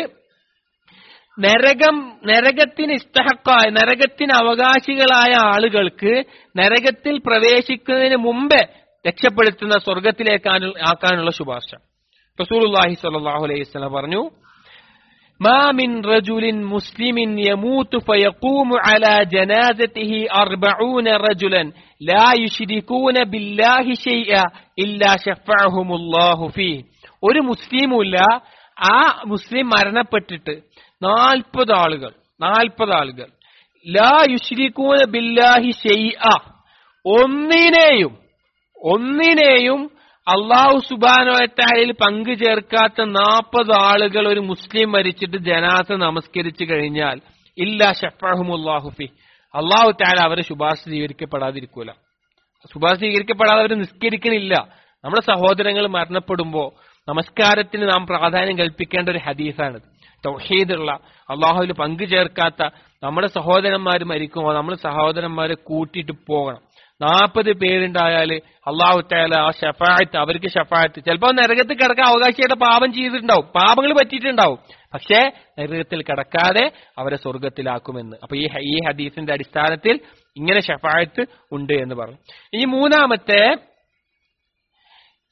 നരകം നരകത്തിന് ഇഷ്ടഹക്കായ നരകത്തിന് അവകാശികളായ ആളുകൾക്ക് നരകത്തിൽ പ്രവേശിക്കുന്നതിന് മുമ്പേ രക്ഷപ്പെടുത്തുന്ന സ്വർഗത്തിലേക്കാണ് ആക്കാനുള്ള ശുപാർശ റസൂലുള്ളാഹി സ്വല്ലല്ലാഹു അലൈഹി വസല്ലം പറഞ്ഞു ما من رجل مسلم يموت فيقوم على جنازته أربعون رجلا لا يشركون بالله شيئا إلا شفعهم الله فيه ഒരു മുസ്ലിമുമില്ല ആ മുസ്ലിം മരണപ്പെട്ടിട്ട് നാൽപ്പത് ആളുകൾ നാൽപ്പത് ആളുകൾ ലാ യുശ്രിക്കൂന ബില്ലാഹി ഷെയ്അ ഒന്നിനെയും ഒന്നിനെയും അള്ളാഹു സുബാനോത്താലിൽ പങ്കു ചേർക്കാത്ത നാൽപ്പത് ആളുകൾ ഒരു മുസ്ലിം മരിച്ചിട്ട് ജനാസ നമസ്കരിച്ചു കഴിഞ്ഞാൽ ഇല്ല ഷഫഹുമുല്ലാഹുഫി അള്ളാഹു താല അവരെ ശുപാർശ സ്വീകരിക്കപ്പെടാതിരിക്കൂല ശുപാർശ സ്വീകരിക്കപ്പെടാതെ അവർ നിസ്കരിക്കണില്ല നമ്മുടെ സഹോദരങ്ങൾ മരണപ്പെടുമ്പോ നമസ്കാരത്തിന് നാം പ്രാധാന്യം കൽപ്പിക്കേണ്ട ഒരു ഹദീസാണിത് തൗഹീദുള്ള അള്ളാഹുവിൽ പങ്കു ചേർക്കാത്ത നമ്മുടെ സഹോദരന്മാർ മരിക്കുമ്പോൾ നമ്മൾ സഹോദരന്മാരെ കൂട്ടിയിട്ട് പോകണം നാൽപ്പത് പേരുണ്ടായാല് അള്ളാഹു താല ആ ഷഫായത്ത് അവർക്ക് ഷഫായത്ത് ചിലപ്പോൾ നരകത്തിൽ കിടക്കാൻ അവകാശിയുടെ പാപം ചെയ്തിട്ടുണ്ടാവും പാപങ്ങൾ പറ്റിയിട്ടുണ്ടാവും പക്ഷേ നരകത്തിൽ കിടക്കാതെ അവരെ സ്വർഗത്തിലാക്കുമെന്ന് അപ്പൊ ഈ ഈ ഹദീസിന്റെ അടിസ്ഥാനത്തിൽ ഇങ്ങനെ ഷഫായത്ത് ഉണ്ട് എന്ന് പറഞ്ഞു ഇനി മൂന്നാമത്തെ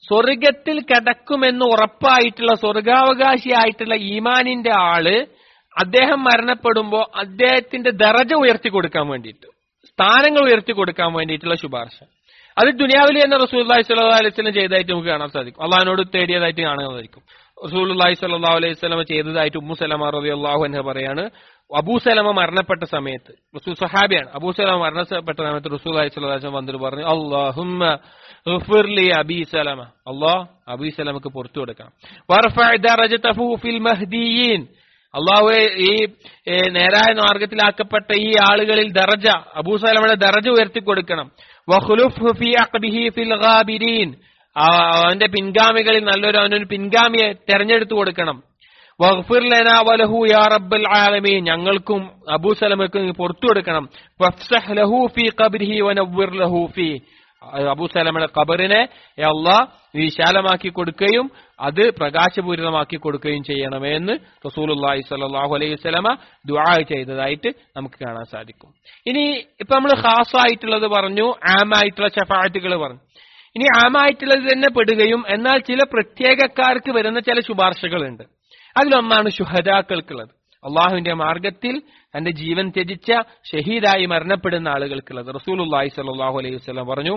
സ്വർഗത്തിൽ കിടക്കുമെന്ന് ഉറപ്പായിട്ടുള്ള സ്വർഗാവകാശിയായിട്ടുള്ള ഈമാനിന്റെ ആള് അദ്ദേഹം മരണപ്പെടുമ്പോ അദ്ദേഹത്തിന്റെ ദറജ ഉയർത്തി കൊടുക്കാൻ വേണ്ടിയിട്ട് സ്ഥാനങ്ങൾ ഉയർത്തി കൊടുക്കാൻ വേണ്ടിയിട്ടുള്ള ശുപാർശ അത് ദുനിയാവിൽ തന്നെ റസൂൽ സ്വല്ലല്ലാഹു അലൈഹി വസല്ലം ചെയ്തതായിട്ട് നമുക്ക് കാണാൻ സാധിക്കും അള്ളഹാനോട് തേടിയതായിട്ട് കാണാൻ സാധിക്കും റസൂൽ സല്ലല്ലാഹു അലൈഹി വസല്ലം ചെയ്തതായിട്ട് ഉമ്മു സലമ റളിയല്ലാഹു അൻഹ പറയാണ് അബൂ സലമ മരണപ്പെട്ട സമയത്ത് റസൂൽ സഹാബിയാണ് അബൂ സലമ മരണപ്പെട്ട സമയത്ത് റസൂൽ അലൈഹി സ്വല്ലല്ലാഹു അലൈഹി വസല്ലം വന്നിട്ട് പറഞ്ഞു അല്ലാഹുമ്മ ഗഫിർലി അബീ സലമ അല്ലാഹ് അബീ സലമക്ക് പുറത്തു കൊടുക്കണം വർഫഅ ദറജതഹു ഫിൽ മഹ്ദിയീൻ അള്ളാഹു ഈ ഏ, നേരായ മാർഗത്തിലാക്കപ്പെട്ട ഈ ആളുകളിൽ ദറജ അബൂസലമയുടെ ദറജ ഉയർത്തി കൊടുക്കണം വഖ്ലുഫ്ഹു ഫീ അഖ്ബിഹി ഫിൽ ഗാബിരീൻ ആ, അവന്റെ പിൻഗാമികളിൽ നല്ലൊരു അവനൊരു പിൻഗാമിയെ തെരഞ്ഞെടുത്തു കൊടുക്കണം വഗ്ഫിർ ലനാ വലഹു യാ റബ്ബൽ ആലമീൻ ഞങ്ങൾക്കും അബൂസലമക്കും പുറത്തു കൊടുക്കണം വഫ്സഹ് ലഹു ഫീ ഖബ്രിഹി വനവ്വിർ ലഹു ഫീ അബൂസലമയുടെ ഖബറിനെ യാ അല്ലാഹ് വിശാലമാക്കി കൊടുക്കുകയും അത് പ്രകാശപൂരിതമാക്കി കൊടുക്കുകയും ചെയ്യണമേ എന്ന് റസൂലുള്ളാഹി സ്വല്ലല്ലാഹു അലൈഹി വസല്ലമ ദുആ ചെയ്തതായിട്ട് നമുക്ക് കാണാൻ സാധിക്കും ഇനി ഇപ്പൊ നമ്മൾ ഖാസായിട്ടുള്ളത് പറഞ്ഞു ആമായിട്ടുള്ള ഷഫാഅത്തുകൾ പറഞ്ഞു ഇനി ആമായിട്ടുള്ളത് തന്നെ പെടുകയും എന്നാൽ ചില പ്രത്യേകക്കാർക്ക് വരുന്ന ചില ശുപാർശകളുണ്ട് അതിലൊന്നാണ് ശുഹദാക്കൾക്കുള്ളത് അള്ളാഹുവിന്റെ മാർഗത്തിൽ തന്റെ ജീവൻ ത്യജിച്ച ഷഹീദായി മരണപ്പെടുന്ന ആളുകൾക്കുള്ളത് റസൂലുള്ളാഹി സ്വല്ലല്ലാഹു അലൈഹി വസല്ലം പറഞ്ഞു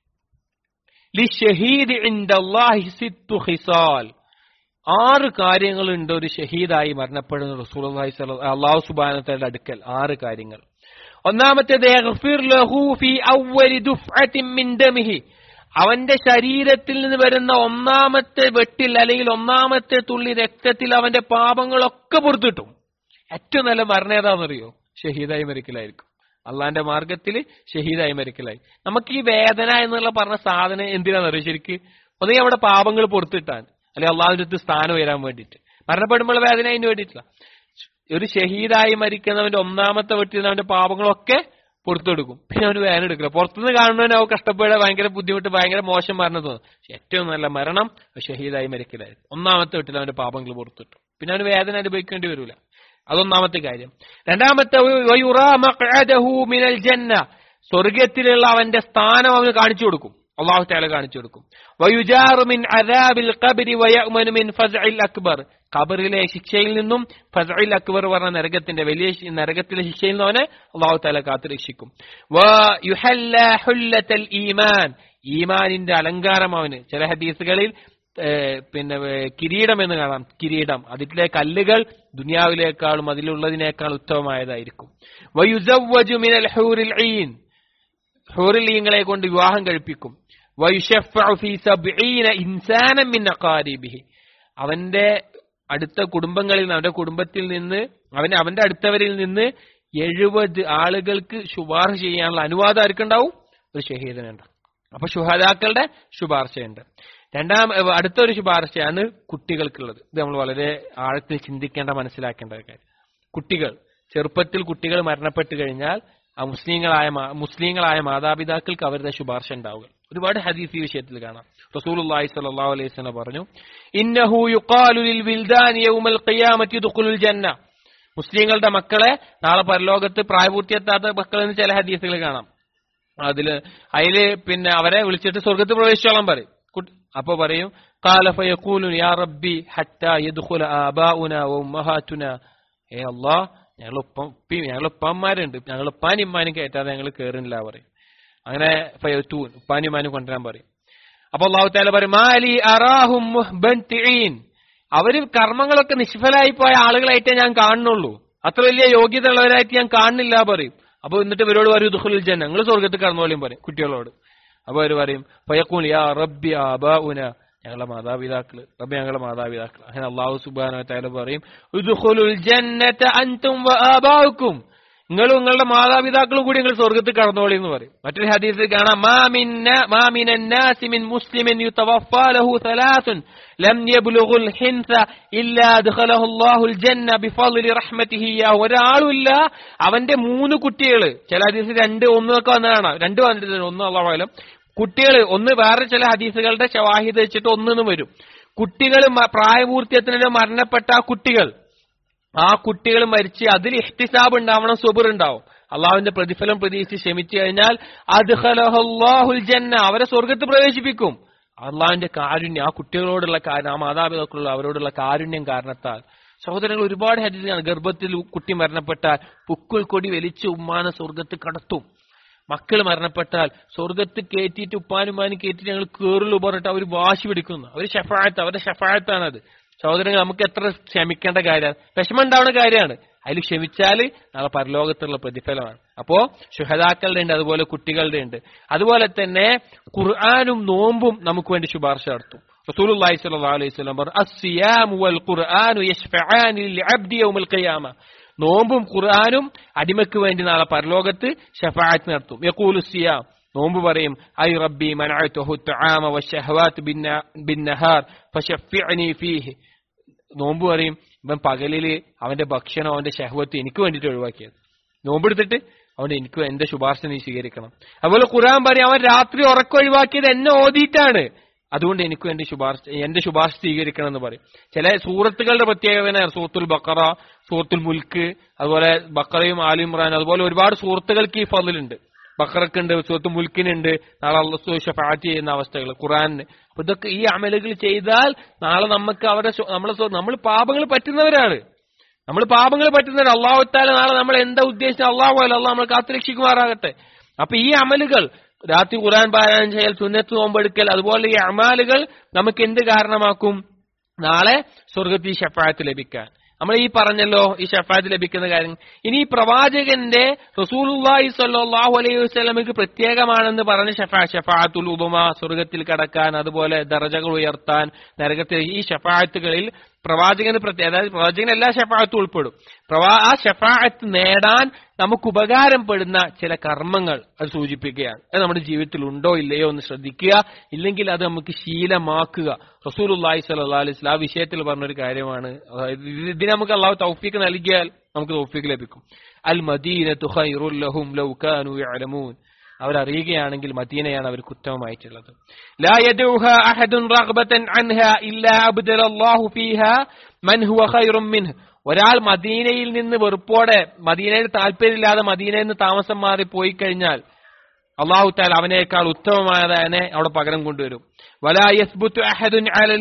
ലിഷഹീദ് ഇൻദല്ലാഹി സിത്തു ഖിസാൽ ആറ് കാര്യങ്ങളുണ്ട് ഒരു ഷഹീദായി മരണപ്പെടുന്ന റസൂലുള്ളാഹി സ്വല്ലല്ലാഹു അള്ളാഹു സുബ്ഹാനഹു അടുക്കൽ ആറ് കാര്യങ്ങൾ ഒന്നാമത്തേത് യഗ്ഫിർ ലഹു ഫീ അവ്വലി ദുഫ്അത്തിൻ മിൻ ദമിഹി അവന്റെ ശരീരത്തിൽ നിന്ന് വരുന്ന ഒന്നാമത്തെ വെട്ടിൽ അല്ലെങ്കിൽ ഒന്നാമത്തെ തുള്ളി രക്തത്തിൽ അവന്റെ പാപങ്ങളൊക്കെ പുറത്തിട്ടും ഏറ്റവും നല്ല മരണം ഏതാണെന്നറിയോ ഷഹീദായി മരിക്കലായിരിക്കും അള്ളാന്റെ മാർഗത്തിൽ ഷഹീദായി മരിക്കലായി നമുക്ക് ഈ വേദന എന്നുള്ള പറഞ്ഞ സാധനം എന്തിനാണെന്നറിയോ ശരിക്ക് ഒന്നേ നമ്മുടെ പാപങ്ങൾ പുറത്തിട്ടാൻ അല്ലെങ്കിൽ അള്ളാഹുവിന്റെ അടുത്ത് സ്ഥാനം വരാൻ വേണ്ടിയിട്ട് മരണപ്പെടുമ്പോൾ വേദന അതിന് വേണ്ടിയിട്ടില്ല ഒരു ഷഹീദായി മരിക്കുന്നവന്റെ ഒന്നാമത്തെ വെട്ടിൽ നിന്ന് അവന്റെ പാപങ്ങളൊക്കെ പുറത്തെടുക്കും പിന്നെ അവന് വേദന എടുക്കില്ല പുറത്തുനിന്ന് കാണുന്നവന് അവ കഷ്ടപ്പെടുക ഭയങ്കര ബുദ്ധിമുട്ട് ഭയങ്കര മോശം മരണം തോന്നും പക്ഷെ ഏറ്റവും നല്ല മരണം ഷഹീദായി മരിക്കലായിരുന്നു ഒന്നാമത്തെ വെട്ടിൽ അവന്റെ പാപങ്ങൾ പുറത്തിട്ടു പിന്നെ അവന് വേദന അനുഭവിക്കേണ്ടി വരില്ല അതൊന്നാമത്തെ കാര്യം രണ്ടാമത്തെ വയുറാ മഖ്അദഹു മിനൽ ജന്ന സ്വർഗത്തിലുള്ള അവന്റെ സ്ഥാനം അവന് കാണിച്ചു കൊടുക്കും അള്ളാഹു താല കാണിച്ചു കൊടുക്കും വയുജാറു മിൻ അദാബിൽ ഖബ്രി വയഅ്മനു മിൻ ഫസ്ഇൽ അക്ബർ ഖബറിലെ ശിക്ഷയിൽ നിന്നും ഫസ്ഇൽ അക്ബർ പറഞ്ഞ നരകത്തിന്റെ വലിയ ശി- നരകത്തിലെ ശിക്ഷയിൽ നിന്ന് അവനെ അള്ളാഹു താല കാത്തു രക്ഷിക്കും വയുഹല്ല ഹുല്ലത്തൽ ഈമാൻ ഈമാനിന്റെ അലങ്കാരം അവന് ചില ഹദീസുകളിൽ ഏഹ് പിന്നെ ഏഹ് കിരീടം എന്ന് കാണാം കിരീടം അതിലെ കല്ലുകൾ ദുനിയാവിലേക്കാളും അതിലുള്ളതിനേക്കാൾ ഉത്തമമായതായിരിക്കും വയുസവ്വജു മിനൽ ഹൂറിൽ ഈൻ ഹൂറിലീങ്ങളെ കൊണ്ട് വിവാഹം കഴിപ്പിക്കും വയുഷഫഉ ഫീ സബ്ഈന ഇൻസാനം മിൻ അഖാരിബിഹി അവന്റെ അടുത്ത കുടുംബങ്ങളിൽ നിന്ന് അവന്റെ കുടുംബത്തിൽ നിന്ന് അവന് അവന്റെ അടുത്തവരിൽ നിന്ന് എഴുപത് ആളുകൾക്ക് ശുപാർശ ചെയ്യാനുള്ള അനുവാദം ആർക്കുണ്ടാവും ഒരു ഷഹീദനുണ്ട് അപ്പൊ ശുഹദാക്കളുടെ ശുപാർശയുണ്ട് രണ്ടാം ഏഹ് അടുത്തൊരു ശുപാർശയാണ് കുട്ടികൾക്കുള്ളത് ഇത് നമ്മൾ വളരെ ആഴത്തിൽ ചിന്തിക്കേണ്ട മനസ്സിലാക്കേണ്ട ഒരു കാര്യം കുട്ടികൾ ചെറുപ്പത്തിൽ കുട്ടികൾ മരണപ്പെട്ടു കഴിഞ്ഞാൽ ആ മുസ്ലിങ്ങളായ മാ- മുസ്ലിങ്ങളായ മാതാപിതാക്കൾക്ക് അവരുടെ ശുപാർശ ഉണ്ടാവുക ഒരുപാട് ഹദീസ് ഈ വിഷയത്തിൽ കാണാം റസൂലുള്ളാഹി സ്വല്ലല്ലാഹു അലൈഹി വസല്ലം പറഞ്ഞു ഇന്നഹു യുഖാലു ലിൽ വിൽദാനി യൗമൽ ഖിയാമത്തി ദുഖുലുൽ ജന്ന മുസ്ലിങ്ങളുടെ മക്കളെ നാളെ പരലോകത്ത് പ്രായപൂർത്തിയെത്താത്ത മക്കളെന്ന് ചില ഹദീസുകൾ കാണാം അതില് അതില് പിന്നെ അവരെ വിളിച്ചിട്ട് സ്വർഗത്ത് പ്രവേശിച്ചോളാൻ പറയും കുട്ടി- അപ്പൊ പറയും قال فيقول يا ربي حتى يدخل آباؤنا وأمهاتنا ഏ അല്ലാ ഞങ്ങൾ ഉപ്പം ഉപ്പയും ഞങ്ങൾ ഉപ്പന്മാരുണ്ട് ഞങ്ങൾ ഉപ്പാനും ഇമ്മാനും കയറ്റാതെ ഞങ്ങൾ കേറുന്നില്ല പറയും അങ്ങനെ ഫയത്തൂൻ ഉപ്പാനും ഇമ്മാനും കൊണ്ടുവരാൻ പറയും അപ്പൊ അള്ളാഹു താല പറയും മാലി അറാഹും മുഹ്ബൻതിഈൻ അവര് കർമ്മങ്ങളൊക്കെ നിഷ്ഫലായി പോയ ആളുകളായിട്ടേ ഞാൻ കാണുന്നുള്ളൂ അത്ര വലിയ യോഗ്യത ഉള്ളവരായിട്ട് ഞാൻ കാണുന്നില്ല പറയും അപ്പൊ എന്നിട്ട് ഇവരോട് പറയും ദുഖുൽ ജന്ന ഞങ്ങൾ സ്വർഗത്തിൽ കടന്നോളിയും പറയും കുട്ടികളോട് അപ്പൊ അവര് പറയും ഫയക്കൂൻ യാ റബ്ബി ആബാഉന ഞങ്ങളുടെ മാതാപിതാക്കള് റബ്ബി ഞങ്ങളുടെ മാതാപിതാക്കൾ അങ്ങനെ അള്ളാഹു സുബാന താല പറയും ഉദ്ഖുലുൽ ജന്നത അൻതും വആബാഉക്കും നിങ്ങളും നിങ്ങളുടെ മാതാപിതാക്കളും കൂടി നിങ്ങൾ സ്വർഗത്തിൽ കടന്നോളി എന്ന് പറയും മറ്റൊരു ഹദീസിൽ കാണാം മാ മിന്ന മാ മിനൻ നാസി മിൻ മുസ്ലിമിൻ യുതവഫാ ലഹു സലാസുൻ ലം യബ്ലുഗുൽ ഹിൻസ ഇല്ലാ അദ്ഖലഹു അല്ലാഹുൽ ജന്ന ബിഫളി റഹ്മതിഹി യാ ഒരാളുമില്ല അവന്റെ മൂന്ന് കുട്ടികൾ ചില ഹദീസിൽ രണ്ട് ഒന്നൊക്കെ വന്നതാണ് രണ്ട് വന്നിട്ട് ഒന്ന് അള്ളാഹു അലം കുട്ടികൾ ഒന്ന് വേറെ ചില ഹദീസുകളുടെ ഷവാഹിദ് വെച്ചിട്ട് ഒന്നെന്നും വരും കുട്ടികൾ പ്രായപൂർത്തിയത്തിന് മരണപ്പെട്ട ആ കുട്ടികൾ ആ കുട്ടികൾ മരിച്ച് അതിൽ ഇഹ്തിസാബ് ഉണ്ടാവണം സുബർ ഉണ്ടാവും അള്ളാഹുവിന്റെ പ്രതിഫലം പ്രതീക്ഷിച്ച് ക്ഷമിച്ചു കഴിഞ്ഞാൽ അദ്ഖലഹുല്ലാഹുൽ ജന്ന അവരെ സ്വർഗത്ത് പ്രവേശിപ്പിക്കും അള്ളാഹിന്റെ കാരുണ്യം ആ കുട്ടികളോടുള്ള കാര്യം ആ മാതാപിതാക്കളുള്ള അവരോടുള്ള കാരുണ്യം കാരണത്താൽ സഹോദരങ്ങൾ ഒരുപാട് ഹരിതയാണ് ഗർഭത്തിൽ കുട്ടി മരണപ്പെട്ടാൽ പുക്കുൽ കൊടി വലിച്ച് ഉമ്മാനെ സ്വർഗത്ത് കടത്തും മക്കൾ മരണപ്പെട്ടാൽ സ്വർഗത്ത് കയറ്റിയിട്ട് ഉപ്പാനുമാനും കയറ്റിട്ട് ഞങ്ങൾ കേറുള്ളൂ പറഞ്ഞിട്ട് അവർ വാശി പിടിക്കുന്നു അവർ ഷഫായത്ത് അവരുടെ ഷഫായത്താണത് സഹോദരങ്ങൾ നമുക്ക് എത്ര ക്ഷമിക്കേണ്ട കാര്യമാണ് വിഷമം ഉണ്ടാവുന്ന കാര്യമാണ് അതിൽ ക്ഷമിച്ചാൽ നാളെ പരലോകത്തുള്ള പ്രതിഫലമാണ് അപ്പോ ശുഹതാക്കളുടെ ഉണ്ട് അതുപോലെ കുട്ടികളുടെ ഉണ്ട് അതുപോലെ തന്നെ ഖുർആാനും നോമ്പും നമുക്ക് വേണ്ടി ശുപാർശ നടത്തും റസൂലുള്ളാഹി സ്വല്ലല്ലാഹു അലൈഹി വസല്ലം പറഞ്ഞു അസ്സിയാമു വൽ ഖുർആനു യശ്ഫഅാനി ലിൽ അബ്ദി യൗമൽ ഖിയാമ നോമ്പും ഖുർആനും അടിമക്ക് വേണ്ടി നാളെ പരലോകത്ത് ഷഫാഅത്ത് നടത്തും യഖൂലു സിയാം നോമ്പ് പറയും ഐ റബ്ബി മനഅതുഹു തആമ വശഹവാത്ത് ബിന്നഹാർ ഫശഫിഅനി ഫീഹി നോമ്പ് പറയും ഇവൻ പകലില് അവന്റെ ഭക്ഷണം അവന്റെ ഷഹവത്ത് എനിക്ക് വേണ്ടിയിട്ട് ഒഴിവാക്കിയത് നോമ്പെടുത്തിട്ട് അവൻ എനിക്ക് എന്റെ ശുപാർശ നീ സ്വീകരിക്കണം അതുപോലെ ഖുർആൻ പറയും അവൻ രാത്രി ഉറക്കം ഒഴിവാക്കിയത് എന്നെ ഓതിയിട്ടാണ് അതുകൊണ്ട് എനിക്ക് വേണ്ടി ശുപാർശ എന്റെ ശുപാർശ സ്വീകരിക്കണം എന്ന് പറയും ചില സൂറത്തുകളുടെ പ്രത്യേകത സൂറത്തുൽ ബക്കറ സൂറത്തുൽ മുൽക്ക് അതുപോലെ ബക്കറയും ആലു ഇമ്രാൻ അതുപോലെ ഒരുപാട് സൂറത്തുകൾക്ക് ഈ ഫതിലുണ്ട് ബക്കറക്കുണ്ട് സൂറത്ത് മുൽക്കിനുണ്ട് നാളെ അള്ളാഹു ഷഫാറ്റ് ചെയ്യുന്ന അവസ്ഥകൾ ഖുറാനിന് അപ്പൊ ഇതൊക്കെ ഈ അമലുകൾ ചെയ്താൽ നാളെ നമുക്ക് അവരുടെ നമ്മളെ നമ്മൾ പാപങ്ങൾ പറ്റുന്നവരാണ് നമ്മൾ പാപങ്ങൾ പറ്റുന്നവർ അള്ളാഹുത്താല നാളെ നമ്മൾ എന്താ ഉദ്ദേശിച്ച അള്ളാഹു അല്ല അള്ളാഹ് നമ്മൾ കാത്തുരക്ഷിക്കുമാറാകട്ടെ അപ്പൊ ഈ അമലുകൾ രാത്രി ഖുറാൻ പാരായണം ചെയ്യൽ സുന്നത്ത് നോമ്പെടുക്കൽ അതുപോലെ ഈ അമാലുകൾ നമുക്ക് എന്ത് കാരണമാക്കും നാളെ സ്വർഗത്തിൽ ഷഫായത്ത് ലഭിക്കാൻ നമ്മൾ ഈ പറഞ്ഞല്ലോ ഈ ഷഫായത്ത് ലഭിക്കുന്ന കാര്യം ഇനി ഈ പ്രവാചകന്റെ റസൂലുള്ളാഹി സ്വല്ലല്ലാഹു അലൈഹി വസല്ലമക്ക് പ്രത്യേകമാണെന്ന് പറഞ്ഞ ഷഫാ ഷഫാഅത്തുൽ ഉദുമ സ്വർഗത്തിൽ കടക്കാൻ അതുപോലെ ദർജകൾ ഉയർത്താൻ നരകത്തിൽ ഈ ഷഫായത്തുകളിൽ പ്രവാചകന് പ്രത്യേക അതായത് പ്രവാചകൻ എല്ലാ ഷഫായത്തും ഉൾപ്പെടും പ്രവാ ആ ഷഫായത്ത് നേടാൻ നമുക്ക് ഉപകാരപ്പെടുന്ന ചില കർമ്മങ്ങൾ അത് സൂചിപ്പിക്കുകയാണ് അത് നമ്മുടെ ജീവിതത്തിൽ ഉണ്ടോ ഇല്ലയോ എന്ന് ശ്രദ്ധിക്കുക ഇല്ലെങ്കിൽ അത് നമുക്ക് ശീലമാക്കുക റസൂലുള്ളാഹി സ്വല്ലല്ലാഹു അലൈഹി വസല്ലം ആ വിഷയത്തിൽ പറഞ്ഞൊരു കാര്യമാണ് അതായത് ഇതിന് നമുക്ക് അള്ളാഹു തൗഫീക്ക് നൽകിയാൽ നമുക്ക് തൗഫീക്ക് ലഭിക്കും അൽ മദീനത്തു ഖൈറുൽ ലഹും ലൗ കാനൂ യഅലമൂൻ അവരറിയുകയാണെങ്കിൽ മദീനയാണ് അവർക്ക് ഉത്തമമായിട്ടുള്ളത് ലാ യദുഹ അഹദുൻ റഗ്ബതൻ അൻഹ ഇല്ലാ അബ്ദലല്ലാഹു ഫീഹ മൻ ഹുവ ഖൈറും മിൻഹ് ഒരാൾ മദീനയിൽ നിന്ന് വെറുപ്പോടെ മദീനയിൽ താല്പര്യമില്ലാതെ മദീനയിൽ നിന്ന് താമസം മാറി പോയി കഴിഞ്ഞാൽ അള്ളാഹു താൽ അവനേക്കാൾ ഉത്തമമായതിനെ അവിടെ പകരം കൊണ്ടുവരും ولا يثبت أحد على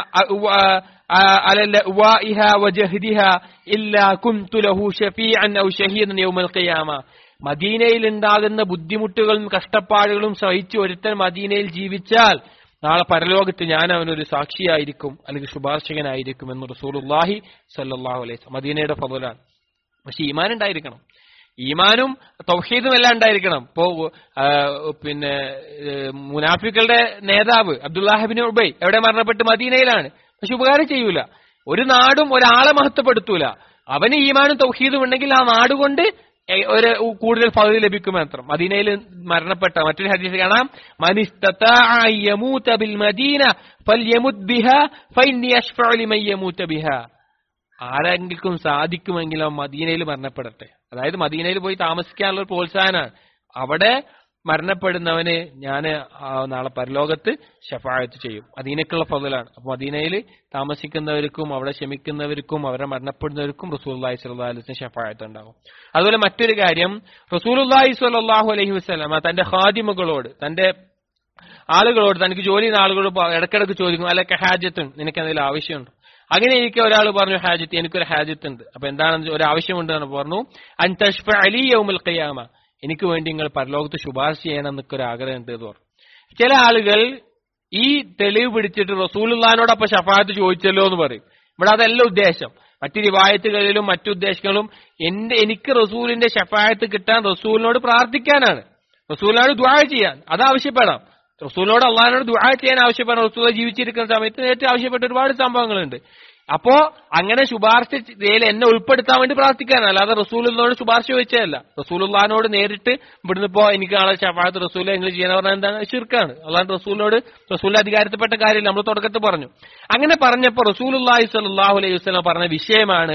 على لأوائها وجهدها إلا كنت له شفيعا أو شهيدا يوم القيامة മദീനയിൽ ഉണ്ടാകുന്ന ബുദ്ധിമുട്ടുകളും കഷ്ടപ്പാടുകളും സഹിച്ച് ഒരുത്തൻ മദീനയിൽ ജീവിച്ചാൽ നാളെ പരലോകത്ത് ഞാൻ അവനൊരു സാക്ഷിയായിരിക്കും അല്ലെങ്കിൽ ശുപാർശകനായിരിക്കും എന്ന് റസൂലുല്ലാഹി സല്ലാഹു അലൈഹി മദീനയുടെ ഫضലാണ് പക്ഷെ ഈമാൻ ഉണ്ടായിരിക്കണം ഈമാനും തൗഹീദും എല്ലാം ഉണ്ടായിരിക്കണം ഇപ്പോ പിന്നെ മുനാഫിക്കളുടെ നേതാവ് അബ്ദുല്ലാഹിബിൻ ഉബൈ എവിടെ മരണപ്പെട്ട് മദീനയിലാണ് പക്ഷെ ഉപകാരം ചെയ്യൂല ഒരു നാടും ഒരാളെ മഹത്വപ്പെടുത്തൂല അവന് ഈമാനും തൗഹീദും ഉണ്ടെങ്കിൽ ആ നാടുകൊണ്ട് ഒരു കൂടുതൽ പദവി ലഭിക്കുമെത്രം മദീനയിൽ മരണപ്പെട്ട മറ്റൊരു ഹദീസ് കാണാം ബിൽ മദീന ഫൽയമുത് ബിഹ ഫഇന്നി അശ്ഫഉ ലിമൻ യമൂത ബിഹ ആരെങ്കിലും സാധിക്കുമെങ്കിൽ അവൻ മദീനയിൽ മരണപ്പെടട്ടെ അതായത് മദീനയിൽ പോയി താമസിക്കാനുള്ള ഒരു പ്രോത്സാഹനമാണ് അവിടെ മരണപ്പെടുന്നവന് ഞാൻ നാളെ പരലോകത്ത് ഷഫായത്ത് ചെയ്യും മദീനക്കുള്ള ഫതലാണ് അപ്പൊ മദീനയിൽ താമസിക്കുന്നവർക്കും അവിടെ ക്ഷമിക്കുന്നവർക്കും അവരെ മരണപ്പെടുന്നവർക്കും റസൂലി സ്വല്ലാസ്ലിന് ഷഫായത്ത് ഉണ്ടാകും അതുപോലെ മറ്റൊരു കാര്യം റസൂലുല്ലാഹി സ്വല്ലാഹു അലൈഹി വസ്ലാമ തന്റെ ഹാദിമകളോട് തന്റെ ആളുകളോട് തനിക്ക് ജോലി ചെയ്യുന്ന ആളുകളോട് ഇടക്കിടക്ക് ചോദിക്കും അല്ലൊക്കെ ഹാജത്തും നിനക്ക് എന്തെങ്കിലും ആവശ്യമുണ്ടോ അങ്ങനെ എനിക്ക് ഒരാൾ പറഞ്ഞു ഹാജത്ത് എനിക്കൊരു ഹാജത്ത് ഉണ്ട് അപ്പൊ എന്താണെന്ന് ഒരു ആവശ്യമുണ്ട് എന്ന് പറഞ്ഞു അൻ തഷ്ഫ അലി യൗമുൽ ഖിയാമ എനിക്ക് വേണ്ടി നിങ്ങൾ പരലോകത്ത് ശുപാർശ ചെയ്യണം എന്നൊക്കെ ഒരു ആഗ്രഹം ഉണ്ട് എന്ന് പറഞ്ഞു ചില ആളുകൾ ഈ തെളിവ് പിടിച്ചിട്ട് റസൂലുള്ളഹാനോട് അപ്പൊ ഷഫാത്ത് ചോദിച്ചല്ലോ എന്ന് പറയും ഇവിടെ അതല്ല ഉദ്ദേശം മറ്റു റിവായത്തുകളിലും മറ്റു ഉദ്ദേശങ്ങളും എന്റെ എനിക്ക് റസൂലിന്റെ ഷഫായത്ത് കിട്ടാൻ റസൂലിനോട് പ്രാർത്ഥിക്കാനാണ് റസൂലിനോട് ദ്വാ ചെയ്യാൻ അത് ആവശ്യപ്പെടാം റസൂലിനോട് അള്ളഹാനോട് ദുആ ചെയ്യാൻ ആവശ്യപ്പെടാം റസൂൽ ജീവിച്ചിരിക്കുന്ന സമയത്ത് നേരത്തെ ആവശ്യപ്പെട്ട ഒരുപാട് സംഭവങ്ങളുണ്ട് അപ്പോ അങ്ങനെ ശുപാർശ ചെയ്യൽ എന്നെ ഉൾപ്പെടുത്താൻ വേണ്ടി പ്രാർത്ഥിക്കാനാണ് അല്ലാതെ റസൂലിനോട് ശുപാർശ ചോദിച്ചതല്ല റസൂലുള്ളഹാനോട് നേരിട്ട് ഇവിടുന്ന് ഇപ്പോ എനിക്ക് നാളെ ഷഫാത്ത് റസൂൽ എങ്ങൾ ചെയ്യാൻ പറഞ്ഞാൽ എന്താണ് ഷിർക്കാണ് അള്ളാൻ റസൂലിനോട് റസൂലിന്റെ അധികാരത്തിൽപ്പെട്ട കാര്യമില്ല നമ്മൾ തുടക്കത്തിൽ പറഞ്ഞു അങ്ങനെ പറഞ്ഞപ്പോ റസൂലുള്ളാഹി സ്വല്ലല്ലാഹു അലൈഹി വസല്ലം പറഞ്ഞ വിഷയമാണ്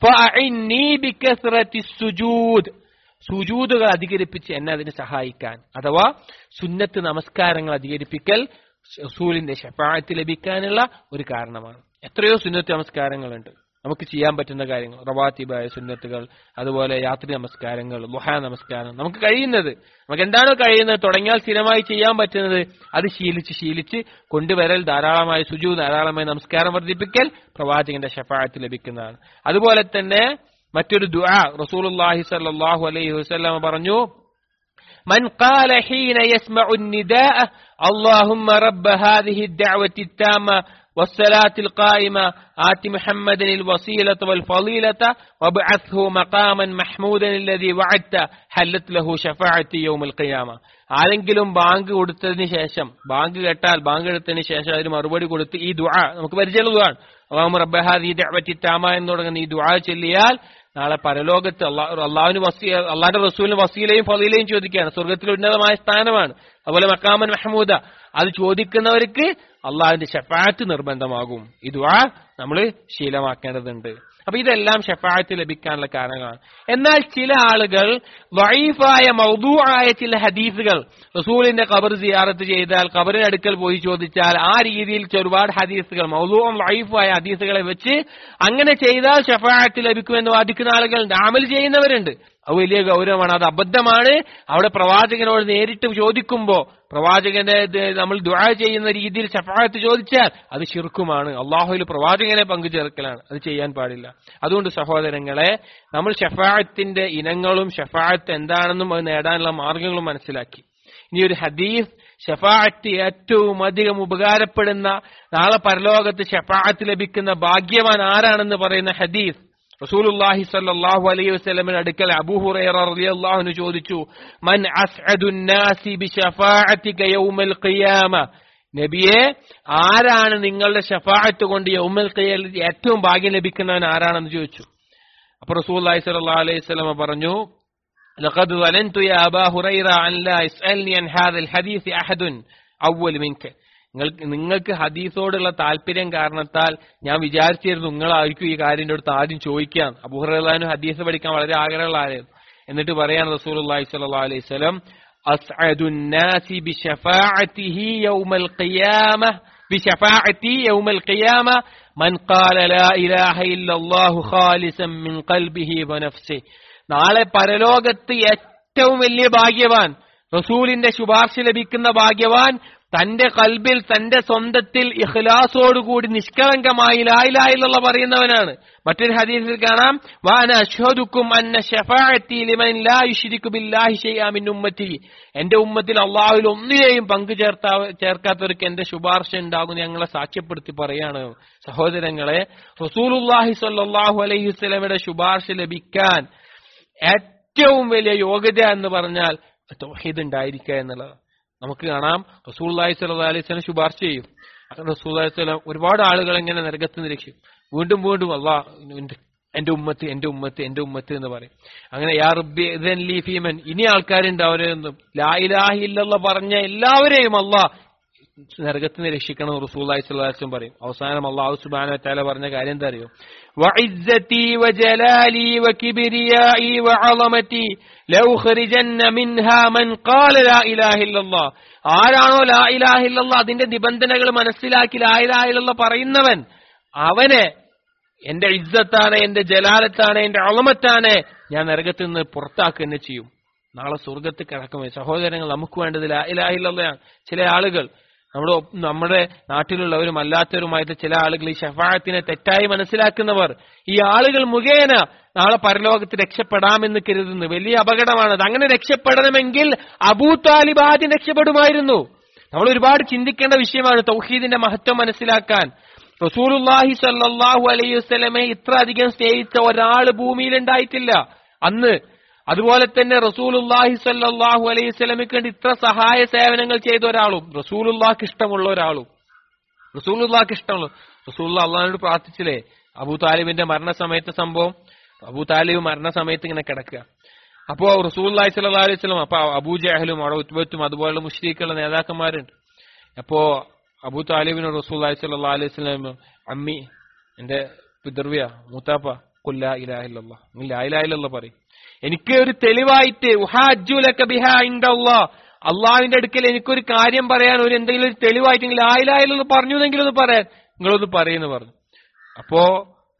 സുജൂദ് സുജൂദുകൾ അധികരിപ്പിച്ച് എന്നെ അതിന് സഹായിക്കാൻ അഥവാ സുന്നത്ത് നമസ്കാരങ്ങൾ അധികരിപ്പിക്കൽ റസൂലിന്റെ ഷഫായത്ത് ലഭിക്കാനുള്ള ഒരു കാരണമാണ് എത്രയോ സുന്നത്ത് നമസ്കാരങ്ങളുണ്ട് നമുക്ക് ചെയ്യാൻ പറ്റുന്ന കാര്യങ്ങൾ റവാത്തിബായ സുന്നത്തുകൾ അതുപോലെ രാത്രി നമസ്കാരങ്ങൾ ലുഹ നമസ്കാരം നമുക്ക് കഴിയുന്നത് നമുക്ക് എന്താണോ കഴിയുന്നത് തുടങ്ങിയാൽ സ്ഥിരമായി ചെയ്യാൻ പറ്റുന്നത് അത് ശീലിച്ച് ശീലിച്ച് കൊണ്ടുവരൽ ധാരാളമായി സുജു ധാരാളമായി നമസ്കാരം വർദ്ധിപ്പിക്കൽ പ്രവാചകന്റെ ഷഫായത്ത് ലഭിക്കുന്നതാണ് അതുപോലെ തന്നെ മറ്റൊരു ദുആ റസൂലുള്ളാഹി സ്വല്ലല്ലാഹു അലൈഹി വസല്ലം പറഞ്ഞു من قال حين يسمع النداء اللهم رب هذه الدعوة التامة والصلاة القائمة آت محمد الوسيلة والفضيلة وابعثه مقاما محمودا الذي وعدت حلت له شفاعة يوم القيامة ആരെങ്കിലും ബാങ്ക് കൊടുത്തതിന് ശേഷം ബാങ്ക് കേട്ടാൽ ബാങ്ക് എടുത്തതിന് ശേഷം അതിന് മറുപടി കൊടുത്ത് ഈ ദുആ നമുക്ക് പരിചയമുള്ളതാണ് അള്ളാഹു റബ്ബഹാദി ദഅവത്തി താമ എന്ന് തുടങ്ങുന്ന ഈ ദുആ ചൊല്ലിയാൽ നാളെ പരലോകത്ത് അള്ളാഹു അള്ളാഹുവിന് വസീ അള്ളാഹുന്റെ റസൂലിന് വസീലയും ഫലീലയും ചോദിക്കുകയാണ് സ്വർഗത്തിൽ ഉന്നതമായ സ്ഥാനമാണ് അതുപോലെ മക്കാമൻ മഹമൂദ അത് ചോദിക്കുന്നവർക്ക് അള്ളാഹുവിന്റെ ഷഫാത്ത് നിർബന്ധമാകും ഈ ദുആ നമ്മൾ ശീലമാക്കേണ്ടതുണ്ട് അപ്പൊ ഇതെല്ലാം ഷഫായത്ത് ലഭിക്കാനുള്ള കാരണങ്ങളാണ് എന്നാൽ ചില ആളുകൾ വൈഫായ മൗദൂആയ ചില ഹദീസുകൾ റസൂലിന്റെ ഖബർ സിയാറത്ത് ചെയ്താൽ ഖബറിന് അടുക്കൽ പോയി ചോദിച്ചാൽ ആ രീതിയിൽ ഒരുപാട് ഹദീസുകൾ മൗദൂവും വൈഫായ ഹദീസുകളെ വെച്ച് അങ്ങനെ ചെയ്താൽ ഷഫായത്ത് ലഭിക്കുമെന്ന് വാദിക്കുന്ന ആളുകളുണ്ട് അമൽ ചെയ്യുന്നവരുണ്ട് അത് വലിയ ഗൗരവമാണ് അത് അബദ്ധമാണ് അവിടെ പ്രവാചകനോട് നേരിട്ട് ചോദിക്കുമ്പോ പ്രവാചകന്റെ ഇത് നമ്മൾ ദുആ ചെയ്യുന്ന രീതിയിൽ ഷഫായത്ത് ചോദിച്ചാൽ അത് ശിർക്കുമാണ് അള്ളാഹുവിൽ പ്രവാചകനെ പങ്കുചേർക്കലാണ് അത് ചെയ്യാൻ പാടില്ല അതുകൊണ്ട് സഹോദരങ്ങളെ നമ്മൾ ഷഫായത്തിന്റെ ഇനങ്ങളും ഷഫായത്ത് എന്താണെന്നും അത് നേടാനുള്ള മാർഗങ്ങളും മനസ്സിലാക്കി ഇനി ഒരു ഹദീസ് ഷഫാഅത്ത് ഏറ്റവും അധികം ഉപകാരപ്പെടുന്ന നാളെ പരലോകത്ത് ഷഫാഅത്ത് ലഭിക്കുന്ന ഭാഗ്യവാൻ ആരാണെന്ന് പറയുന്ന ഹദീസ് റസൂലുള്ളാഹി സ്വല്ലല്ലാഹു അലൈഹി വസല്ലമിന്റെ അടുക്കൽ അബൂ ഹുറൈറ റളിയല്ലാഹു അൻഹു ചോദിച്ചു മൻ അസ്അദുൻ നാസി ബിശഫാഅതിക യൗമൽ ഖിയാമ നബിയെ ആരാണ് നിങ്ങളുടെ ഷഫാഅത്ത് കൊണ്ട് യൗമൽ ഖിയാമത്തിൽ ഏറ്റവും ഭാഗ്യം ലഭിക്കുന്നവൻ ആരാണെന്ന് ചോദിച്ചു അപ്പോൾ റസൂലുള്ളാഹി സ്വല്ലല്ലാഹു അലൈഹി വസല്ലമ പറഞ്ഞു لقد ظننت يا أبا هريرة أن لا يسألني عن هذا الحديث أحد أول منك നിങ്ങൾക്ക് നിങ്ങൾക്ക് ഹദീസോടുള്ള താല്പര്യം കാരണത്താൽ ഞാൻ വിചാരിച്ചിരുന്നു നിങ്ങളായിരിക്കും ഈ കാര്യം അടുത്ത് ആദ്യം ചോദിക്കാൻ അബുഹുറാനു ഹദീസ് പഠിക്കാൻ വളരെ ആഗ്രഹമുള്ള ആരായിരുന്നു എന്നിട്ട് പറയാൻ റസൂലുള്ളാഹി സ്വല്ലല്ലാഹു അലൈഹി വസല്ലം അസ്അദു الناس بشفاعته يوم القيامة بشفاعتي يوم القيامة من قال لا إله إلا الله خالصا من قلبه ونفسه നാളെ പരലോകത്ത് ഏറ്റവും വലിയ ഭാഗ്യവാൻ റസൂലിന്റെ ശുപാർശ ലഭിക്കുന്ന ഭാഗ്യവാൻ തന്റെ കൽബിൽ തന്റെ സ്വന്തത്തിൽ ഇഖ്ലാസോടുകൂടി നിഷ്കളങ്കമായി ലായിലായിലുള്ള പറയുന്നവനാണ് മറ്റൊരു ഹദീസിൽ കാണാം വാന അഷ്ഹദുക്കും അന്ന ഷഫാഅത്തി ലിമൻ ലാ യുശ്രികു ബില്ലാഹി ശൈഅ മിൻ ഉമ്മത്തി എന്റെ ഉമ്മത്തിൽ അള്ളാഹുവിൽ ഒന്നിനെയും പങ്കു ചേർത്താ ചേർക്കാത്തവർക്ക് എന്റെ ശുപാർശ ഉണ്ടാകും ഞങ്ങളെ സാക്ഷ്യപ്പെടുത്തി പറയാണ് സഹോദരങ്ങളെ റസൂലുള്ളാഹി സ്വല്ലല്ലാഹു അലൈഹി വസല്ലമയുടെ ശുപാർശ ലഭിക്കാൻ ഏറ്റവും വലിയ യോഗ്യത എന്ന് പറഞ്ഞാൽ തൗഹീദ് ഉണ്ടായിരിക്കുക എന്നുള്ളത് നമുക്ക് കാണാം റസൂള്ളി സ്വല്ലാ അലൈഹി സ്വലം ശുപാർശ ചെയ്യും അങ്ങനെ റസൂള്ളി സ്വലം ഒരുപാട് ആളുകൾ ഇങ്ങനെ നരകത്ത് നിരക്കും വീണ്ടും വീണ്ടും അള്ളാ എന്റെ ഉമ്മത്ത് എന്റെ ഉമ്മത്ത് എന്റെ ഉമ്മത്ത് എന്ന് പറയും അങ്ങനെ യാ റബ്ബി ഇദൻ ലീ ഫീമൻ ഇനി ആൾക്കാരുണ്ട് അവരെയൊന്നും ലാ ഇലാഹ ഇല്ലല്ലാ പറഞ്ഞ എല്ലാവരെയും അള്ളാ നരകത്തിൽ നിന്ന് രക്ഷിക്കണം റസൂല്ലായി സ്വലാസും പറയും അവസാനം അള്ളാഹു സുബാന താല പറഞ്ഞ കാര്യം എന്താ അറിയോ وعزتي وجلالي وكبريائي وعظمتي لأخرجن منها من قال لا إله إلا الله ആരാണോ ലാ ഇലാഹ ഇല്ലല്ലാ അതിന്റെ നിബന്ധനകൾ മനസ്സിലാക്കി ലാ ഇലാഹ ഇല്ലല്ലാ പറയുന്നവൻ അവനെ എന്റെ ഇജ്ജത്താണ് എന്റെ ജലാലത്താണ് എന്റെ അളമത്താണ് ഞാൻ നരകത്തിൽ നിന്ന് പുറത്താക്കുക തന്നെ ചെയ്യും നാളെ സ്വർഗത്തിൽ കിടക്കുമോ സഹോദരങ്ങൾ നമുക്ക് വേണ്ടത് ലാ ഇലാഹ ഇല്ലല്ലയാണ് ചില ആളുകൾ നമ്മുടെ ഒപ്പ് നമ്മുടെ നാട്ടിലുള്ളവരും അല്ലാത്തവരുമായിട്ട് ചില ആളുകൾ ഈ ഷഫായത്തിനെ തെറ്റായി മനസ്സിലാക്കുന്നവർ ഈ ആളുകൾ മുഖേന നാളെ പരലോകത്ത് രക്ഷപ്പെടാമെന്ന് കരുതുന്നു വലിയ അപകടമാണത് അങ്ങനെ രക്ഷപ്പെടണമെങ്കിൽ അബൂ താലിബ് ആദ്യം രക്ഷപ്പെടുമായിരുന്നു നമ്മൾ ഒരുപാട് ചിന്തിക്കേണ്ട വിഷയമാണ് തൗഹീദിന്റെ മഹത്വം മനസ്സിലാക്കാൻ റസൂലുല്ലാഹി സല്ലാഹു അലൈഹി വസ്ലമെ ഇത്ര അധികം സ്നേഹിച്ച ഒരാൾ ഭൂമിയിൽ ഉണ്ടായിട്ടില്ല അന്ന് അതുപോലെ തന്നെ റസൂലുല്ലാഹി സല്ലാഹു അലൈഹി സ്വലമിക്ക് വേണ്ടി ഇത്ര സഹായ സേവനങ്ങൾ ചെയ്ത ഒരാളും റസൂലുല്ലാഹ്ക്ക് ഇഷ്ടമുള്ള ഒരാളും റസൂലുല്ലാഹ്ക്ക് ഇഷ്ടമുള്ള റസൂല്ല അള്ളഹാനോട് പ്രാർത്ഥിച്ചില്ലേ അബൂ താലിബിന്റെ മരണസമയത്തെ സംഭവം അബൂ താലിബ് മരണസമയത്ത് ഇങ്ങനെ കിടക്കുക അപ്പോ റസൂല്ലാഹി സല്ലാ അലൈഹി സ്വലം അപ്പൊ അബൂ ജഹലും അവിടെ ഉത്ബത്തും അതുപോലുള്ള മുഷ്രീഖുള്ള നേതാക്കന്മാരുണ്ട് അപ്പോ അബൂ താലിബിന് റസൂല്ലാഹി സല്ലാ അലൈഹി സ്വലം അമ്മി എന്റെ പിതൃവ്യ മൂത്താപ്പ കൊല്ല ഇലാഹില്ല ഇലാഹില്ല പറയും എനിക്ക് ഒരു തെളിവായിട്ട് അള്ളാഹുവിന്റെ അടുക്കൽ എനിക്കൊരു കാര്യം പറയാൻ ഒരു എന്തെങ്കിലും ഒരു തെളിവായിട്ടെങ്കിൽ ആയിലായില്ലെന്ന് പറഞ്ഞു എന്നെങ്കിലും ഒന്ന് പറയാൻ നിങ്ങളൊന്ന് പറയുന്നു പറഞ്ഞു അപ്പോ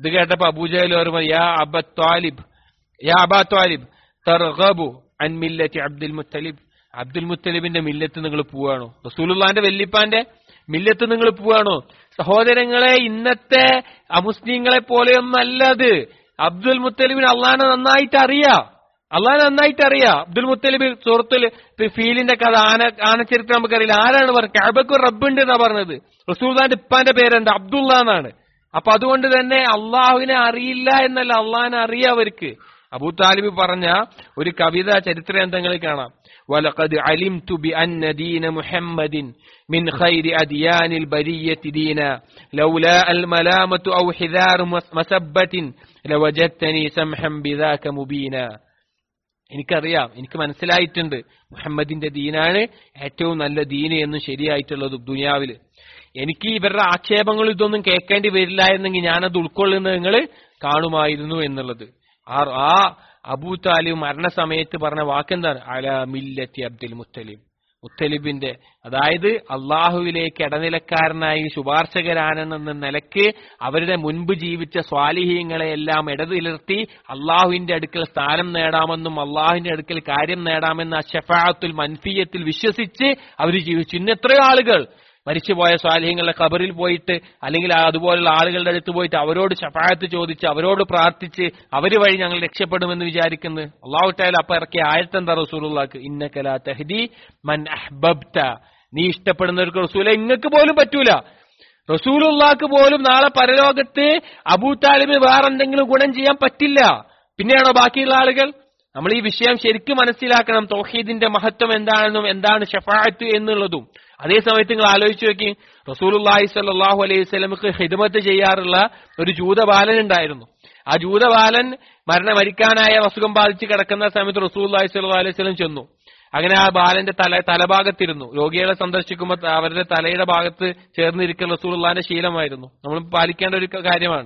ഇത് കേട്ടപ്പോ അബൂജഹൽ പറയുമ്പോ യാ അബ ത്വാലിബ് യാ അബാ ത്വാലിബ് തർഗബു അൻ മില്ലത്തി അബ്ദുൽ മുത്തലിബ് അബ്ദുൽ മുത്തലിബിന്റെ മില്ലത്ത് നിങ്ങൾ പോവാണോ റസൂലുള്ളാന്റെ വെല്ലിപ്പാന്റെ മില്ലത്ത് നിങ്ങൾ പോവാണോ സഹോദരങ്ങളെ ഇന്നത്തെ അമുസ്ലിങ്ങളെ പോലെയൊന്നല്ല അത് അബ്ദുൽ മുത്തലിബിന് അള്ളാനെ നന്നായിട്ട് അറിയാം അള്ളാഹ് നന്നായിട്ട് അറിയാം അബ്ദുൽ മുത്തലിബ് സുഹൃത്തുൽ ഫീലിന്റെ കഥ ആന ആനച്ചരിത്രം നമുക്കറിയില്ല ആരാണ് പറഞ്ഞത് കഅബക്ക് ഒരു റബ്ബുണ്ട് എന്നാ പറഞ്ഞത് റസൂൽദാന്റെ ഇപ്പാന്റെ പേരെന്താ അബ്ദുള്ള എന്നാണ് അപ്പൊ അതുകൊണ്ട് തന്നെ അള്ളാഹുവിനെ അറിയില്ല എന്നല്ല അള്ളാഹിനെ അറിയാം അവർക്ക് അബൂ താലിബ് പറഞ്ഞ ഒരു കവിത ചരിത്രഗ്രന്ഥങ്ങളിൽ കാണാം ولقد علمت بأن دين محمد من خير أديان البرية دينا لولا الملامة أو حذار مسبة لوجدتني سمحا بذاك مبينا എനിക്കറിയാം എനിക്ക് മനസ്സിലായിട്ടുണ്ട് മുഹമ്മദിന്റെ ദീനാണ് ഏറ്റവും നല്ല ദീന് എന്ന് ശരിയായിട്ടുള്ളത് ദുനിയാവില് എനിക്ക് ഇവരുടെ ആക്ഷേപങ്ങൾ ഇതൊന്നും കേൾക്കേണ്ടി വരില്ല എന്നെങ്കിൽ ഞാനത് ഉൾക്കൊള്ളുന്നത് നിങ്ങൾ കാണുമായിരുന്നു എന്നുള്ളത് ആ ആ അബൂ താലിബ് മരണസമയത്ത് പറഞ്ഞ വാക്കെന്താണ് അല മില്ലത്തി അബ്ദുൽ മുത്തലിബ് മുത്തലിബിന്റെ അതായത് അള്ളാഹുവിലേക്ക് ഇടനിലക്കാരനായി ശുപാർശകരാനെന്ന നിലക്ക് അവരുടെ മുൻപ് ജീവിച്ച സ്വാലിഹീങ്ങളെ എല്ലാം ഇടതിലിർത്തി അള്ളാഹുവിന്റെ അടുക്കൽ സ്ഥാനം നേടാമെന്നും അള്ളാഹുവിന്റെ അടുക്കൽ കാര്യം നേടാമെന്ന ഷഫാത്തുൽ മൻഫിയത്തിൽ വിശ്വസിച്ച് അവർ ജീവിച്ചു ഇന്ന് എത്രയോ ആളുകൾ മരിച്ചുപോയ സ്വാലിഹ്യങ്ങളുടെ ഖബറിൽ പോയിട്ട് അല്ലെങ്കിൽ അതുപോലുള്ള ആളുകളുടെ അടുത്ത് പോയിട്ട് അവരോട് ശഫായത്ത് ചോദിച്ച് അവരോട് പ്രാർത്ഥിച്ച് അവര് വഴി ഞങ്ങൾ രക്ഷപ്പെടുമെന്ന് വിചാരിക്കുന്നത് അള്ളാഹുട്ടായാലും അപ്പൊ ഇറക്കിയ ആയത്തെന്താ റസൂലുള്ളാക്ക് ഇന്നക്കലാ തഹ്ദി മൻ അഹ്ബബ്ത നീ ഇഷ്ടപ്പെടുന്നവർക്ക് റസൂലെ ഇങ്ങക്ക് പോലും പറ്റൂല റസൂലുള്ളാക്ക് പോലും നാളെ പരലോകത്ത് അബൂ താലിബ് വേറെന്തെങ്കിലും ഗുണം ചെയ്യാൻ പറ്റില്ല പിന്നെയാണോ ബാക്കിയുള്ള ആളുകൾ നമ്മൾ ഈ വിഷയം ശരിക്കും മനസ്സിലാക്കണം തൗഹീദിന്റെ മഹത്വം എന്താണെന്നും എന്താണ് ഷഫായത്ത് എന്നുള്ളതും അതേ സമയത്ത് നിങ്ങൾ ആലോചിച്ച് നോക്കി റസൂലുല്ലാഹി സല്ലാഹു അലൈഹി സ്വലമുക്ക് ഹിദ്മത്ത് ചെയ്യാറുള്ള ഒരു ജൂതബാലൻ ഉണ്ടായിരുന്നു ആ ജൂതബാലൻ മരണ മരിക്കാനായ അസുഖം ബാധിച്ച് കിടക്കുന്ന സമയത്ത് റസൂല്ലാഹി സല്ലാ അലൈഹി സ്വലം ചെന്നു അങ്ങനെ ആ ബാലന്റെ തല തലഭാഗത്തിരുന്നു രോഗികളെ സന്ദർശിക്കുമ്പോൾ അവരുടെ തലയുടെ ഭാഗത്ത് ചേർന്നിരിക്കൽ റസൂലുള്ളാന്റെ ശീലമായിരുന്നു നമ്മൾ പാലിക്കേണ്ട ഒരു കാര്യമാണ്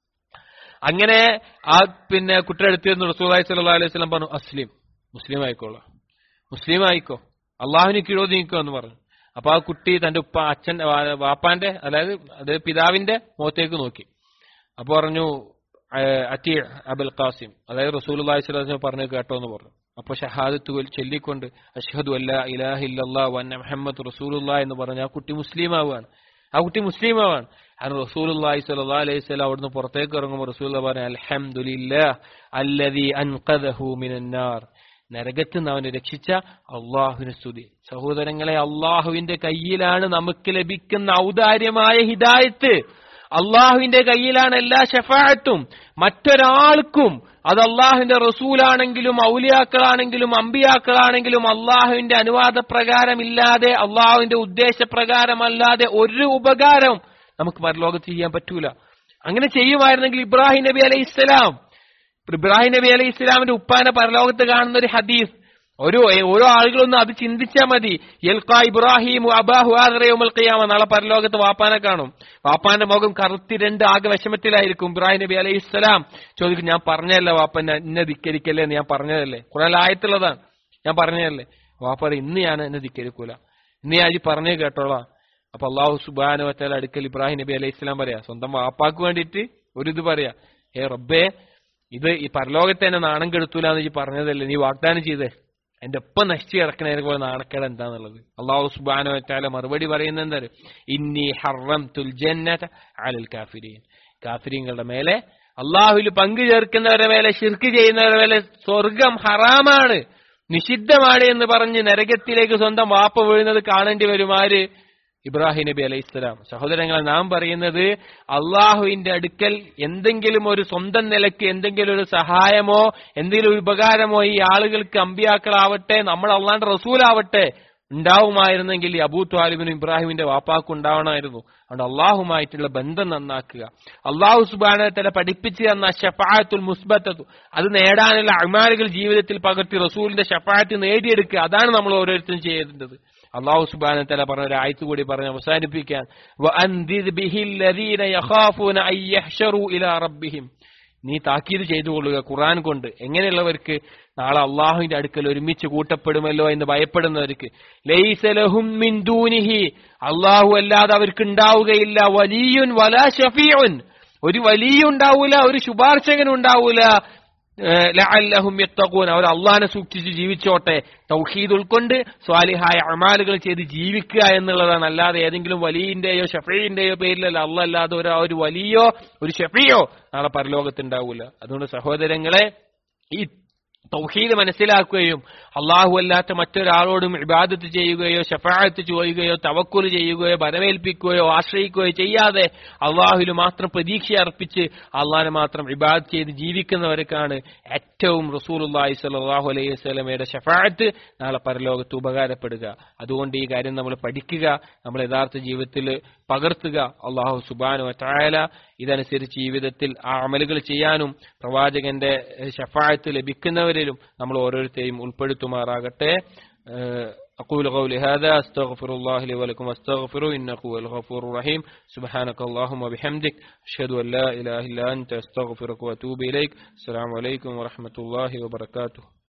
അങ്ങനെ ആ പിന്നെ കുട്ടിയെടുത്തിരുന്നു റസൂലായി സല്ലാ അലൈഹി സ്വലം പറഞ്ഞു അസ്ലിം മുസ്ലിം ആയിക്കോളാം മുസ്ലിം ആയിക്കോ അള്ളാഹുവിന് കീഴോതി നിൽക്കോ എന്ന് പറഞ്ഞു അപ്പൊ ആ കുട്ടി തന്റെ ഉപ്പ അച്ഛൻ വാപ്പാന്റെ അതായത് അത് പിതാവിന്റെ മുഖത്തേക്ക് നോക്കി അപ്പൊ പറഞ്ഞു അറ്റി അബുൽ ഖാസിം അതായത് റസൂൽ അള്ളാഹി പറഞ്ഞു കേട്ടോ എന്ന് പറഞ്ഞു അപ്പൊ ഷഹാദത്ത് ചൊല്ലിക്കൊണ്ട് അഷ്ഹദു അല്ല ഇലാഹ ഇല്ലല്ലാ വന്ന മുഹമ്മദ് റസൂലുള്ള എന്ന് പറഞ്ഞ ആ കുട്ടി മുസ്ലിം ആവുകയാണ് ആ കുട്ടി മുസ്ലിം ആവാണ് അത് റസൂലുള്ളാഹി സ്വല്ലല്ലാഹു അലൈഹി വസല്ലം അവിടുന്ന് പുറത്തേക്ക് ഇറങ്ങുമ്പോൾ റസൂൽ പറഞ്ഞു അൽഹംദുലില്ലാഹ് അല്ലദീ അൻഖദഹു മിനന്നാർ നരകത്ത് നിന്ന് അവനെ രക്ഷിച്ച അള്ളാഹുവിന് സ്തുതി സഹോദരങ്ങളെ അള്ളാഹുവിന്റെ കയ്യിലാണ് നമുക്ക് ലഭിക്കുന്ന ഔദാര്യമായ ഹിദായത്ത് അള്ളാഹുവിന്റെ കയ്യിലാണ് എല്ലാ ഷഫായത്തും മറ്റൊരാൾക്കും അത് അള്ളാഹുവിന്റെ റസൂലാണെങ്കിലും ഔലിയാക്കളാണെങ്കിലും അമ്പിയാക്കളാണെങ്കിലും അള്ളാഹുവിന്റെ അനുവാദ പ്രകാരമില്ലാതെ അള്ളാഹുവിന്റെ ഉദ്ദേശപ്രകാരമല്ലാതെ ഒരു ഉപകാരം നമുക്ക് പരലോകത്ത് ചെയ്യാൻ പറ്റൂല അങ്ങനെ ചെയ്യുമായിരുന്നെങ്കിൽ ഇബ്രാഹിം നബി അലൈഹി ഇസ്ലാം ഇബ്രാഹിം നബി അലൈഹി ഇസ്ലാമിന്റെ ഉപ്പാനെ പരലോകത്ത് കാണുന്ന ഒരു ഹദീസ് ഒരു ഓരോ ആളുകളൊന്നും അത് ചിന്തിച്ചാൽ മതി യൽക്കാ ഇബ്രാഹിം അബാഹു ഖിയാമ നാളെ പരലോകത്ത് വാപ്പാനെ കാണും വാപ്പാന്റെ മുഖം കറുത്തി രണ്ട് ആകെ വിഷമത്തിലായിരിക്കും ഇബ്രാഹിം നബി അലൈഹി ഇസ്ലാം ചോദിക്കും ഞാൻ പറഞ്ഞതല്ലേ വാപ്പ എന്നെ ധിക്കരിക്കല്ലേ എന്ന് ഞാൻ പറഞ്ഞതല്ലേ കുറെ ആയത്തുള്ളതാണ് ഞാൻ പറഞ്ഞതല്ലേ വാപ്പ ഇന്ന് ഞാൻ എന്നെ ധിക്കരിക്കൂല ഇന്ന് ഞാൻ ഈ പറഞ്ഞു കേട്ടോളാം അപ്പൊ അള്ളാഹു സുബാനു വറ്റാൽ അടുക്കൽ ഇബ്രാഹിം നബി അലൈഹി ഇസ്ലാം പറയാ സ്വന്തം വാപ്പാക്ക് വേണ്ടിയിട്ട് ഒരു ഇത് പറയാ ഏ റബ്ബേ ഇത് ഈ പരലോകത്തെ എന്നെ നാണം കെടുത്തൂല എന്ന് ഈ പറഞ്ഞതല്ലേ നീ വാഗ്ദാനം ചെയ്തേ എന്റെ ഒപ്പം നശിച്ചു കിടക്കണതിനെ പോലെ നാണക്കേട് എന്താന്നുള്ളത് അള്ളാഹു സുബാനോ വെച്ചാല മറുപടി പറയുന്നത് എന്താ ഇന്നി ഹറം തുൽ ജന്നത അലൽ കാഫിരീൻ കാഫിരീങ്ങളുടെ മേലെ അള്ളാഹുൽ പങ്കു ചേർക്കുന്നവരുടെ മേലെ ഷിർക്ക് ചെയ്യുന്നവരുടെ മേലെ സ്വർഗം ഹറാമാണ് നിഷിദ്ധമാണ് എന്ന് പറഞ്ഞ് നരകത്തിലേക്ക് സ്വന്തം വാപ്പ വീഴുന്നത് കാണേണ്ടി വരുമാര് ഇബ്രാഹിം നബി അലൈഹി ഇസ്ലാം സഹോദരങ്ങളെ നാം പറയുന്നത് അള്ളാഹുവിന്റെ അടുക്കൽ എന്തെങ്കിലും ഒരു സ്വന്തം നിലയ്ക്ക് എന്തെങ്കിലും ഒരു സഹായമോ എന്തെങ്കിലും ഒരു ഉപകാരമോ ഈ ആളുകൾക്ക് അമ്പിയാക്കളാവട്ടെ നമ്മൾ അള്ളാന്റെ റസൂലാവട്ടെ ഉണ്ടാവുമായിരുന്നെങ്കിൽ ഈ അബൂ ത്വാലിബിനും ഇബ്രാഹിമിന്റെ വാപ്പാക്കും ഉണ്ടാവണമായിരുന്നു അതുകൊണ്ട് അള്ളാഹുമായിട്ടുള്ള ബന്ധം നന്നാക്കുക അള്ളാഹു സുബാനത്തല പഠിപ്പിച്ചു തന്ന ഷഫായത്തുൽ മുസ്ബത്തു അത് നേടാനുള്ള അമാലുകൾ ജീവിതത്തിൽ പകർത്തി റസൂലിന്റെ ഷഫായത്ത് നേടിയെടുക്കുക അതാണ് നമ്മൾ ഓരോരുത്തരും ചെയ്യേണ്ടത് അള്ളാഹു സുബാന തല പറഞ്ഞ ഒരു ആയത്ത് കൂടി പറഞ്ഞ് അവസാനിപ്പിക്കാൻ നീ താക്കീത് ചെയ്തുകൊള്ളുക ഖുറാൻ കൊണ്ട് എങ്ങനെയുള്ളവർക്ക് നാളെ അള്ളാഹുവിന്റെ അടുക്കൽ ഒരുമിച്ച് കൂട്ടപ്പെടുമല്ലോ എന്ന് ഭയപ്പെടുന്നവർക്ക് ലൈസലഹും മിൻ ദൂനിഹി അള്ളാഹു അല്ലാതെ അവർക്ക് ഉണ്ടാവുകയില്ല വലിയുൻ വലാ ഷഫീഉൻ ഒരു വലിയ ഉണ്ടാവൂല ഒരു ശുപാർശകനും ഉണ്ടാവൂല ഏഹ് ലഅല്ലഹും യത്തഖൂൻ അവർ അള്ളാഹിനെ സൂക്ഷിച്ച് ജീവിച്ചോട്ടെ തൗഹീദ് ഉൾക്കൊണ്ട് സ്വാലിഹായ അമാലുകൾ ചെയ്ത് ജീവിക്കുക എന്നുള്ളതാണ് അല്ലാതെ ഏതെങ്കിലും വലിയന്റെയോ ഷഫീന്റെയോ പേരിലല്ല അല്ല അല്ലാതെ ഒരു ഒരു വലിയോ ഒരു ഷഫിയോ നാളെ പരലോകത്തുണ്ടാവൂല അതുകൊണ്ട് സഹോദരങ്ങളെ ഈ തൗഹീദ് മനസ്സിലാക്കുകയും അള്ളാഹു അല്ലാത്ത മറ്റൊരാളോടും ഇബാദത്ത് ചെയ്യുകയോ ഷഫായത്ത് ചെയ്യുകയോ തവക്കുൽ ചെയ്യുകയോ ബലമേൽപ്പിക്കുകയോ ആശ്രയിക്കുകയോ ചെയ്യാതെ അള്ളാഹുവിൽ മാത്രം പ്രതീക്ഷ അർപ്പിച്ച് അള്ളാഹിനെ മാത്രം ഇബാദത്ത് ചെയ്ത് ജീവിക്കുന്നവർക്കാണ് ഏറ്റവും റസൂലുള്ളാഹി സ്വല്ലല്ലാഹു അലൈഹി വസല്ലമയുടെ ഷഫായത്ത് നാളെ പരലോകത്ത് ഉപകാരപ്പെടുക അതുകൊണ്ട് ഈ കാര്യം നമ്മൾ പഠിക്കുക നമ്മൾ യഥാർത്ഥ ജീവിതത്തിൽ പകർത്തുക അള്ളാഹു സുബാനു വറ്റായാല ഇതനുസരിച്ച് ജീവിതത്തിൽ ആ അമലുകൾ ചെയ്യാനും പ്രവാചകന്റെ ഷഫായത്ത് ലഭിക്കുന്നവരിലും നമ്മൾ ഓരോരുത്തരെയും ഉൾപ്പെടുത്തുമാറാകട്ടെ ഏഹ് أقول قولي هذا أستغفر الله لي ولكم واستغفروا إنه هو الغفور الرحيم سبحانك اللهم وبحمدك أشهد أن لا إله إلا أنت أستغفرك وأتوب إليك السلام عليكم ورحمة الله وبركاته